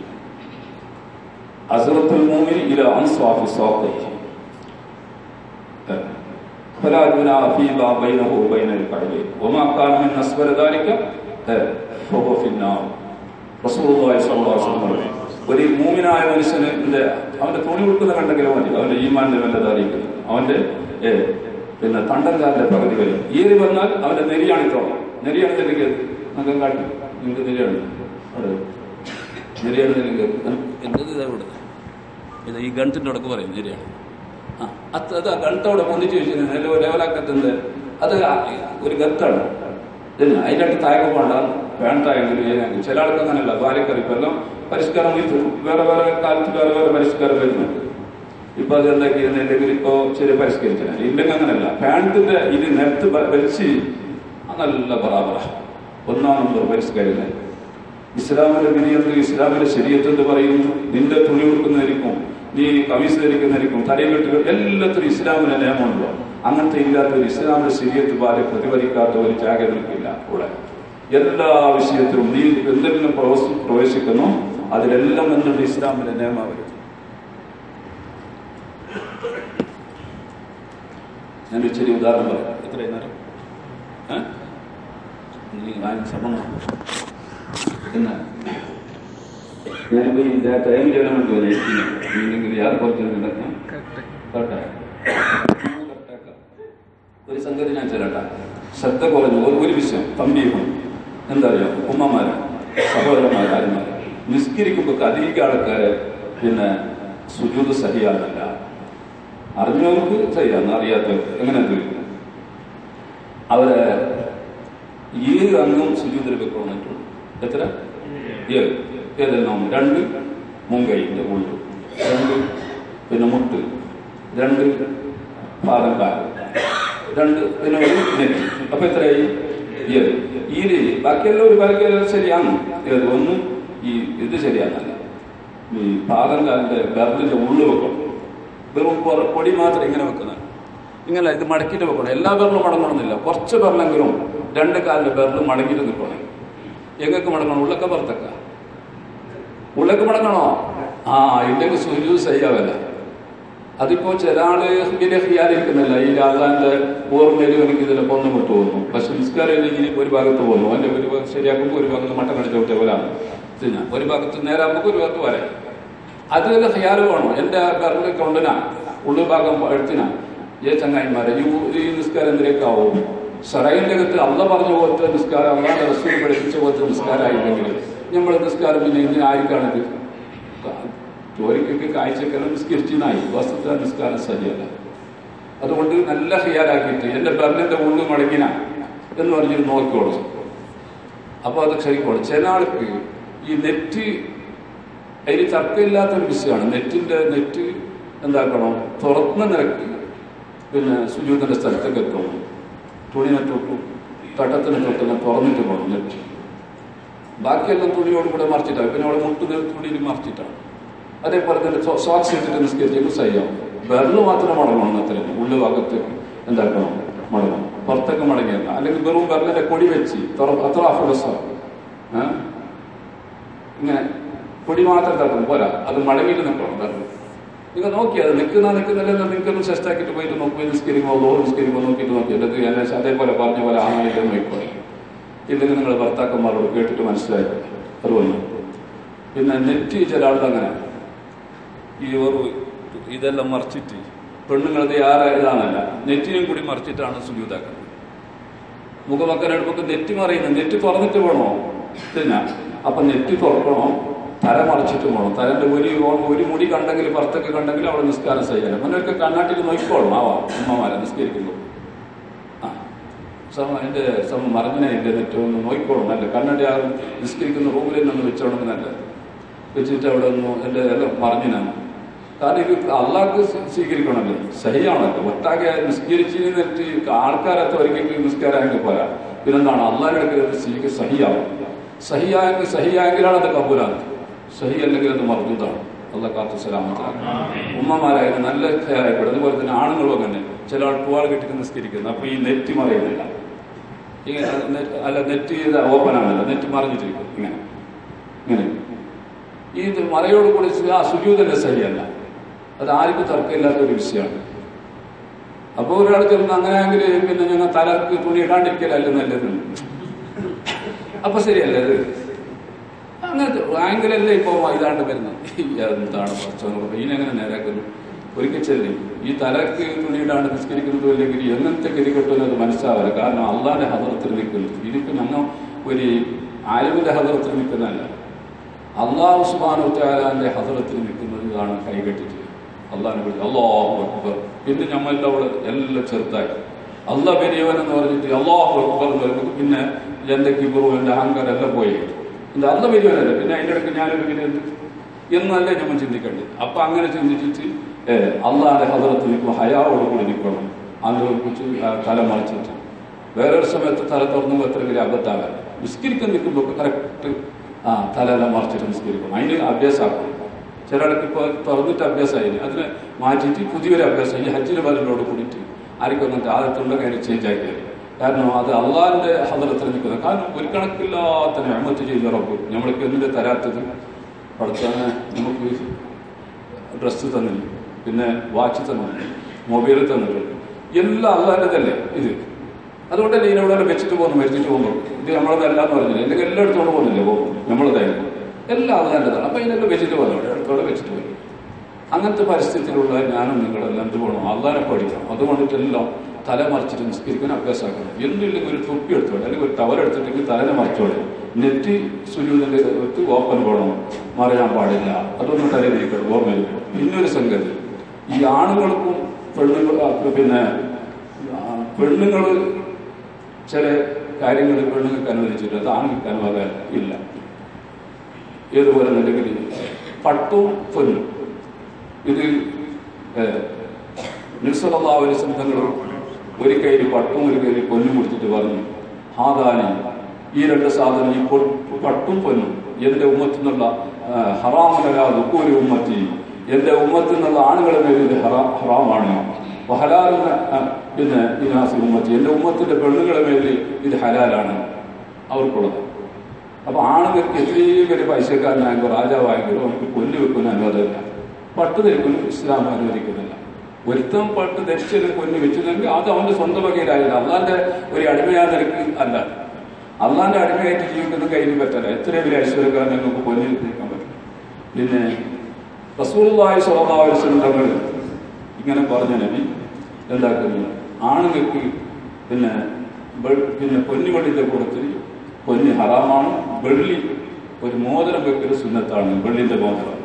അസറത്തുൽ മൂമിൻ ഇല അൻസ്വാഫി സ്വാഖത്തി فلا جناح فيما بينه وبين الكعبين وما كان من أسفل ذلك فهو في النار റസൂലുള്ളാഹി സ്വല്ലല്ലാഹു അലൈഹി വസല്ലം പറഞ്ഞു ഒരു മൂമിനായ മനുഷ്യന് ഇതിന്റെ അവന്റെ തുണി ഉടുക്കുന്ന കണ്ടെങ്കിലും മതി അവന്റെ ഈമാന്റെ വല്ലതായിരിക്കും അവന്റെ ഏ, പിന്നെ തണ്ടൻകാരന്റെ പകുതി വരും ഈറി വന്നാൽ അവന്റെ നെരിയാണിത്തോളം നെരിയാണ് നെല്ലിക്ക് നമുക്ക് കാട്ടി നിങ്ങൾക്ക് നെരിയാണ് അവിടെ നെരിയാണ് നെല്ലിക്ക് എന്തത് ഇതാ ഇവിടെ ഇത് ഈ ഗൺസിന്റെ അടക്ക് പറയും നെരിയാണ് ആ അത് അത് ആ ഗണ്ടോടെ പൊന്നിച്ച് വെച്ചിരുന്നത് നെല്ലോ ലെവലാക്കത്തുന്നത് അത് ആ ഒരു ഗത്താണ് ഇതിന് അതിനകത്ത് താഴെ പോകണ്ട വേണ്ടായെങ്കിൽ ചെയ്യാനെങ്കിൽ ചില ആൾക്ക് അങ്ങനെയല്ല ബാല്യക്കറി ഇപ്പം എല്ലാം പരിഷ്കാരം ഇത് വേറെ വേറെ കാലത്ത് വേറെ വേറെ പരിഷ്കാരം വരുന്നുണ്ട് ഇപ്പൊ അത് ഉണ്ടാക്കിയിരുന്നില്ലെങ്കിൽ ഇപ്പോ ശരി പരിഷ്കരിച്ചില്ല ഇല്ലെങ്കിൽ അങ്ങനെയല്ല പാൻറ്റിന്റെ ഇത് നിലത്ത് വ- വലിച്ച് അത് നല്ല ബറാബറ ഒന്നാം നമ്പർ പരിഷ്കരിക്കുന്നത് ഇസ്ലാമിന്റെ വിനിയത്ത് ഇസ്ലാമിന്റെ ശരീരത്ത് എന്ന് പറയുന്നു നിന്റെ തുണി കൊടുക്കുന്നതായിരിക്കും നീ കമീസ് ധരിക്കുന്നതായിരിക്കും തലയിൽ കെട്ടുക എല്ലാത്തിനും ഇസ്ലാമിന്റെ നിയമമുണ്ടല്ലോ അങ്ങനത്തെ ഇല്ലാത്ത ഒരു ഇസ്ലാമിന്റെ ശരീരത്ത് പാലെ പ്രതിഫലിക്കാത്ത ഒരു ജാഗ്രത നിൽക്കില്ല ഇവിടെ എല്ലാ വിഷയത്തിലും നീ എന്തെങ്കിലും പ്രവസ്- പ്രവേശിക്കുന്നു അതിലെല്ലാം എന്തുണ്ട് ഇസ്ലാമിന്റെ നിയമം വരും ഞാനൊരു ചെറിയ ഉദാഹരണം പറയാം എത്രയും നേരം ഏ? നീ വാങ്ങി ശ്രമണം എന്നാ ഞാനിപ്പോ ഈ ടൈം ചെയ്യണം വേണ്ടി ഇല്ലെങ്കിൽ യാതൊരു കുറച്ച് നടക്കാം കറക്റ്റ് കറക്റ്റായോ? കറക്റ്റാക്കാം. ഒരു സംഗതി ഞാൻ ചെല്ലട്ടെ ശ്രദ്ധ കുറഞ്ഞു ഒരു ഒരു വിഷയം തമ്മിയും എന്താ പറയുക ഉമ്മമാര് സഹോദരന്മാര് ആരുമാര് നിസ്കരിക്കുമ്പോൾ അധിക ആൾക്കാര് പിന്നെ സുജൂത് സഹിയാന്നല്ല അറിഞ്ഞവർക്ക് സഹിയാന്ന് അറിയാത്തവർക്ക് എങ്ങനെ എന്ത് അവര് ഏഴ് അംഗം സുജൂതിൽ വെക്കണമെന്നിട്ടുണ്ട് എത്ര ഏഴ് ഏതെല്ലാം രണ്ട് മുങ്കൈന്റെ ഉള്ളു രണ്ട് പിന്നെ മുട്ട് രണ്ട് പാദക്കാൽ രണ്ട് പിന്നെ ഒരു നെറ്റ് അപ്പൊ എത്രയായി ഏഴ് ഈ ബാക്കിയെല്ലാം ഒരു ബാക്കിയെല്ലാം ശരിയാണ് ഏത് ഒന്ന് ഈ ഇത് ശരിയാണല്ല ഈ പാദങ്കാലിന്റെ ബെർലിന്റെ ഉള്ളു വെക്കണം വെറും പൊറ- പൊടി മാത്രം ഇങ്ങനെ വെക്കുന്നത് ഇങ്ങനെ ഇത് മടക്കിയിട്ട് വെക്കണം എല്ലാ ബെറിലും മടങ്ങണമെന്നില്ല കുറച്ച് ബെറിലെങ്കിലും രണ്ട് കാലിന്റെ ബെറിൽ മടങ്ങിയിട്ട് നിൽക്കണം എങ്ങൾക്ക് മടങ്ങണം ഉള്ളൊക്കെ പുറത്തൊക്കെ ഉള്ളൊക്കെ മടങ്ങണോ ആ ഇല്ലെങ്കിൽ സുജു ചെയ്യാവല്ല അതിപ്പോ ചില ആള് ഇങ്ങനെ ഹിയാലിരിക്കുന്നില്ല ഈ രാജാന്റെ ഓർമ്മയിൽ എനിക്ക് ഇതിലൊക്കെ ഒന്നും വിട്ടു പോകുന്നു പക്ഷെ നിസ്കാരം ഇങ്ങനെ ഒരു ഭാഗത്ത് പോകുന്നു അതിന്റെ ഒരു ഭാഗം ശരിയാക്കുമ്പോൾ ഒരു ഭാഗത്ത് മട്ടം കടിച്ച വിട്ട പോലാണ് പിന്നെ ഒരു ഭാഗത്ത് നേരാകുമ്പോൾ ഒരു ഭാഗത്ത് വരാം അതിലെല്ലാം ഹിയാല് വേണം എന്റെ കറണ്ട് കൊണ്ടിനാ ഉള്ളു ഭാഗം എഴുത്തിനാ ഏ ചങ്ങായിമാരെ ഈ ഊ- ഈ നിസ്കാരം എന്തിനേക്കാവും ഷറയിന്റെ അകത്ത് അള്ള പറഞ്ഞ പോലത്തെ നിസ്കാരം അള്ളാന്റെ റസൂൽ പഠിപ്പിച്ച പോലത്തെ നിസ്കാരമായില്ലെങ്കിൽ നമ്മൾ നിസ്കാരം പിന്നെ എന്തിനായിരിക്കാണിത് ജോലിക്കൊക്കെ കാഴ്ചക്കെല്ലാം നിസ്കരിച്ചതായി വസ്തുത നിസ്കാരം ശരിയല്ല അതുകൊണ്ട് നല്ല ഹിയാലാക്കിയിട്ട് എന്റെ ബെർലിന്റെ ഉള്ളു മടങ്ങിന എന്ന് പറഞ്ഞിട്ട് നോക്കിക്കോളും അപ്പൊ അത് ശരിക്കോളും ചില ആൾക്ക് ഈ നെറ്റ് അതിന് തർക്കമില്ലാത്തൊരു വിഷയമാണ് നെറ്റിന്റെ നെറ്റ് എന്താക്കണം തുറന്ന നിരക്ക് പിന്നെ സുജൂതിന്റെ സ്ഥലത്തേക്ക് എത്തണം തുണിനെ തൊട്ടു തട്ടത്തിന് തൊട്ടെല്ലാം തുറന്നിട്ട് പോകണം നെറ്റ് ബാക്കിയെല്ലാം തുണിയോട് കൂടെ മറിച്ചിട്ടാണ് പിന്നെ അവിടെ മുട്ടുന്ന തുണിയിൽ മറിച്ചിട്ടാണ് അതേപോലെ തന്നെ സോക്സ് ഇട്ടിട്ട് നിസ്കരിച്ചേക്കും സയ്യാവും ബെർന്ന് മാത്രം മടങ്ങണം അത്ര ഉള്ളു ഭാഗത്ത് എന്താക്കണം മടങ്ങണം പുറത്തൊക്കെ മടങ്ങിയല്ല അല്ലെങ്കിൽ വെറും ബെർലിന്റെ കൊടി വെച്ച് തുറ- അത്ര അഫലസാണ് ഇങ്ങനെ പൊടി മാത്രം തട്ടണം പോരാ അത് മടങ്ങിയിട്ട് നിൽക്കണം ബെർല് നിങ്ങൾ നോക്കി അത് നിൽക്കുന്ന നിൽക്കുന്നില്ല നിങ്ങൾക്കൊന്ന് സെസ്റ്റാക്കിയിട്ട് പോയിട്ട് നോക്കി നിസ്കരിക്കുമ്പോൾ ലോറ് നിസ്കരിക്കുമ്പോൾ നോക്കിയിട്ട് നോക്കി എന്നിട്ട് ഞാൻ അതേപോലെ പറഞ്ഞ പോലെ ആണെങ്കിലും നോക്കിക്കോളെ ഇല്ലെങ്കിൽ നിങ്ങൾ ഭർത്താക്കന്മാരോട് കേട്ടിട്ട് മനസ്സിലായി അതുകൊണ്ട് പിന്നെ നെറ്റ് ചില ആളുടെ അങ്ങനെ ഈ ഒരു ഇതെല്ലാം മറിച്ചിട്ട് പെണ്ണുങ്ങളത് ആരെ ഇതാണല്ല നെറ്റിനും കൂടി മറിച്ചിട്ടാണ് സുജൂതാക്കുന്നത് മുഖമക്കനെടുപ്പൊക്കെ നെറ്റ് മറിയുന്നത് നെറ്റ് തുറന്നിട്ട് വേണോ പിന്നെ അപ്പൊ നെറ്റ് തുറക്കണോ തല മറിച്ചിട്ട് പോകണം തലന്റെ ഒരു ഒരു മുടി കണ്ടെങ്കിൽ പുറത്തൊക്കെ കണ്ടെങ്കിൽ അവിടെ നിസ്കാരം ചെയ്യാനും അങ്ങനെയൊക്കെ കണ്ണാട്ടിൽ നോക്കിക്കോളണം ആവാം ഉമ്മമാരെ നിസ്കരിക്കുമ്പോൾ ആ സമ എൻ്റെ സമ മറിഞ്ഞിനെ എൻ്റെ നെറ്റ് ഒന്ന് നോക്കിക്കോളും നല്ല കണ്ണടി ആ നിസ്കരിക്കുന്ന റൂമിൽ തന്നെ ഒന്ന് വെച്ചോണെങ്കിൽ നല്ല വെച്ചിട്ട് അവിടെ ഒന്ന് എൻ്റെ എല്ലാം മറിഞ്ഞിനാണ് കാരണം ഇത് അള്ളാഹ്ക്ക് സ്വീ- സ്വീകരിക്കണമല്ലോ സഹിയാണല്ലോ ഒട്ടാകെ നിസ്കരിച്ച് നിന്നിട്ട് ആൾക്കാരൊക്കെ ഒരിക്കലും നിസ്കാരമെങ്കിൽ പോരാ പിന്നെന്താണ് അള്ളാഹിന്റെ അടുക്കൽ സ്വീക സഹിയാവും സഹിയായെങ്കിൽ സഹിയായെങ്കിലാണ് അത് കബൂലാണ് സഹി അല്ലെങ്കിൽ അത് മർദ്ദുതാണ് അള്ള കാത്തു സലാമത്താണ് ഉമ്മമാരായാലും നല്ല ഖയായപ്പെടും അതുപോലെ തന്നെ ആണുങ്ങളും അങ്ങനെ ചില ആൾ പൂവാൾ കെട്ടിട്ട് നിസ്കരിക്കുന്നു അപ്പൊ ഈ നെറ്റ് മറിയുന്നില്ല ഇങ്ങനെ അത് നെറ്റ് അല്ല നെറ്റ് ഇത് ഓപ്പൺ ആണല്ലോ നെറ്റ് മറിഞ്ഞിട്ടിരിക്കും ഇങ്ങനെ ഇങ്ങനെ ഈ ഇത് മറയോട് കൂടി ആ സുജൂതന്റെ സഹിയല്ല അത് ആർക്കും തർക്കമില്ലാത്ത ഒരു വിഷയമാണ് അപ്പോൾ ഒരാൾ ചെന്ന് അങ്ങനെയെങ്കിൽ പിന്നെ ഞങ്ങൾ തലക്ക് തുണി ഇടാണ്ടിരിക്കലല്ല നല്ലത് അപ്പൊ ശരിയല്ലേ അത് അങ്ങനത്തെ ആങ്കിലല്ലേ ഇപ്പൊ ഇതാണ്ട് വരുന്നത് എന്താണ് കുറച്ചൊന്നും ഇതിനെങ്ങനെ നേരാക്കുന്നു ഒരിക്കൽ ചെല്ലി ഈ തലക്ക് തുണിയിടാണ്ട് നിസ്കരിക്കുന്നതും അല്ലെങ്കിൽ എങ്ങനത്തെ ഗതി കിട്ടുന്നത് മനസ്സിലാവില്ല കാരണം അള്ളാന്റെ ഹദറത്തിൽ നിൽക്കുന്നു ഇതിപ്പോ ഞങ്ങൾ ഒരു ആലിമിന്റെ ഹദറത്തിൽ നിൽക്കുന്നതല്ല അള്ളാഹു സുബാനു താലാന്റെ ഹദറത്തിൽ നിൽക്കുന്നതാണ് കൈകെട്ടിട്ട് അള്ളാഹിനെ വിളിച്ച് അള്ളാഹു അക്ബർ പിന്നെ നമ്മളുടെ അവിടെ എല്ലാം ചെറുതാക്കി അള്ളാഹ് പെരിയവൻ എന്ന് പറഞ്ഞിട്ട് അള്ളാഹു അക്ബർ എന്ന് പറയുമ്പോൾ പിന്നെ എന്റെ കിബറും എന്റെ അഹങ്കാരം എല്ലാം പോയി ഇത് അള്ള പെരിയവനല്ല പിന്നെ അതിന്റെ ഇടയ്ക്ക് ഞാനൊരു പിന്നെ എന്ത് എന്നല്ലേ നമ്മൾ ചിന്തിക്കേണ്ടത് അപ്പൊ അങ്ങനെ ചിന്തിച്ചിട്ട് ഏഹ് അള്ളാഹിന്റെ ഹദറത്തിൽ നിൽക്കുമ്പോൾ ഹയാവോട് കൂടി നിൽക്കണം അങ്ങനെ കുറിച്ച് തല മറിച്ചിട്ട് വേറൊരു സമയത്ത് തല തുറന്നുമ്പോൾ എത്ര അബദ്ധാകാൻ നിസ്കരിക്കാൻ നിൽക്കുമ്പോൾ കറക്റ്റ് ആ തലയെല്ലാം മറിച്ചിട്ട് നിസ്കരിക്കണം അതിന് അഭ്യാസമാക്കണം ചിലർക്ക് ഇപ്പോൾ തുറന്നിട്ട് അഭ്യാസമായി അതിനെ മാറ്റിയിട്ട് പുതിയൊരു അഭ്യാസം ഈ ഹജ്ജിന് ബലനോട് കൂടിയിട്ട് ആർക്കും അങ്ങനത്തെ ആദ്യത്തുള്ള കാര്യം ചേഞ്ച് ആക്കിയത് കാരണം അത് അള്ളാഹിന്റെ ഹദറത്തിൽ നിൽക്കുന്നത് കാരണം ഒരു കണക്കില്ലാത്ത ഞമ്മത്ത് ചെയ്ത ഉറപ്പ് നമ്മൾക്ക് എന്തിന്റെ തരാത്തത് പഠിച്ചാൽ നമുക്ക് ഡ്രസ്സ് തന്നില്ല പിന്നെ വാച്ച് തന്നില്ല മൊബൈൽ തന്നില്ല എല്ലാം അള്ളാഹിൻ്റെതല്ലേ ഇത് അതുകൊണ്ടല്ലേ ഇതിനവിടെ വെച്ചിട്ട് പോകുന്നു മരിച്ചിട്ട് പോകുന്നു ഇത് നമ്മളതല്ല എന്ന് പറഞ്ഞില്ല അല്ലെങ്കിൽ എല്ലാം എടുത്തോണ്ട് പോകുന്നില്ലേ പോകും നമ്മളതായിരുന്നു എല്ലാം അള്ളാഹിൻ്റെതാണ് അപ്പൊ ഇതിനൊക്കെ വെച്ചിട്ട് പോകുന്നു അടുത്തോടെ വെച്ചിട്ട് പോയി അങ്ങനത്തെ പരിസ്ഥിതിയിലുള്ള ഞാനും നിങ്ങളെല്ലാം എന്ത് വേണം അള്ളാനെ പഠിക്കണം അതുകൊണ്ടിട്ടെല്ലാം തല മറിച്ചിട്ട് നിസ്കരിക്കാൻ അഭ്യാസമാക്കണം എന്തില്ലെങ്കിൽ ഒരു തൊപ്പി എടുത്തോളെ അല്ലെങ്കിൽ ഒരു ടവർ എടുത്തിട്ടുണ്ടെങ്കിൽ തലനെ മറിച്ചോളെ നെറ്റ് സുലൂതിന്റെ ഓപ്പൺ വേണം മറിയാൻ പാടില്ല അതൊന്നും തലയിലിരിക്കണം ഓർമ്മയിരിക്കണം പിന്നൊരു സംഗതി ഈ ആണുങ്ങൾക്കും പെണ്ണുങ്ങൾ ആ, പിന്നെ ആ, പെണ്ണുങ്ങൾ ചില കാര്യങ്ങൾ പെണ്ണുങ്ങൾക്ക് അനുവദിച്ചിട്ട് അത് ആണുങ്ങൾക്ക് അനുവാദം ഇല്ല ഏതുപോലെ നിലവിൽ പട്ടും പൊന്നും ഇത് നിസ്സലാവലി സംഘങ്ങൾ ഒരു കയ്യിൽ പട്ടും ഒരു കയ്യിൽ പൊന്നും കൊടുത്തിട്ട് പറഞ്ഞു ഹാദാനി ഈ രണ്ട് സാധനം ഈ പൊ- പട്ടും പൊന്നും എന്റെ ഉമ്മത്തിൽ നിന്നുള്ള ഹറാമനരാ ദുഃഖൂരി ഉമ്മത്തി എന്റെ ഉമ്മത്തിൽ നിന്നുള്ള ആണുങ്ങളെ മേൽ ഇത് ഹറാ- ഹറാമാണ് ഹലാലിന് പിന്നെ ഇനാസി ഉമ്മത്തി എന്റെ ഉമ്മത്തിന്റെ പെണ്ണുങ്ങളെ മേൽ ഇത് ഹലാലാണ് അവർക്കുള്ളത് അപ്പൊ ആണുങ്ങൾക്ക് എത്രയും വലിയ പൈസക്കാരനായെങ്കിലോ രാജാവായെങ്കിലോ അവർക്ക് പൊന്നു വെക്കുന്ന അനുവാദമില്ല പട്ട് ധരിക്കുന്നു ഇസ്ലാം അനുവദിക്കുന്നില്ല ഒരുത്തം പട്ട് ധരിച്ചത് പൊന്നു വെച്ചില്ലെങ്കിൽ അത് അവന്റെ സ്വന്തം വകയിലായില്ല അള്ളാന്റെ ഒരു അടിമയാ നിരക്ക് അല്ല അള്ളാന്റെ അടിമയായിട്ട് ജീവിക്കുന്ന കയ്യിൽ പറ്റില്ല എത്രയും വലിയ ഐശ്വര്യക്കാരൻ നിങ്ങൾക്ക് പൊന്നിൽ നിൽക്കാൻ പറ്റും പിന്നെ റസൂലായ സ്വഭാവം തങ്ങൾ ഇങ്ങനെ പറഞ്ഞ നബി എന്താക്കുന്നു ആണുങ്ങൾക്ക് പിന്നെ വെ- പിന്നെ പൊന്നുവെള്ളിന്റെ കൂടത്തിൽ പൊന്ന് ഹറാമാണ് വെള്ളി ഒരു മോതിരം വെക്കൽ സുന്നത്താണ് വെള്ളിന്റെ മോതിരം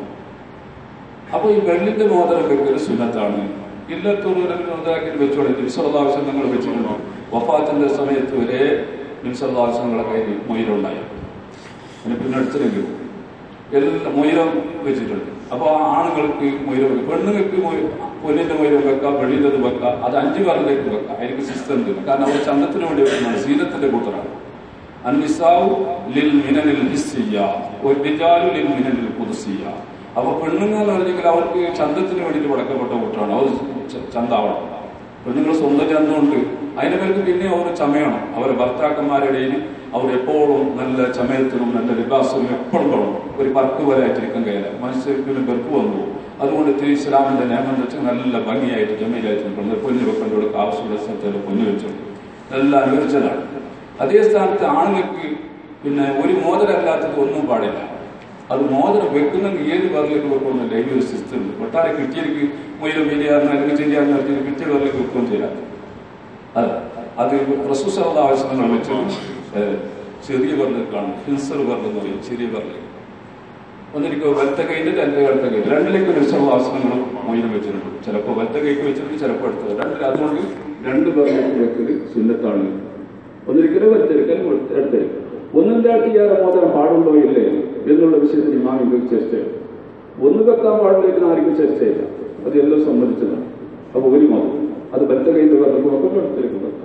അപ്പൊ ഈ വെള്ളിന്റെ മോതിരം വെക്കൽ സുന്നത്താണ് ഇല്ലത്തൂരിൽ മോതിരാക്കി വെച്ചോളെ നിമിഷാവശ്യം നിങ്ങൾ വെച്ചിട്ടുണ്ടോ വഫാത്തിന്റെ സമയത്ത് വരെ നിമിഷാവശ്യങ്ങളെ കയ്യിൽ മൊയിലുണ്ടായി അതിന് പിന്നെ അടുത്തില്ലെങ്കിൽ എല്ലാം മൊയിരം വെച്ചിട്ടുണ്ട് അപ്പൊ ആ ആണുങ്ങൾക്ക് മൊയിരം വെക്കും പെണ്ണുങ്ങൾക്ക് മൊയ്- പൊന്നിന്റെ മൊയിരം വെക്കാം വെള്ളിൻ്റെ വെക്കാം അത് അഞ്ചു പേരിലേക്ക് വെക്കാം അതിലേക്ക് സിസ്റ്റം ഉണ്ട് കാരണം അവർ ചന്തത്തിന് വേണ്ടി വെക്കുന്നതാണ് സീനത്തിന്റെ കൂട്ടറാണ് അന്നിസാവു ലിൽ മിനലിൽ ഹിസ്സിയ ഒരിജാലു ലിൽ മിനലിൽ പുതുസിയ അപ്പൊ പെണ്ണുങ്ങൾ എന്ന് പറഞ്ഞെങ്കിൽ അവർക്ക് ചന്തത്തിന് വേണ്ടിയിട്ട് വടക്കപ്പെട്ട കൂട്ടറാണ് അവർ ച- ചന്താവണം പെണ്ണുങ്ങൾ സ്വന്തം ചന്തമുണ്ട് അതിന്റെ പേർക്ക് പിന്നെ അവർ ചമയണം അവരെ ഭർത്താക്കന്മാരുടെയും അവർ എപ്പോഴും നല്ല ചമയത്തിനും നല്ല ലിബാസിനും എപ്പോഴും വേണം ഒരു പർക്ക് പോലെ ആയിട്ടിരിക്കാൻ കഴിയില്ല മനുഷ്യർക്ക് വെറുപ്പ് വന്നു പോകും. അതുകൊണ്ട് ഇത്തിരി ഇസ്ലാമിന്റെ നിയമം എന്ന് വെച്ചാൽ നല്ല ഭംഗിയായിട്ട് ജമയിലായിട്ട് നിൽക്കുന്നത് പൊന്നു വെക്കേണ്ട കൊടുക്കുക ആവശ്യമുള്ള സ്ഥലത്ത് പൊന്നു വെച്ചോണ്ട് എല്ലാം അനുവദിച്ചതാണ് അതേ സ്ഥാനത്ത് ആണുങ്ങൾക്ക് പിന്നെ ഒരു മോതിരല്ലാത്തത് ഒന്നും പാടില്ല അത് മോതിരം വെക്കുന്നെങ്കിൽ ഏത് പേരിലേക്ക് വെക്കുമെന്നില്ല ഈ ഒരു സിസ്റ്റം ഉണ്ട് ഒട്ടാരെ കിട്ടിയർക്ക് മുയലും വലിയാറിന് അല്ലെങ്കിൽ ചെറിയാറിന് നടത്തിയിട്ട് കിട്ടിയ പേരിലേക്ക് വെക്കുകയും ചെയ്യാം അത് അത് റസൂസറുള്ള ആവശ്യങ്ങൾ വെച്ച് ഏഹ്, ചെറിയ പേരിലേക്കാണ് ഹിൻസർ പേരിൽ എന്ന് പറയും ചെറിയ പേരിലേക്ക് ഒന്നിരിക്കും വലത്തെ കൈൻ്റെ രണ്ട് ഇടത്തെ കൈ രണ്ടിലേക്ക് നിശ്ചല ആസനങ്ങളും മൊയിലും വെച്ചിട്ടുണ്ട് ചിലപ്പോൾ വലത്തെ കൈക്ക് വെച്ചിട്ടുണ്ട് ചിലപ്പോൾ എടുത്തത് രണ്ട് അതുകൊണ്ട് രണ്ട് പേരിലേക്ക് വെക്കല് സുന്നത്താണ് ഒന്നിരിക്കലും വലത്തെടുക്കലും എടുത്തെടുക്കൽ ഒന്നും ഏറെ മോദനം പാടുണ്ടോ ഇല്ലേ എന്നുള്ള വിഷയത്തിൽ ഇമാമിക്ക് ചർച്ചയാണ് ഒന്ന് വെക്കാൻ പാടില്ല ആർക്കും ചർച്ചയില്ല അത് എല്ലാം സമ്മതിച്ചതാണ് അപ്പൊ ഒരു മതം അത് വലത്തെ കൈയിൽ വെക്കും വെക്കും എടുത്തേക്ക് വെക്കാം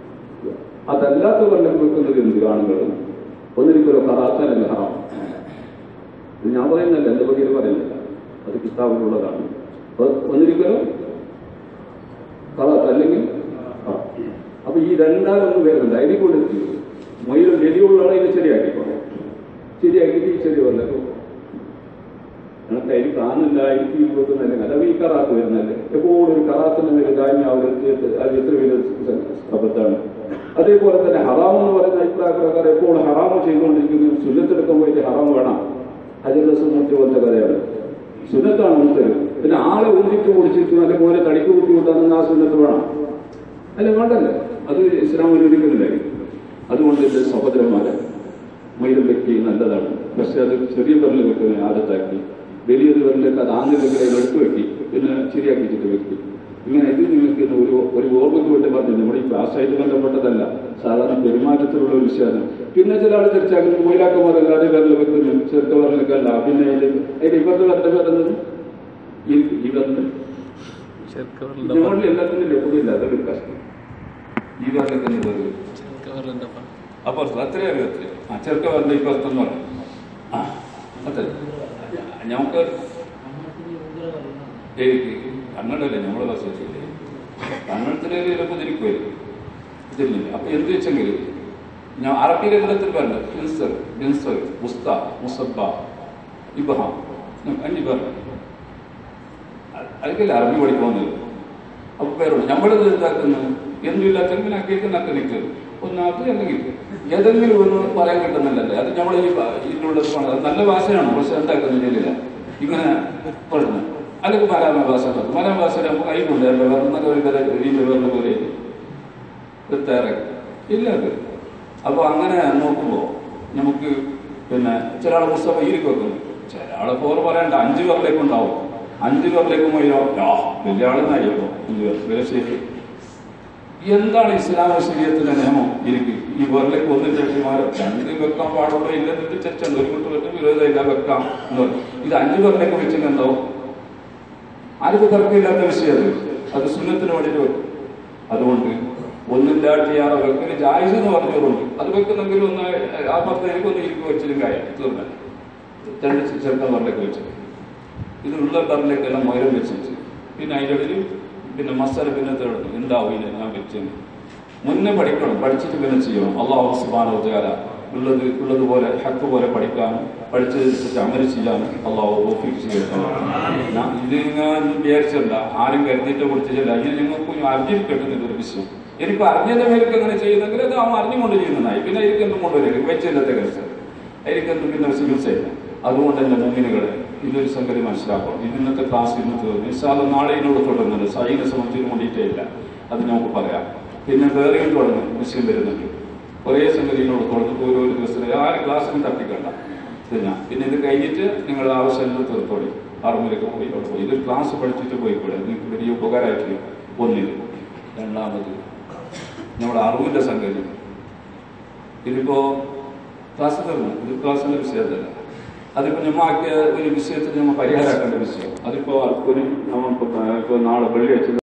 അതല്ലാത്ത വെള്ളം വെക്കുന്നത് എന്ത് കാണുന്നത് ഒന്നിരിക്കലോ കറാത്തല്ല ഹറാം ഇത് ഞാൻ പറയുന്നല്ല എന്റെ വകയിൽ പറയുന്നില്ല അത് കിതാബിലുള്ളതാണ് അപ്പൊ ഒന്നിരിക്കലോ കളത്ത് അല്ലെങ്കിൽ ആ. അപ്പൊ ഈ രണ്ടാലൊന്നും വരുന്നുണ്ട് അതിനെ കൊണ്ട് മയിലും എലിയുള്ള ആളെ ശരിയാക്കിക്കോളാം ശരിയാക്കിയിട്ട് ഈ ചെറിയ വല്ല ഞങ്ങൾക്ക് അതിന് കാണുന്നില്ല എനിക്ക് ഈ വെക്കുന്നില്ല അല്ല ഈ കറാത്ത് വരുന്നല്ലേ എപ്പോഴും ഒരു കറാത്തിന് മേലെ ധാന്യം അവർ അത് എത്ര വലിയ അബദ്ധാണ് അതേപോലെ തന്നെ ഹറാം എന്ന് പറയുന്ന അഭിപ്രായക്കാർ എപ്പോഴും ഹറാമ് ചെയ്തുകൊണ്ടിരിക്കുന്നത് സുന്നത്തെടുക്കാൻ പോയിട്ട് ഹറാം വേണം അതിൽ ദിവസം മുറ്റ് വന്ന കഥയാണ് സുന്നത്താണ് മുത്തൽ പിന്നെ ആളെ ഊന്നിട്ട് കുടിച്ചിട്ട് നല്ല പോലെ തടിക്ക് കൂട്ടി കൂട്ടാൻ ആ സുന്നത്ത് വേണം അല്ല വേണ്ടല്ലേ അത് ഇസ്ലാം അനുവദിക്കുന്നില്ലേ അതുകൊണ്ട് എന്റെ സഹോദരന്മാരെ മൈലം വ്യക്തി നല്ലതാണ് പക്ഷെ അത് ചെറിയ വിരൽ വെക്കുന്ന ആദത്താക്കി വലിയൊരു വിരലേക്ക് അത് ആദ്യമെങ്കിലും എടുത്തു വെക്കി പിന്നെ ശരിയാക്കിച്ചിട്ട് വെക്കി ഇങ്ങനെ ഇത് നിങ്ങൾക്ക് ഇന്ന് ഒരു ഒരു ഓർമ്മയ്ക്ക് വേണ്ടി പറഞ്ഞു നമ്മുടെ ഈ ക്ലാസ്സായിട്ട് ബന്ധപ്പെട്ടതല്ല സാധാരണ പെരുമാറ്റത്തിലുള്ള ഒരു വിഷയമാണ് പിന്നെ ചില ആൾ തിരിച്ചാക്കുന്നത് മൊയിലാക്കന്മാർ എല്ലാവരും വിരൽ വെക്കുന്നു ചെറുക്ക വിരലൊക്കെ അല്ല പിന്നെ അതിൽ അതിൽ ഇവരുടെ വിരൽ വരുന്നത് ഈ ഇവരുടെ ചെറുക്കവറിന്റെ ഞങ്ങളുടെ എല്ലാത്തിനും ലഭ്യതയില്ല അതൊരു കഷ്ടം ഈ വിരലൊക്കെ വരുന്നത് ചെറുക്കവറിന്റെ പ അപ്പുറത്ത് അത്രയും അറിയാം അത്രയും ആ ചെറുക്ക വരണ്ട ഇപ്പുറത്തെന്ന് പറഞ്ഞു ആ അത്ര നമുക്ക് എനിക്ക് കന്നഡല്ലേ നമ്മളെ ഭാഷ വെച്ചില്ലേ കന്നഡത്തിലെ ചിലപ്പോൾ തിരിക്കുമായിരിക്കും ഇതില്ല അപ്പൊ എന്ത് വെച്ചെങ്കിൽ ഞാൻ അറബി ഗ്രന്ഥത്തിൽ പറഞ്ഞു ഹിൻസർ ജിൻസർ മുസ്ത മുസബ ഇബ്ഹാം അഞ്ച് പേർ അതൊക്കെയല്ല അറബി പഠിക്കണമെന്നില്ല അപ്പൊ പേരുണ്ട് നമ്മളിത് എന്താക്കുന്നു എന്തില്ലാത്തെങ്കിൽ അക്കേക്ക് നക്ക നിൽക്കുന്നത് ഒന്നാമത് അല്ലെങ്കിൽ ഏതെങ്കിലും ഒന്ന് പറയാൻ കിട്ടുന്നില്ലല്ലേ അത് നമ്മൾ ഈ ഭാ- ഇതിലുള്ള അത് നല്ല ഭാഷയാണ് പക്ഷെ എന്താക്കുന്നില്ല ഇങ്ങനെ പറഞ്ഞു അല്ലെങ്കിൽ മലയാള ഭാഷ മലയാള ഭാഷ നമുക്ക് കൈകൊണ്ട് എൻ്റെ വരുന്ന ഒരു തരം രീതിയിൽ വരുന്ന പോലെ എത്താറ് ഇല്ല അത് അപ്പോൾ അങ്ങനെ നോക്കുമ്പോൾ നമുക്ക് പിന്നെ ചില ആൾ പുസ്തകം ഈരിക്ക് വെക്കുന്നു ചില ആളെ പോറ് പറയണ്ട അഞ്ച് പേരിലേക്ക് ഉണ്ടാവും അഞ്ച് പേരിലേക്ക് പോയോ ആ വലിയ ആളെന്നായിരിക്കും അഞ്ച് പേർ വില ശരി എന്താണ് ഇസ്ലാമിക ശരീരത്തിലെ നിയമം എനിക്ക് ഈ വെറിലേക്ക് ഒന്നും ചേച്ചിമാരോ രണ്ട് വെക്കാൻ പാടുള്ളൂ ഇല്ലെന്നിട്ട് ചർച്ചുണ്ട് ഒരു കുട്ടി വെച്ച് വിരോധമില്ല വെക്കാം എന്ന് പറയും ഇത് അഞ്ച് പേരിലേക്ക് വെച്ചിട്ടുണ്ടോ ആർക്കും തർക്കമില്ലാത്ത വിഷയം അത് അത് സുന്നത്തിന് വേണ്ടിയിട്ട് വെക്കും അതുകൊണ്ട് ഒന്നിന്റെ ആട്ടിയാറോ വെക്കല് ജായിസ് എന്ന് പറഞ്ഞവരുണ്ട് അത് വെക്കുന്നെങ്കിൽ ഒന്ന് ആ പത്ത് എനിക്കൊന്ന് ഇരിക്കും വെച്ചിട്ടും കാര്യം തീർന്ന രണ്ട് ചെറുക്കൻ പറഞ്ഞിലേക്ക് വെച്ചത് ഇതിനുള്ള ടറിലേക്കെല്ലാം മൊയരം വെച്ചിട്ട് പിന്നെ അതിൻ്റെ ഇടയിൽ പിന്നെ മസാല പിന്നെ തേടുന്നു എന്താവും ഇതിനെ ഞാൻ വെച്ചത് മുന്നേ പഠിക്കണം പഠിച്ചിട്ട് പിന്നെ ചെയ്യണം അള്ളാഹു സുബാന ഉദ്യാല ഉള്ളത് ഉള്ളതുപോലെ ഹക്ക് പോലെ പഠിക്കാനും പഠിച്ചതനുസരിച്ച് അമല് ചെയ്യാനും അള്ളാഹു ഓഫീസ് ചെയ്യണം ഇത് ഞാൻ വിചാരിച്ചില്ല ആരും കരുതിയിട്ട് കുറിച്ചില്ല ഇതിൽ നിങ്ങൾക്ക് അറിഞ്ഞിരിക്കട്ടെ ഇതൊരു വിഷയം എനിക്ക് അറിഞ്ഞതിന്റെ മേലേക്ക് അങ്ങനെ ചെയ്യുന്നെങ്കിൽ അത് അവൻ അറിഞ്ഞുകൊണ്ട് ചെയ്യുന്നതായി പിന്നെ എനിക്ക് എന്തും കൊണ്ടുവരില്ല വെച്ചില്ലത്തെ കേസ് എനിക്ക് എന്തും പിന്നെ ചികിത്സയില്ല അതുകൊണ്ട് എന്റെ മുന്നിലുകളെ ഇതൊരു സംഗതി മനസ്സിലാക്കണം ഇത് ഇന്നത്തെ ക്ലാസ് ഇന്ന് തീർന്നു നിസ്സാദം നാളെ ഇതിനോട് തുടങ്ങുന്നുണ്ട് സൈനെ സംബന്ധിച്ച് കൊണ്ടിട്ടേ ഇല്ല അത് നമുക്ക് പറയാം പിന്നെ വേറെയും തുടങ്ങും വിഷയം വരുന്നുണ്ട് ഒരേ സംഗതിയിനോട് തുടങ്ങിട്ട് ഓരോ ദിവസത്തിൽ ആര് ക്ലാസ്സിനും തട്ടിക്കണ്ട പിന്നെ പിന്നെ ഇത് കഴിഞ്ഞിട്ട് നിങ്ങൾ ആവശ്യം തീർത്തോളി ആറുമൂലൊക്കെ പോയി അവിടെ പോയി ഇതൊരു ക്ലാസ് പഠിച്ചിട്ട് പോയിക്കൂടെ നിങ്ങൾക്ക് വലിയ ഉപകാരമായിട്ട് ഒന്നിന് രണ്ടാമത് നമ്മുടെ അറിവിന്റെ സംഗതി ഇതിപ്പോ ക്ലാസ് തീർന്നു ഇത് ക്ലാസ്സിന്റെ വിഷയത്തല്ല അതിപ്പോ നമ്മൾ ആക്കിയ ഒരു വിഷയത്തിൽ നമ്മൾ പരിഹാരമാക്കേണ്ട വിഷയം അതിപ്പോ ഒരു നമ്മളിപ്പോ ഇപ്പൊ നാളെ വെള്ളിയാഴ്ച